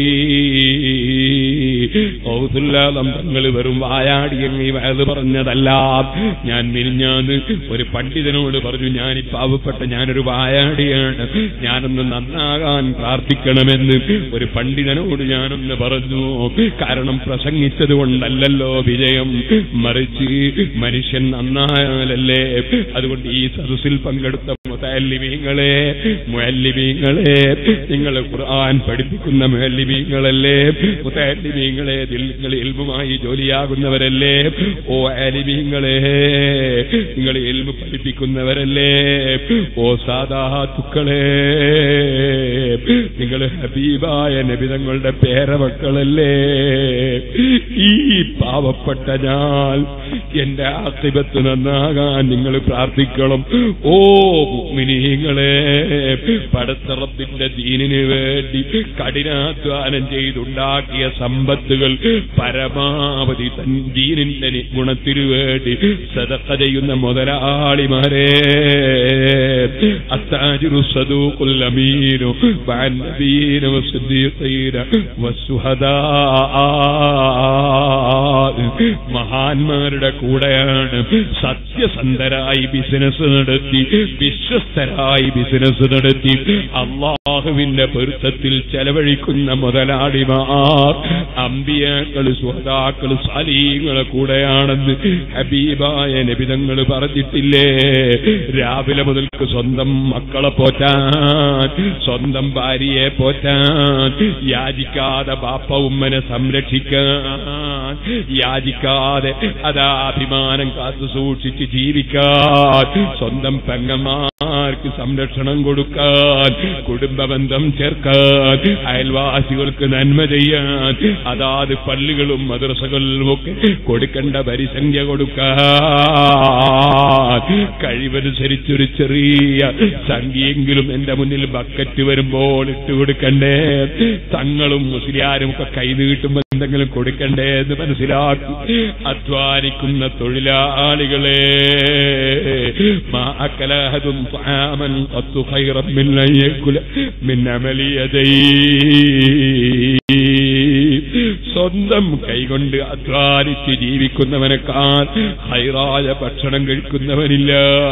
ഔസുല്ലാദം തങ്ങൾ വെറും വായാടിയങ്ങി വയത് പറഞ്ഞതല്ല ഞാൻ മിനിഞ്ഞാന്ന് ഒരു പണ്ഡിതനോട് പറഞ്ഞു ഞാൻ ഈ പാവപ്പെട്ട ഞാനൊരു വായാടിയാണ് ഞാനൊന്ന് നന്നാകാൻ പ്രാർത്ഥിക്കണമെന്ന് ഒരു പണ്ഡിതനോട് ഞാനൊന്ന് പറഞ്ഞു കാരണം പ്രസംഗിച്ചത് കൊണ്ടല്ലല്ലോ വിജയം മറിച്ച് മനുഷ്യൻ നന്നായാലല്ലേ അതുകൊണ്ട് ഈ സദസ്സിൽ പങ്കെടുത്ത മുതല്ലിമീങ്ങളെ മുഅല്ലിമീങ്ങളെ നിങ്ങൾ ഖുർആൻ പഠിപ്പിക്കുന്ന മുഅല്ലിമീങ്ങളല്ലേ മുതല്ലിമീങ്ങളെ നിങ്ങൾ ഇൽമുമായി ജോലിയാകുന്നവരല്ലേ ഓ അലിമീങ്ങളെ നിങ്ങൾ ഇൽമു പഠിപ്പിക്കുന്നവരല്ലേ ഓ സാധാത്തുക്കളെ നിങ്ങൾ ഹബീബായ നബിതങ്ങളുടെ പേരമക്കളല്ലേ ഈ പാവപ്പെട്ട ഞാൻ എന്റെ ആത്തിപത്ത് നന്നാകാൻ നിങ്ങൾ പ്രാർത്ഥിക്കണം ഓ മുഅ്മിനീങ്ങളെ പടത്തറപ്പിന്റെ ദീനിന് വേണ്ടി കഠിനാധ്വാനം ചെയ്തുണ്ടാക്കിയ സമ്പത്തുകൾ പരമാവധി തൻ ദീനിന്റെ നി- ഗുണത്തിനു വേണ്ടി സദക്ക ചെയ്യുന്ന മുതലാളിമാരെ അത്താജിറു സദൂഖുൽ അമീനു വഅന്നബീന വസ്സദീഖീന വസ്സുഹദാ മഹാന്മാരുടെ കൂടെയാണ് സത്യസന്ധരായി ബിസിനസ് നടത്തി വിശ്വസ്തരായി ബിസിനസ് നടത്തി അള്ളാഹുവിന്റെ പൊരുത്തത്തിൽ ചെലവഴിക്കുന്ന മുതലാളിമാർ അമ്പിയാക്കൾ സുഹതാക്കൾ സാലീങ്ങളെ കൂടെയാണെന്ന് ഹബീബായ നബിതങ്ങൾ പറഞ്ഞിട്ടില്ലേ രാവിലെ മുതൽക്ക് സ്വന്തം മക്കളെ പോറ്റാൻ സ്വന്തം ഭാര്യയെ പോറ്റാൻ യാചിക്കാതെ ബാപ്പ ഉമ്മനെ സംരക്ഷിക്കാൻ യാചിക്കാതെ അതാ അഭിമാനം കാത്തു സൂക്ഷിച്ച് ജീവിക്കാൻ സ്വന്തം പെങ്ങന്മാർക്ക് സംരക്ഷണം കൊടുക്കാൻ കുടുംബബന്ധം ചേർക്കാൻ അയൽവാസികൾക്ക് നന്മ ചെയ്യാൻ അതാത് പള്ളികളും മദ്രസകളിലും ഒക്കെ കൊടുക്കേണ്ട പരിസംഖ്യ കൊടുക്കാൻ കഴിവനുസരിച്ചൊരു ചെറിയ സംഖ്യയെങ്കിലും എന്റെ മുന്നിൽ ബക്കറ്റ് വരുമ്പോൾ ഇട്ട് കൊടുക്കണ്ടേ തങ്ങളും മുസ്ലിയാരും ഒക്കെ കൈ നീട്ടുമ്പോൾ എന്തെങ്കിലും കൊടുക്കണ്ടേ എന്ന് മനസ്സിലാക്കി അധ്വാനിക്കുന്ന തൊഴിലാളികളെ മാ അക്കലഹതും طعاما قط خيرا من أن يأكل من عمل يديه സ്വന്തം കൈകൊണ്ട് അധ്വാനിച്ച് ജീവിക്കുന്നവനേക്കാൾ ഹൈറായ ഭക്ഷണം കഴിക്കുന്നവനില്ല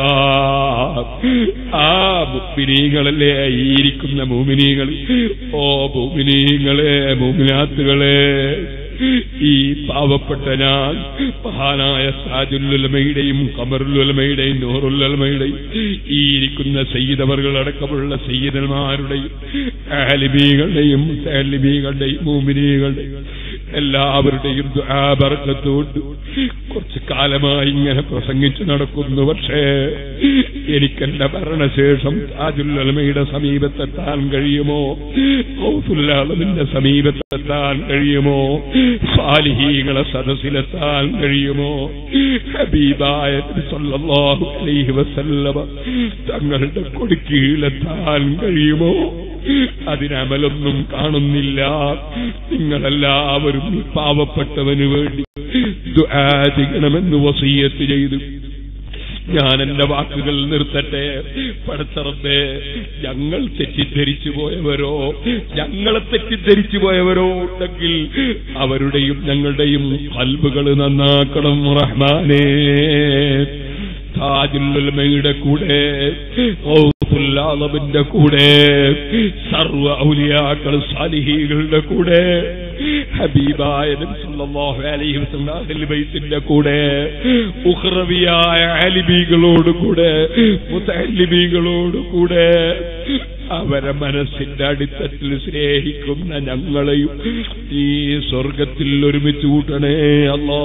ആ മുപ്പിനീകളല്ലേ ഈ ഇരിക്കുന്ന മൂമിനീകൾ ഓ മൂമിനീങ്ങളെ മൂമിനാത്തുകളെ ഈ പാവപ്പെട്ട ഞാൻ മഹാനായ സാജുല്ലുലമയുടെയും കമറുല്ലുലമയുടെയും നൂറുല്ലുലമയുടെയും ഈ ഇരിക്കുന്ന സയ്യിദവറുകൾ അടക്കമുള്ള സയ്യിദന്മാരുടെയും ആലിമീകളുടെയും ആലിമീകളുടെയും മൂമിനികളുടെയും എല്ലാവരുടെയും ദുആബർക്കത്തോണ്ട് കുറച്ച് കാലമായി ഇങ്ങനെ പ്രസംഗിച്ചു നടക്കുന്നു പക്ഷേ എനിക്കെന്റെ ഭരണശേഷം താജുല്ലമയുടെ സമീപത്തെത്താൻ കഴിയുമോ ഔസുല്ലാലമിന്റെ സമീപത്തെത്താൻ കഴിയുമോ സാലിഹീകളെ സദസ്സിലെത്താൻ കഴിയുമോ ഹബീബായ നബി സല്ലല്ലാഹു അലൈഹി വസല്ലമ തങ്ങളുടെ കൊടുക്കീഴിലെത്താൻ കഴിയുമോ അതിനമലൊന്നും കാണുന്നില്ല നിങ്ങളെല്ലാവരും ഈ പാവപ്പെട്ടവന് വേണ്ടി ദുആ ചെയ്യണമെന്ന് വസീയത്ത് ചെയ്തു ഞാൻ എന്റെ വാക്കുകൾ നിർത്തട്ടെ പടത്തറമ്പേ ഞങ്ങൾ തെറ്റിദ്ധരിച്ചു പോയവരോ ഞങ്ങളെ തെറ്റിദ്ധരിച്ചു പോയവരോ ഉണ്ടെങ്കിൽ അവരുടെയും ഞങ്ങളുടെയും കൽബുകൾ നന്നാക്കണം റഹ്മാനേ താജുല്ലുൽമയുടെ കൂടെ ഔസുല്ലാദബിന്റെ കൂടെ സർവ ഔലിയാക്കൾ സാലിഹീകളുടെ കൂടെ ഹബീബായ നബി സല്ലല്ലാഹു അലൈഹി വസല്ലം അഹ്ലുൽ ബൈത്തിന്റെ കൂടെ ഉഖ്റവിയായ ആലിമീകളോട് കൂടെ മുതഅല്ലിമീകളോട് കൂടെ അവരെ മനസ്സിന്റെ അടിത്തട്ടിൽ സ്നേഹിക്കുന്ന ഞങ്ങളെയും ഈ സ്വർഗത്തിൽ ഒരുമിച്ച് കൂട്ടണേ അല്ലാ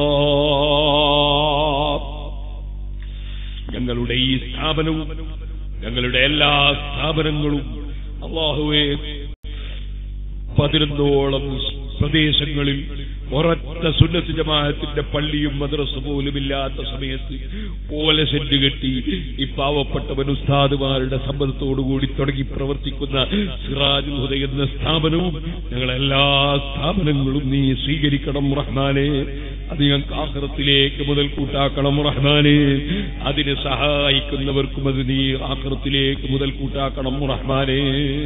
ഞങ്ങളുടെ ഈ സ്ഥാപനവും ഞങ്ങളുടെ എല്ലാ സ്ഥാപനങ്ങളും അള്ളാഹുവെ പതിനൊന്നോളം പ്രദേശങ്ങളിൽ ഒരൊറ്റ സുന്നത്ത് ജമാഅത്തിന്റെ പള്ളിയും മദ്രസ പോലും ഇല്ലാത്ത സമയത്ത് ഓല സെന്റ് കെട്ടി ഈ പാവപ്പെട്ടവൻ ഉസ്താദുമാരുടെ സമ്മതത്തോടുകൂടി തുടങ്ങി പ്രവർത്തിക്കുന്ന സിറാജുൽ ഹുദ എന്ന സ്ഥാപനവും ഞങ്ങളെല്ലാ സ്ഥാപനങ്ങളും നീ സ്വീകരിക്കണം റഹ്മാനെ അത് ഞങ്ങൾക്ക് ആഹ്റത്തിലേക്ക് മുതൽ കൂട്ടാക്കണം റഹ്മാനെ അതിനെ സഹായിക്കുന്നവർക്കും അത് നീ ആഹ്റത്തിലേക്ക് മുതൽ കൂട്ടാക്കണം റഹ്മാനെ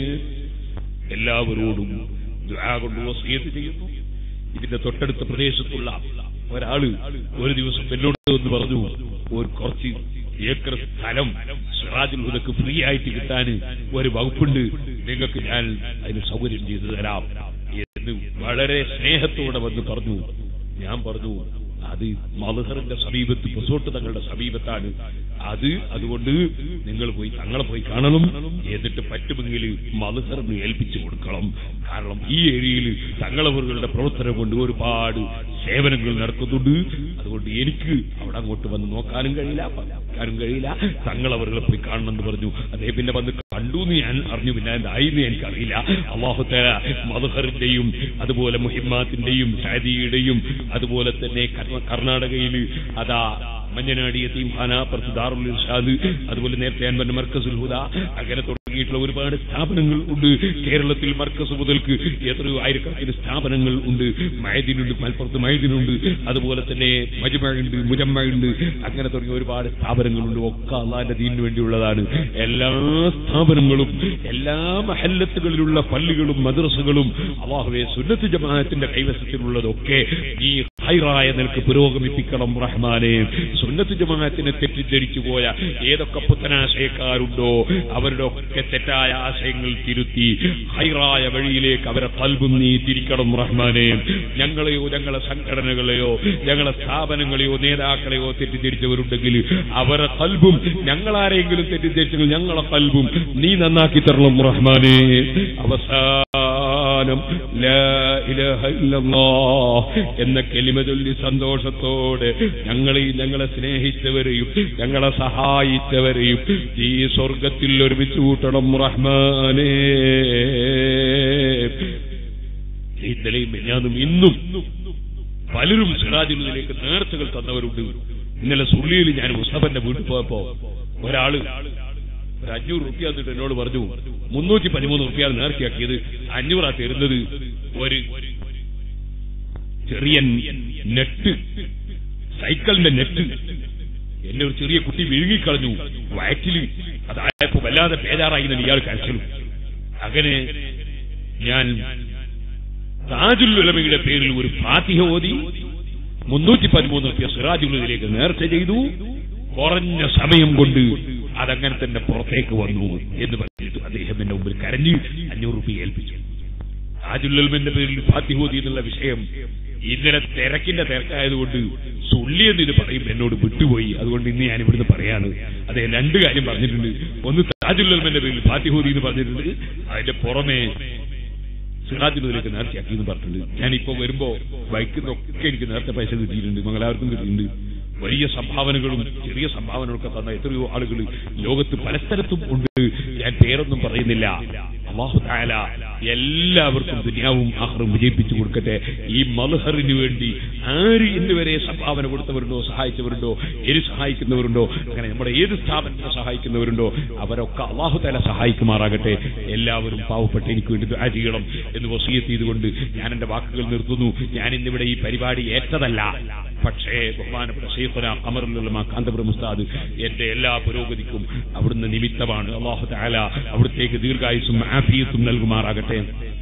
എല്ലാവരോടും ദുആ കൊണ്ട് വസിയത്ത് ചെയ്യുന്നു ഇതിന്റെ തൊട്ടടുത്ത പ്രദേശത്തുള്ള ഒരാള് ഒരു ദിവസം എന്നോട് എന്ന് പറഞ്ഞു ഒരു കുറച്ച് ഏക്കർ സ്ഥലം സിറാജുൽ ഹുദക്ക് ഫ്രീ ആയിട്ട് കിട്ടാൻ ഒരു വകുപ്പുണ്ട് നിങ്ങൾക്ക് ഞാൻ അതിന് സൗകര്യം ചെയ്തു തരാം എന്ന് വളരെ സ്നേഹത്തോടെ വന്ന് പറഞ്ഞു ഞാൻ പറഞ്ഞു അത് മലഹറിന്റെ സമീപത്ത് പൊസോട്ട് തങ്ങളുടെ സമീപത്താണ് അത് അതുകൊണ്ട് നിങ്ങൾ പോയി തങ്ങളെ പോയി കാണണം എന്നിട്ട് പറ്റുമെങ്കിൽ മലഹറിന് ഏൽപ്പിച്ചു കൊടുക്കണം കാരണം ഈ ഏരിയയിൽ തങ്ങളവരുടെ പ്രവർത്തനം കൊണ്ട് ഒരുപാട് സേവനങ്ങൾ നടക്കുന്നുണ്ട് അതുകൊണ്ട് എനിക്ക് അവിടെ അങ്ങോട്ട് വന്ന് നോക്കാനും കഴിയില്ല പറയാനും കഴിയില്ല തങ്ങളവരുടെ പോയി കാണണം എന്ന് പറഞ്ഞു അതേ പിന്നെ വന്ന് കണ്ടു എന്ന് ഞാൻ അറിഞ്ഞു പിന്നെ എന്തായിരുന്നു എനിക്കറിയില്ല അള്ളാഹുത്തേല മധുഹറിന്റെയും അതുപോലെ മുഹിമാത്തിന്റെയും ഷാദിയുടെയും അതുപോലെ തന്നെ കർണ- കർണാടകയിൽ അതാ മഞ്ഞനാടി യത്തീം ഖാനാപ്പുറത്ത് ദാറുൽ ഇർഷാദ് അതുപോലെ നേരത്തെ ഞാൻ പറഞ്ഞ മർക്കസുൽ ഹുദ അങ്ങനെ തുടങ്ങിയിട്ടുള്ള ഒരുപാട് സ്ഥാപനങ്ങൾ ഉണ്ട് കേരളത്തിൽ മർക്കസ് മുതൽക്ക് എത്രയോ ആയിരക്കണക്കിന് സ്ഥാപനങ്ങൾ ഉണ്ട് മൈദിനുണ്ട് മലപ്പുറത്ത് മൈദിനുണ്ട് അതുപോലെ തന്നെ മജുമഴുണ്ട് മുജമ്മയുണ്ട് അങ്ങനെ തുടങ്ങിയ ഒരുപാട് സ്ഥാപനങ്ങളുണ്ട് ഒക്കെ അള്ളാന്റെ ദീനിന് വേണ്ടിയുള്ളതാണ് എല്ലാ സ്ഥാപനങ്ങളും എല്ലാ മഹല്ലത്തുകളിലുള്ള പള്ളികളും മദ്രസകളും അള്ളാഹുവെ സുന്നത്ത് ജമാഅത്തിന്റെ കൈവശത്തിലുള്ളതൊക്കെ ഈ ഹൈറായ നിലക്ക് പുരോഗമിപ്പിക്കണം റഹ്മാനെ സുന്നത്ത് ജമാഅത്തിനെ തെറ്റിദ്ധരിച്ചു പോയ ഏതൊക്കെ പുത്തനാശയക്കാരുണ്ടോ അവരുടെ ഒക്കെ തെറ്റായ ആശയങ്ങൾ തിരുത്തി ഹൈറായ വഴിയിലേക്ക് അവരെ കൽബും നീ തിരിക്കണം റഹ്മാനെ ഞങ്ങളെയോ ഞങ്ങളെ സംഘടനകളെയോ ഞങ്ങളെ സ്ഥാപനങ്ങളെയോ നേതാക്കളെയോ തെറ്റിദ്ധരിച്ചവരുണ്ടെങ്കിൽ അവരെ കൽബും ഞങ്ങളാരെങ്കിലും തെറ്റിദ്ധരിച്ചെങ്കിൽ ഞങ്ങളെ കൽബും നീ നന്നാക്കി തരണം റഹ്മാനെ അവസാനം ലാ ഇലാഹ ഇല്ലല്ലാഹ് എന്ന കെലിമ ചൊല്ലി സന്തോഷത്തോടെ ഞങ്ങളെയും ഞങ്ങളെ സ്നേഹിച്ചവരെയും ഞങ്ങളെ സഹായിച്ചവരെയും ഈ സ്വർഗത്തിൽ ഒരുമിച്ച് കൂട്ടണം റഹ്മാനേ ഇന്നലെയും ഞാനും ഇന്നും പലരും സിറാജുലിലേക്ക് നേർച്ചകൾ തന്നവരുണ്ട് ഇന്നലെ സുള്ളിയിൽ ഞാൻ മുസ്തഫന്റെ വീട്ടിൽ പോയപ്പോ ഒരാള് ഒരു അഞ്ഞൂറ് റുപ്യ എന്നിട്ട് എന്നോട് പറഞ്ഞു മുന്നൂറ്റി പതിമൂന്ന് റുപ്യാണ് നേർച്ചയാക്കിയത് അഞ്ഞൂറാ തരുന്നത് ഒരു ചെറിയ നെറ്റ് സൈക്കിളിന്റെ നെറ്റ് എന്നെ ഒരു ചെറിയ കുട്ടി വിഴുങ്ങിക്കളഞ്ഞു വയറ്റില് അതായപ്പോ വല്ലാതെ ബേജാറായി എന്ന് ഇയാൾ കരച്ചിലും അങ്ങനെ ഞാൻ താജുൽ ഉലമയുടെ പേരിൽ ഒരു ഫാത്തിഹ ഓതി മുന്നൂറ്റി പതിമൂന്ന് റുപ്യ സിറാജുലിലേക്ക് നേർച്ച ചെയ്തു കുറഞ്ഞ സമയം കൊണ്ട് അതങ്ങനെ തന്നെ പുറത്തേക്ക് വന്നു എന്ന് പറഞ്ഞിട്ട് അദ്ദേഹം എന്റെ മുമ്പിൽ കരഞ്ഞ് അഞ്ഞൂറ് റുപ്യ ഏൽപ്പിച്ചു താജുല്ലൽമന്റെ പേരിൽ ഫാത്തിഹോദി എന്നുള്ള വിഷയം ഇന്നലെ തിരക്കിന്റെ തിരക്കായതുകൊണ്ട് സുള്ളി എന്ന് ഇത് പറയും എന്നോട് വിട്ടുപോയി അതുകൊണ്ട് ഇന്ന് ഞാൻ ഇവിടുന്ന് പറയാണ് അതെ രണ്ട് കാര്യം പറഞ്ഞിട്ടുണ്ട് ഒന്ന് താജുല്ലൽമന്റെ പേരിൽ ഫാത്തിഹോദി എന്ന് പറഞ്ഞിട്ടുണ്ട് അതിന്റെ പുറമെ സിറാജിലേക്ക് നേർച്ചയാക്കി എന്ന് പറഞ്ഞിട്ടുണ്ട് ഞാനിപ്പോ വരുമ്പോ ബൈക്കിന്നൊക്കെ എനിക്ക് നേരത്തെ പൈസ കിട്ടിയിട്ടുണ്ട് മംഗലാവർക്കും കിട്ടിയിട്ടുണ്ട് വലിയ സംഭാവനകളും ചെറിയ സംഭാവനകളൊക്കെ തന്ന എത്രയോ ആളുകൾ ലോകത്ത് പല സ്ഥലത്തും ഉണ്ട് ഞാൻ പേരൊന്നും പറയുന്നില്ല അള്ളാഹു താല എല്ലാവർക്കും ദുനിയാവും ആഹ്റും വിജയിപ്പിച്ചു കൊടുക്കട്ടെ ഈ മൽഹറിന് വേണ്ടി ആര് ഇന്ന് വരെ സംഭാവന കൊടുത്തവരുണ്ടോ സഹായിച്ചവരുണ്ടോ ഇനി സഹായിക്കുന്നവരുണ്ടോ അങ്ങനെ നമ്മുടെ ഏത് സ്ഥാപനത്തെ സഹായിക്കുന്നവരുണ്ടോ അവരൊക്കെ അള്ളാഹു താല സഹായിക്കുമാറാകട്ടെ എല്ലാവരും പാവപ്പെട്ട് എനിക്ക് വേണ്ടി ദുആ ചെയ്യണം എന്ന് വസീയത്ത് ചെയ്തുകൊണ്ട് ഞാൻ എന്റെ വാക്കുകൾ നിർത്തുന്നു ഞാൻ ഇന്നിവിടെ ഈ പരിപാടി ഏറ്റതല്ല പക്ഷേ ബഹുമാനപ്പെട്ട ഷെയ്ഖുന അമറുലുള്ള കാന്തപുരം ഉസ്താദ് എന്റെ എല്ലാ പുരോഗതിക്കും അവിടുന്ന് നിമിത്തമാണ് അള്ളാഹു താല അവിടത്തേക്ക് ദീർഘായുസും ആഫിയത്തും നൽകുമാറാകട്ടെ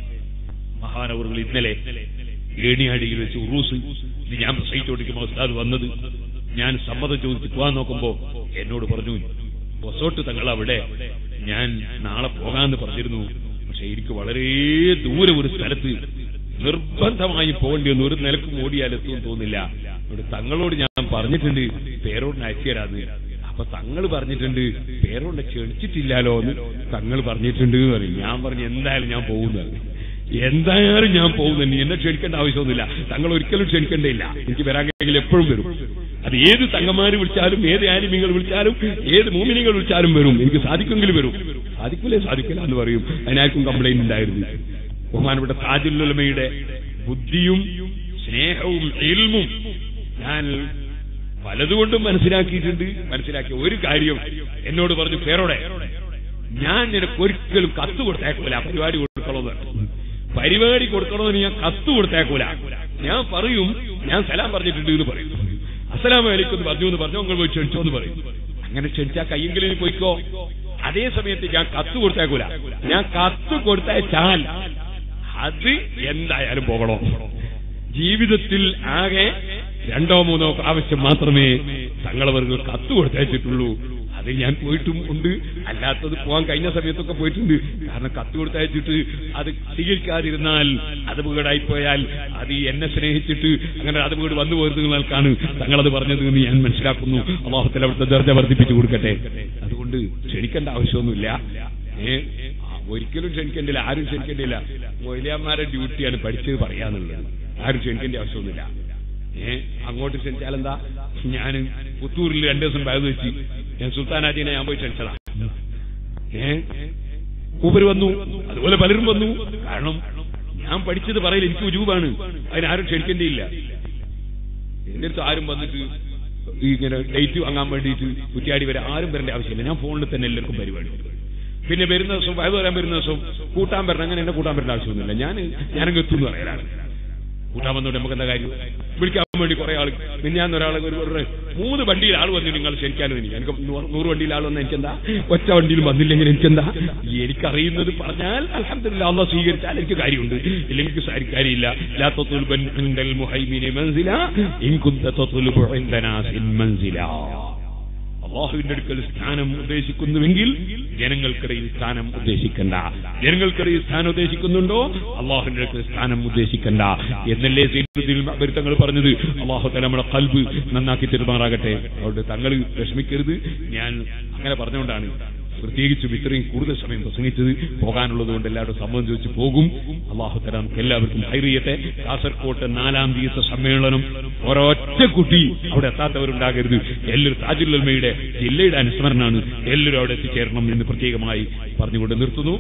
മഹാനവറുകൾ ഇന്നലെ ഏണിയാടിയിൽ വെച്ച് ഉറൂസ് ഇത് ഞാൻ പ്രസംഗിച്ചുകൊണ്ടിരിക്കുമ്പോൾ ഉസ്താദ് വന്നത് ഞാൻ സമ്മതം ചോദിച്ച് പോകാൻ നോക്കുമ്പോ എന്നോട് പറഞ്ഞു പൊസോട്ട് തങ്ങൾ അവിടെ ഞാൻ നാളെ പോകാമെന്ന് പറഞ്ഞിരുന്നു പക്ഷെ എനിക്ക് വളരെ ദൂരെ ഒരു സ്ഥലത്ത് നിർബന്ധമായി പോകേണ്ടി വന്നു ഒരു നിലക്കും ഓടിയാൽ എത്തുമെന്ന് തോന്നില്ല ഇവിടെ തങ്ങളോട് ഞാൻ പറഞ്ഞിട്ടുണ്ട് പേരോടിനെ അയച്ചുതരാന്ന് അപ്പൊ തങ്ങൾ പറഞ്ഞിട്ടുണ്ട് പേരോടിനെ ക്ഷണിച്ചിട്ടില്ലാലോ എന്ന് തങ്ങൾ പറഞ്ഞിട്ടുണ്ട് എന്ന് പറയും ഞാൻ പറഞ്ഞു എന്തായാലും ഞാൻ പോകുന്നത് എന്തായാലും ഞാൻ പോകുന്നുണ്ട് എന്നെ ക്ഷണിക്കേണ്ട ആവശ്യമൊന്നുമില്ല തങ്ങൾ ഒരിക്കലും ക്ഷണിക്കേണ്ടയില്ല എനിക്ക് വരാൻ കഴിയെങ്കിൽ എപ്പോഴും വരും അത് ഏത് തങ്ങന്മാര് വിളിച്ചാലും ഏത് ആനിമികൾ വിളിച്ചാലും ഏത് മൂമിനികൾ വിളിച്ചാലും വരും എനിക്ക് സാധിക്കുമെങ്കിൽ വരും സാധിക്കൂലേ സാധിക്കില്ല എന്ന് പറയും അതിനാർക്കും കംപ്ലൈന്റ് ഉണ്ടായിരുന്നു ബഹുമാനപ്പെട്ട താജുല്ലുലമയുടെ ബുദ്ധിയും സ്നേഹവും ഇൽമും ഞാൻ പലതുകൊണ്ടും മനസ്സിലാക്കിയിട്ടുണ്ട് മനസ്സിലാക്കിയ ഒരു കാര്യം എന്നോട് പറഞ്ഞു പേരോടെ ഞാൻ നിനക്ക് ഒരിക്കലും കത്ത് കൊടുത്തേക്കൂല പരിപാടി കൊടുക്കണമെന്ന് പരിപാടി കൊടുക്കണമെന്ന് ഞാൻ കത്ത് കൊടുത്തേക്കൂല ഞാൻ പറയും ഞാൻ സലാം പറഞ്ഞിട്ടുണ്ട് എന്ന് പറയും അസലാം വലൈക്കും പറഞ്ഞു എന്ന് പറഞ്ഞു നിങ്ങൾ പോയി ക്ഷണിച്ചോ എന്ന് പറയും അങ്ങനെ ക്ഷണിച്ചാൽ കയ്യെങ്കിലും പോയിക്കോ അതേ സമയത്ത് ഞാൻ കത്ത് കൊടുത്തേക്കൂല ഞാൻ കത്ത് കൊടുത്തയച്ചാൽ അത് എന്തായാലും പോകണോ ജീവിതത്തിൽ ആകെ രണ്ടോ മൂന്നോ പ്രാവശ്യം മാത്രമേ തങ്ങളവർക്ക് കത്ത് കൊടുത്തയച്ചിട്ടുള്ളൂ അത് ഞാൻ പോയിട്ടും ഉണ്ട് അല്ലാത്തത് പോകാൻ കഴിഞ്ഞ സമയത്തൊക്കെ പോയിട്ടുണ്ട് കാരണം കത്ത് കൊടുത്തയച്ചിട്ട് അത് സ്വീകരിക്കാതിരുന്നാൽ അത് വീടായി പോയാൽ അത് എന്നെ സ്നേഹിച്ചിട്ട് അങ്ങനെ അത് വീട് വന്നു പോയിരുന്നതിനാൽക്കാണ് തങ്ങളത് പറഞ്ഞത് എന്ന് ഞാൻ മനസ്സിലാക്കുന്നു അള്ളാഹത്തിൽ അവിടുത്തെ ദർജ വർദ്ധിപ്പിച്ചു കൊടുക്കട്ടെ അതുകൊണ്ട് ക്ഷണിക്കേണ്ട ആവശ്യമൊന്നുമില്ല ഏ ആ, ഒരിക്കലും ക്ഷണിക്കേണ്ടില്ല ആരും ക്ഷണിക്കേണ്ടില്ല മൊയിലിയാന്മാരുടെ ഡ്യൂട്ടിയാണ് പഠിച്ചത് പറയാന്നുള്ളത് ആരും ക്ഷണിക്കേണ്ട ആവശ്യമൊന്നുമില്ല ഏ അങ്ങോട്ട് ക്ഷണിച്ചാൽ എന്താ ഞാൻ പുത്തൂരിൽ രണ്ടു ദിവസം ബാഗ് വെച്ച് ഞാൻ സുൽത്താനാജിനെ ഞാൻ പോയി ക്ഷണിച്ചതാ ഏ മൂപ്പര് വന്നു അതുപോലെ പലരും വന്നു കാരണം ഞാൻ പഠിച്ചത് പറയില്ല എനിക്ക് ഉജൂബാണ് അതിനാരും ക്ഷണിക്കേണ്ടിയില്ല എന്റെ അടുത്ത് ആരും വന്നിട്ട് ഈ ഇങ്ങനെ ഡേറ്റ് വാങ്ങാൻ വേണ്ടിയിട്ട് കുറ്റിയാടി വരെ ആരും വരേണ്ട ആവശ്യമില്ല ഞാൻ ഫോണിൽ തന്നെ എല്ലാവർക്കും പരിപാടി പിന്നെ വരുന്ന ദിവസം വയത് വരാൻ വരുന്ന ദിവസം കൂട്ടാൻ വരണം അങ്ങനെ എന്നെ കൂട്ടാൻ വരേണ്ട ആവശ്യമൊന്നുമില്ല ഞാൻ ഞാനങ്ങ് എത്തും എന്ന് പറയലാണ് കൂട്ടാൻ വന്നോണ്ട് നമുക്ക് എന്താ കാര്യം വിളിക്കാൻ വേണ്ടി കുറെ ആൾ പിന്നെ ഞാൻ ഒരാളെ ഒരു ഒരു മൂന്ന് വണ്ടിയിൽ ആൾ വന്നു നിങ്ങൾ ക്ഷണിക്കാനും എനിക്ക് എനിക്ക് നൂ- നൂറ് വണ്ടിയിൽ ആൾ വന്ന എനിക്കെന്താ ഒറ്റ വണ്ടിയിൽ വന്നില്ലെങ്കിൽ എനിക്കെന്താ എനിക്കറിയുന്നത് പറഞ്ഞാൽ അലഹമില്ല അള്ള സ്വീകരിച്ചാൽ എനിക്ക് കാര്യമുണ്ട് ഇല്ലെങ്കിൽ എനിക്ക് സാരി- കാര്യമില്ല ലാ തത്ലുബൻ ഇൻദൽ മുഹൈമിനി മൻസില ഇൻ കുന്ത തത്ലുബു ഇൻദനാ സിൻ മൻസില അള്ളാഹുവിന്റെ അടുക്കൽ സ്ഥാനം ഉദ്ദേശിക്കുന്നുവെങ്കിൽ ജനങ്ങൾക്കിടയിൽ സ്ഥാനം ഉദ്ദേശിക്കണ്ട ജനങ്ങൾക്കിടയിൽ സ്ഥാനം ഉദ്ദേശിക്കുന്നുണ്ടോ അള്ളാഹുവിന്റെ അടുക്കൽ സ്ഥാനം ഉദ്ദേശിക്കണ്ട എന്നല്ലേ സൈനുദ്ദീൻ മഅ്ബരി തങ്ങൾ പറഞ്ഞത് അള്ളാഹു തല നമ്മുടെ കൽബ് നന്നാക്കി തെരുമാറാകട്ടെ അതുകൊണ്ട് തങ്ങൾ വിഷമിക്കരുത് ഞാൻ അങ്ങനെ പറഞ്ഞുകൊണ്ടാണ് പ്രത്യേകിച്ചും ഇത്രയും കൂടുതൽ സമയം പ്രസംഗിച്ചത് പോകാനുള്ളത് കൊണ്ട് എല്ലാവരും സമ്മതം ചോദിച്ചു പോകും അള്ളാഹു തല നമുക്ക് എല്ലാവർക്കും ഹൈറിയത്തെ കാസർകോട്ട് നാലാം ദിവസ സമ്മേളനം ഒരൊറ്റ കുട്ടി അവിടെ എത്താത്തവരുണ്ടാകരുത് എല്ലാവരും താജുല്ലമയുടെ ജില്ലയുടെ അനുസ്മരണമാണ് എല്ലാവരും അവിടെ എത്തിച്ചേരണം എന്ന് പ്രത്യേകമായി പറഞ്ഞുകൊണ്ട് നിർത്തുന്നു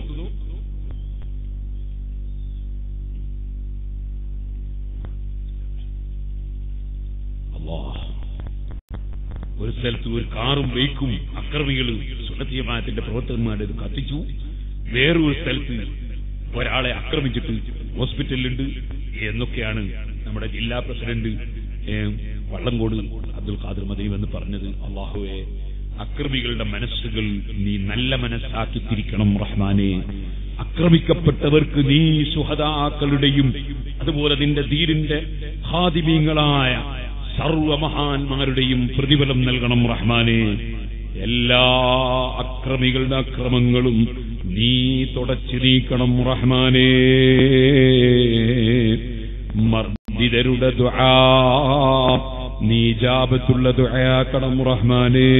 അല്ലാഹ് ഒരു സ്ഥലത്ത് ഒരു കാറും ബൈക്കും അക്രമികൾ സുന്നത്തിയമാനത്തിന്റെ പ്രവർത്തകന്മാരുടെ ഇത് കത്തിച്ചു വേറൊരു സ്ഥലത്ത് ഒരാളെ ആക്രമിച്ചിട്ട് ഹോസ്പിറ്റലിലുണ്ട് എന്നൊക്കെയാണ് നമ്മുടെ ജില്ലാ പ്രസിഡന്റ് ഏ, വള്ളങ്കോട് അബ്ദുൽ ഖാദർ മദീം എന്ന് പറഞ്ഞത് അള്ളാഹുവെ അക്രമികളുടെ മനസ്സുകൾ നീ നല്ല മനസ്സാക്കി തിരിക്കണം റഹ്മാനെ ആക്രമിക്കപ്പെട്ടവർക്ക് നീ സുഹദാക്കളുടെയും അതുപോലെ നിന്റെ ധീരിന്റെ ഹാദിമീങ്ങളായ സർവമഹാന്മാരുടെയും പ്രതിഫലം നൽകണം റഹ്മാനെ എല്ലാ അക്രമികളുടെ അക്രമങ്ങളും നീ തുടച്ചു നീക്കണം റഹ്മാനെ മർദ്ദിതരുടെ ദുആ നീ ജാപത്തുള്ള ദുആക്കണം റഹ്മാനെ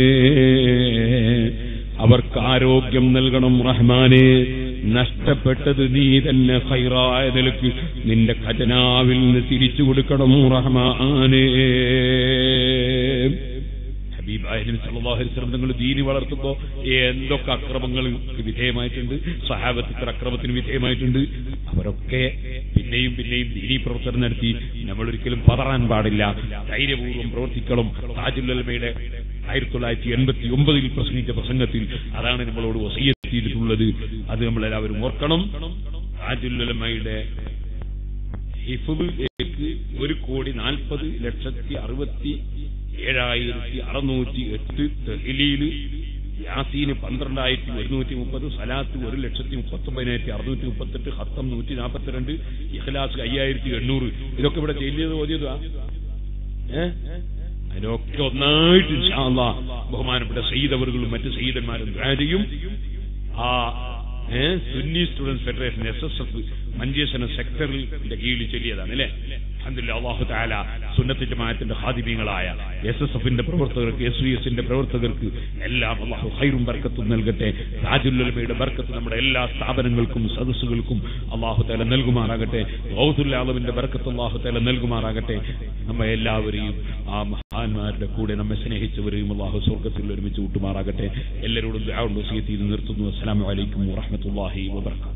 അവർക്ക് ആരോഗ്യം നൽകണം റഹ്മാനെ നഷ്ടപ്പെട്ടത് നീ തന്നെ ഹൈറായ നിലക്ക് നിന്റെ ഖജനാവിൽ നിന്ന് തിരിച്ചു കൊടുക്കണം റഹ്മാനേ നിങ്ങൾ ദീനി വളർത്തുമ്പോൾ എന്തൊക്കെ അക്രമങ്ങൾക്ക് വിധേയമായിട്ടുണ്ട് സഹാബത്തിത്ര അക്രമത്തിന് വിധേയമായിട്ടുണ്ട് അവരൊക്കെ പിന്നെയും പിന്നെയും ദീനി പ്രവർത്തനം നടത്തി നമ്മൾ ഒരിക്കലും പതറാൻ പാടില്ല ധൈര്യപൂർവ്വം പ്രവർത്തിക്കണം താജുല്ലമയുടെ ആയിരത്തി തൊള്ളായിരത്തി എൺപത്തി ഒമ്പതിൽ പ്രസംഗിച്ച പ്രസംഗത്തിൽ അതാണ് നമ്മളോട് വസീയത്തിയിട്ടുള്ളത് അത് നമ്മളെല്ലാവരും ഓർക്കണം താജുല്ലമയുടെ ഹിഫുബിലേക്ക് ഒരു കോടി നാൽപ്പത് ലക്ഷത്തി അറുപത്തി ഏഴായിരത്തി അറുന്നൂറ്റി എട്ട് തെഹിലിയില് യാസീന് പന്ത്രണ്ടായിരത്തി ഒരുന്നൂറ്റി മുപ്പത് സലാത്ത് ഒരു ലക്ഷത്തി മുപ്പത്തൊമ്പതിനായിരത്തി അറുന്നൂറ്റി മുപ്പത്തെട്ട് ഹത്തം നൂറ്റി നാൽപ്പത്തിരണ്ട് ഇഖ്ലാസ് അയ്യായിരത്തി എണ്ണൂറ് ഇതൊക്കെ ഇവിടെ ചെല്ലിയത് ഓതിയതാ ഏ അതിനൊക്കെ ഒന്നായിട്ട് ഇൻഷാ അല്ലാ ബഹുമാനപ്പെട്ട സയ്യിദവറുകളും മറ്റ് സയ്യിദന്മാരും ദ്വാരയും ആ ഏ Sunni students federation S S F Manjeshwaram സെക്ടറിന്റെ കീഴിൽ ചൊല്ലിയതാണ് അല്ലേ അഹമ്മദില്ല അള്ളാഹു താല സുന്നത്ത് ജമാഅത്തിന്റെ ഹാദിമീങ്ങളായ എസ് എസ് എഫിന്റെ പ്രവർത്തകർക്ക് എസ് വി എസിന്റെ പ്രവർത്തകർക്ക് എല്ലാം അള്ളാഹു ഹൈറും ബർക്കത്തും നൽകട്ടെ താജുല്ലമയുടെ ബർക്കത്ത് നമ്മുടെ എല്ലാ സ്ഥാപനങ്ങൾക്കും സദസ്സുകൾക്കും അള്ളാഹു താല നൽകുമാറാകട്ടെ ഗൗസുല്ലാളവിന്റെ ബർക്കത്ത് അള്ളാഹു താല നൽകുമാറാകട്ടെ നമ്മെ എല്ലാവരെയും ആ മഹാന്മാരുടെ കൂടെ നമ്മെ സ്നേഹിച്ചവരെയും അള്ളാഹു സ്വർഗത്തിൽ ഒരുമിച്ച് കൂട്ടുമാറാകട്ടെ എല്ലാവരോടും ദുആഉണ്ട് വസിയത്ത് ചെയ്ത് നിർത്തുന്നു അസ്സലാമു അലൈക്കും വറഹ്മത്തുള്ളാഹി വബറകാതുഹു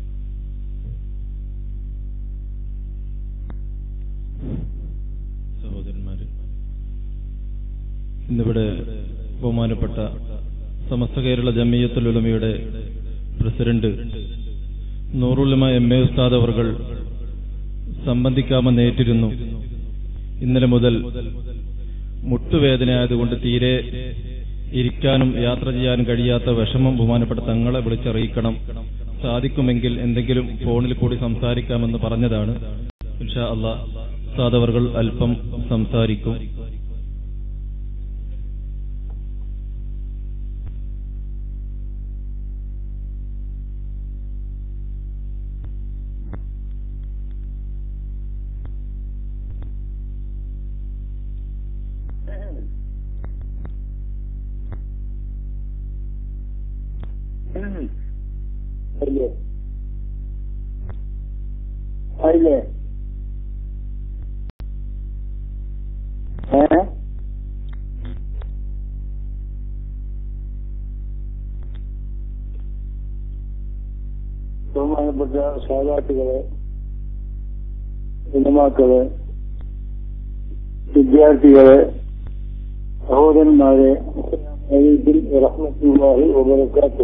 സഹോദരന്മാരെ ഇന്നിവിടെ ബഹുമാനപ്പെട്ട സമസ്ത കേരള ജമിയത്തുൽ ഉലമയുടെ പ്രസിഡന്റ് നൂറുലമ എം എ ഉസ്താദ് അവർകൾ സംബന്ധിക്കാമെന്ന് ഏറ്റിരുന്നു ഇന്നലെ മുതൽ മുട്ടുവേദനയായതുകൊണ്ട് തീരെ ഇരിക്കാനും യാത്ര ചെയ്യാനും കഴിയാത്ത വിഷമം ബഹുമാനപ്പെട്ട തങ്ങളെ വിളിച്ചറിയിക്കണം സാധിക്കുമെങ്കിൽ എന്തെങ്കിലും ഫോണിൽ കൂടി സംസാരിക്കാമെന്ന് പറഞ്ഞതാണ് ഇൻഷാ അള്ളാ ഉസ്താദ് അവർകൾ അല്പം സംസാരിക്കും അല്ലേ അല്ലേ ഏ ബഹുമാനപ്പെട്ട സാധാത്തുകളെ സിനിമാക്കളെ വിദ്യാർത്ഥികളെ സഹോദരന്മാരെ റഹ്മത്തുള്ളാഹി വബറകാതുഹു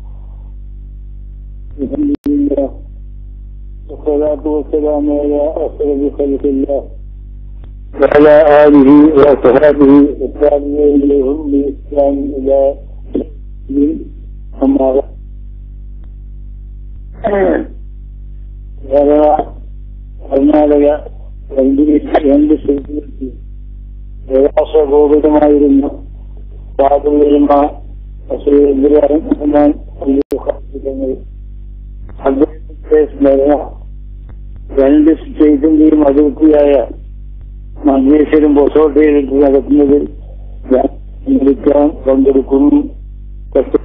الحمد لله والصلاة والسلام على أشرف خلق الله وعلى آله وصحبه والتابعين لهم بإحسان إلى يوم أما بعد കേരള കർണാടക രണ്ട് സ്റ്റേറ്റുകൾക്ക് പ്രയാസഗോപിതമായിരുന്ന സ്വാതന്ത്ര്യമായ റഹ്മാൻ തങ്ങൾ അദ്ദേഹത്തെ സ്മരണ രണ്ട് സ്റ്റേറ്റിന്റെയും അതിർത്തിയായ മഞ്ചേശ്വരം പൊസോട്ടയിലിട്ട് നടത്തുന്നതിൽ ഞാൻ പങ്കെടുക്കാൻ പങ്കെടുക്കുന്നു പക്ഷേ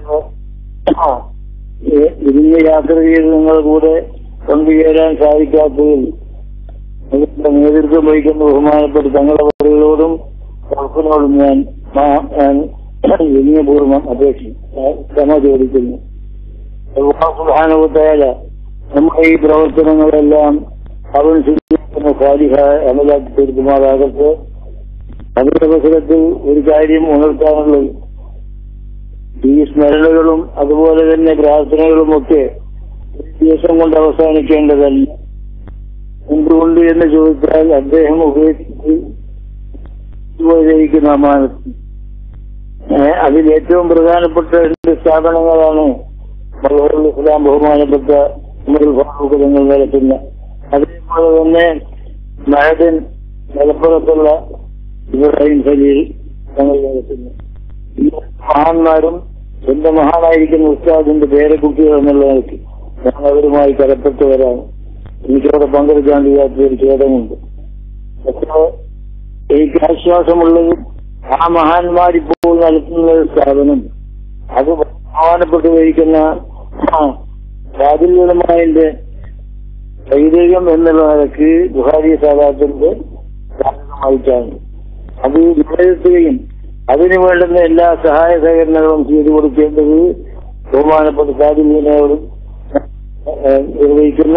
ഇതിന് യാത്ര ചെയ്ത് നിങ്ങൾ കൂടെ പങ്കുചേരാൻ സാധിക്കാത്തതിൽ അതിന്റെ നേതൃത്വം വഹിക്കുന്ന ബഹുമാനപ്പെട്ട തങ്ങളുടെ വഴികളോടും കൽപ്പനോടും ഞാൻ ഞാൻ വിനയപൂർവ്വം അപേക്ഷിക്കും ക്ഷമ ചോദിക്കുന്നു സുഹാനുഭൂത്തായ നമ്മുടെ ഈ പ്രവർത്തനങ്ങളെല്ലാം അവൻ സ്വീകരിക്കുന്ന സാലിഹായ അമലാക്കി തീർക്കുമാറാകട്ടെ അതിന്റെ അവസരത്തിൽ ഒരു കാര്യം ഉണർത്താനുള്ളത് ഈ സ്മരണകളും അതുപോലെ തന്നെ പ്രാർത്ഥനകളും ഒക്കെ ഒരു ദിവസം കൊണ്ട് അവസാനിക്കേണ്ടതല്ല എന്തുകൊണ്ട് എന്ന് ചോദിച്ചാൽ അദ്ദേഹം ഉപയോഗിച്ച് പോയിരിക്കുന്ന അമാനത്ത് അതിൽ ഏറ്റവും പ്രധാനപ്പെട്ട രണ്ട് സ്ഥാപനങ്ങളാണ് മലബാറുൽ ഇസ്ലാം ബഹുമാനപ്പെട്ട ഉമർ ഫാറൂഖ് തങ്ങൾ നടത്തുന്ന അതേപോലെ തന്നെ മഹദൻ മലപ്പുറത്തുള്ള ഇബ്രാഹിം ഖലീൽ തങ്ങൾ നടത്തുന്നു ഈ മഹാന്മാരും എന്റെ മഹാനായിരിക്കുന്ന ഉസ്താദിന്റെ പേരക്കുട്ടികൾ എന്നുള്ള നിലയ്ക്ക് ഞാൻ അവരുമായി കടപ്പെട്ടവരാണ് എനിക്കവിടെ പങ്കെടുക്കാൻ കഴിയാത്ത ഒരു ഖേദമുണ്ട് പക്ഷേ എനിക്ക് ആശ്വാസമുള്ളത് ആ മഹാന്മാരിപ്പോൾ നടത്തുന്ന ഒരു സ്ഥാപനം അത് ബഹുമാനപ്പെട്ടു വഹിക്കുന്ന രാജുലമായന്റെ വൈദേകം എന്നുള്ള നിലക്ക് ബുഹാരി സാദാത്തിന്റെ സാധനമായിട്ടാണ് അത് നിലനിർത്തുകയും അതിനു വേണ്ടുന്ന എല്ലാ സഹായ സഹകരണങ്ങളും ചെയ്തു കൊടുക്കേണ്ടത് ബഹുമാനപ്പെട്ട താരിമീനോട് നിർവഹിക്കുന്ന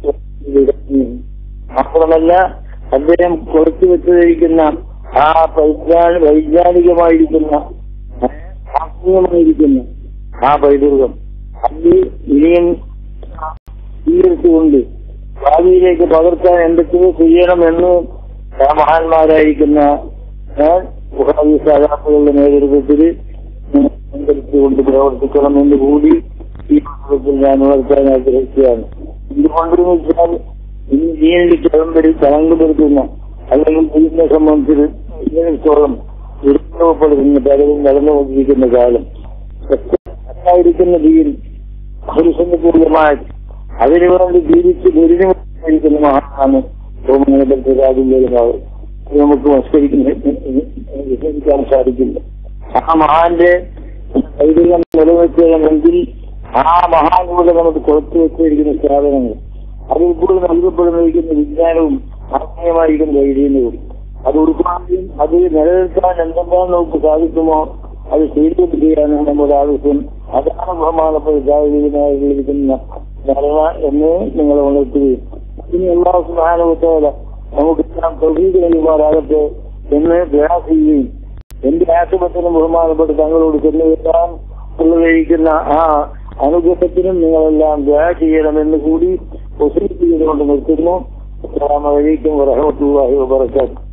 മാത്രമല്ല അദ്ദേഹം കൊടുത്തു വെച്ചിരിക്കുന്ന ആ വൈജ്ഞാന വൈജ്ഞാനികമായിരിക്കുന്ന ശാസ്ത്രീയമായിരിക്കുന്ന ആ പൈതൃകം അത് ഇനിയും സ്വീകരിച്ചുകൊണ്ട് ഭാവിയിലേക്ക് പകർത്താൻ എന്തൊക്കെയോ ചെയ്യണമെന്ന് ആ മഹാന്മാരായിരിക്കുന്ന ബുഹാരി സാധാരണകളുടെ നേതൃത്വത്തിൽ പങ്കെടുത്തുകൊണ്ട് പ്രവർത്തിക്കണമെന്ന് കൂടി ഈ പുസ്തകത്തിൽ ഞാൻ ഉണർത്താൻ ആഗ്രഹിക്കുകയാണ് എന്തുകൊണ്ടെന്ന് വെച്ചാൽ ഇന്ത്യയിൽ കിളമ്പരി തരംഗപ്പെടുത്തുന്ന അല്ലെങ്കിൽ ഇതിനെ സംബന്ധിച്ച് ഇതിനോളം ദുരുപയോഗപ്പെടുത്തുന്ന പലരും നടന്നുകൊണ്ടിരിക്കുന്ന കാലം ഉണ്ടായിരിക്കുന്ന ദീൻ പുരുഷന്റെ അതിനുവേണ്ടി ജീവിച്ച് ദുരിതമായിരിക്കുന്ന മഹാനാണ് ബഹുമാനപ്പെട്ട രാജ്യം നമുക്ക് വിസ്മരിക്കാൻ സാധിക്കില്ല ആ മഹാന്റെ പൈതൃകം നിലനിർത്തണമെങ്കിൽ ആ മഹാനൂടെ നമുക്ക് കൊടുത്തു വെച്ചിരിക്കുന്ന സാധനങ്ങൾ അത് ഇപ്പോൾ നൽകപ്പെടുന്നിരിക്കുന്ന വിജ്ഞാനവും ആത്മീയമായിരിക്കുന്ന ധൈര്യവും അത് ഉൾക്കൊള്ളുകയും അത് നിലനിർത്താൻ എന്തെല്ലാം നമുക്ക് സാധിക്കുമോ അത് ചെയ്തുകൊണ്ട് ചെയ്യാനാണ് നമ്മുടെ ആവശ്യം അതാണ് ബഹുമാനപ്പെടുത്താതിരിക്കുന്ന ധാരണ എന്ന് നിങ്ങൾ ഉണർത്തുകയും അതിന് എല്ലാ സുധാനവുത്തോല നമുക്ക് ഇത്തരം തൊഴിൽ കഴിയുമാറാകട്ടെ എന്ന് പ്രയാസിക്കുകയും എന്റെ ആശുപത്രിയും ബഹുമാനപ്പെട്ട് തങ്ങളോട് ചെല്ലുകയാൻ ഉള്ളതിരിക്കുന്ന ആ അനുഗ്രഹത്തിനും നിങ്ങളെല്ലാം ദയ ചെയ്യണമെന്ന് കൂടി ഒസിറ്റ് ചെയ്തുകൊണ്ട് നിർത്തുന്നു അസ്സലാമു അലൈക്കും വറഹമത്തുള്ളാഹി വബറകാതുഹു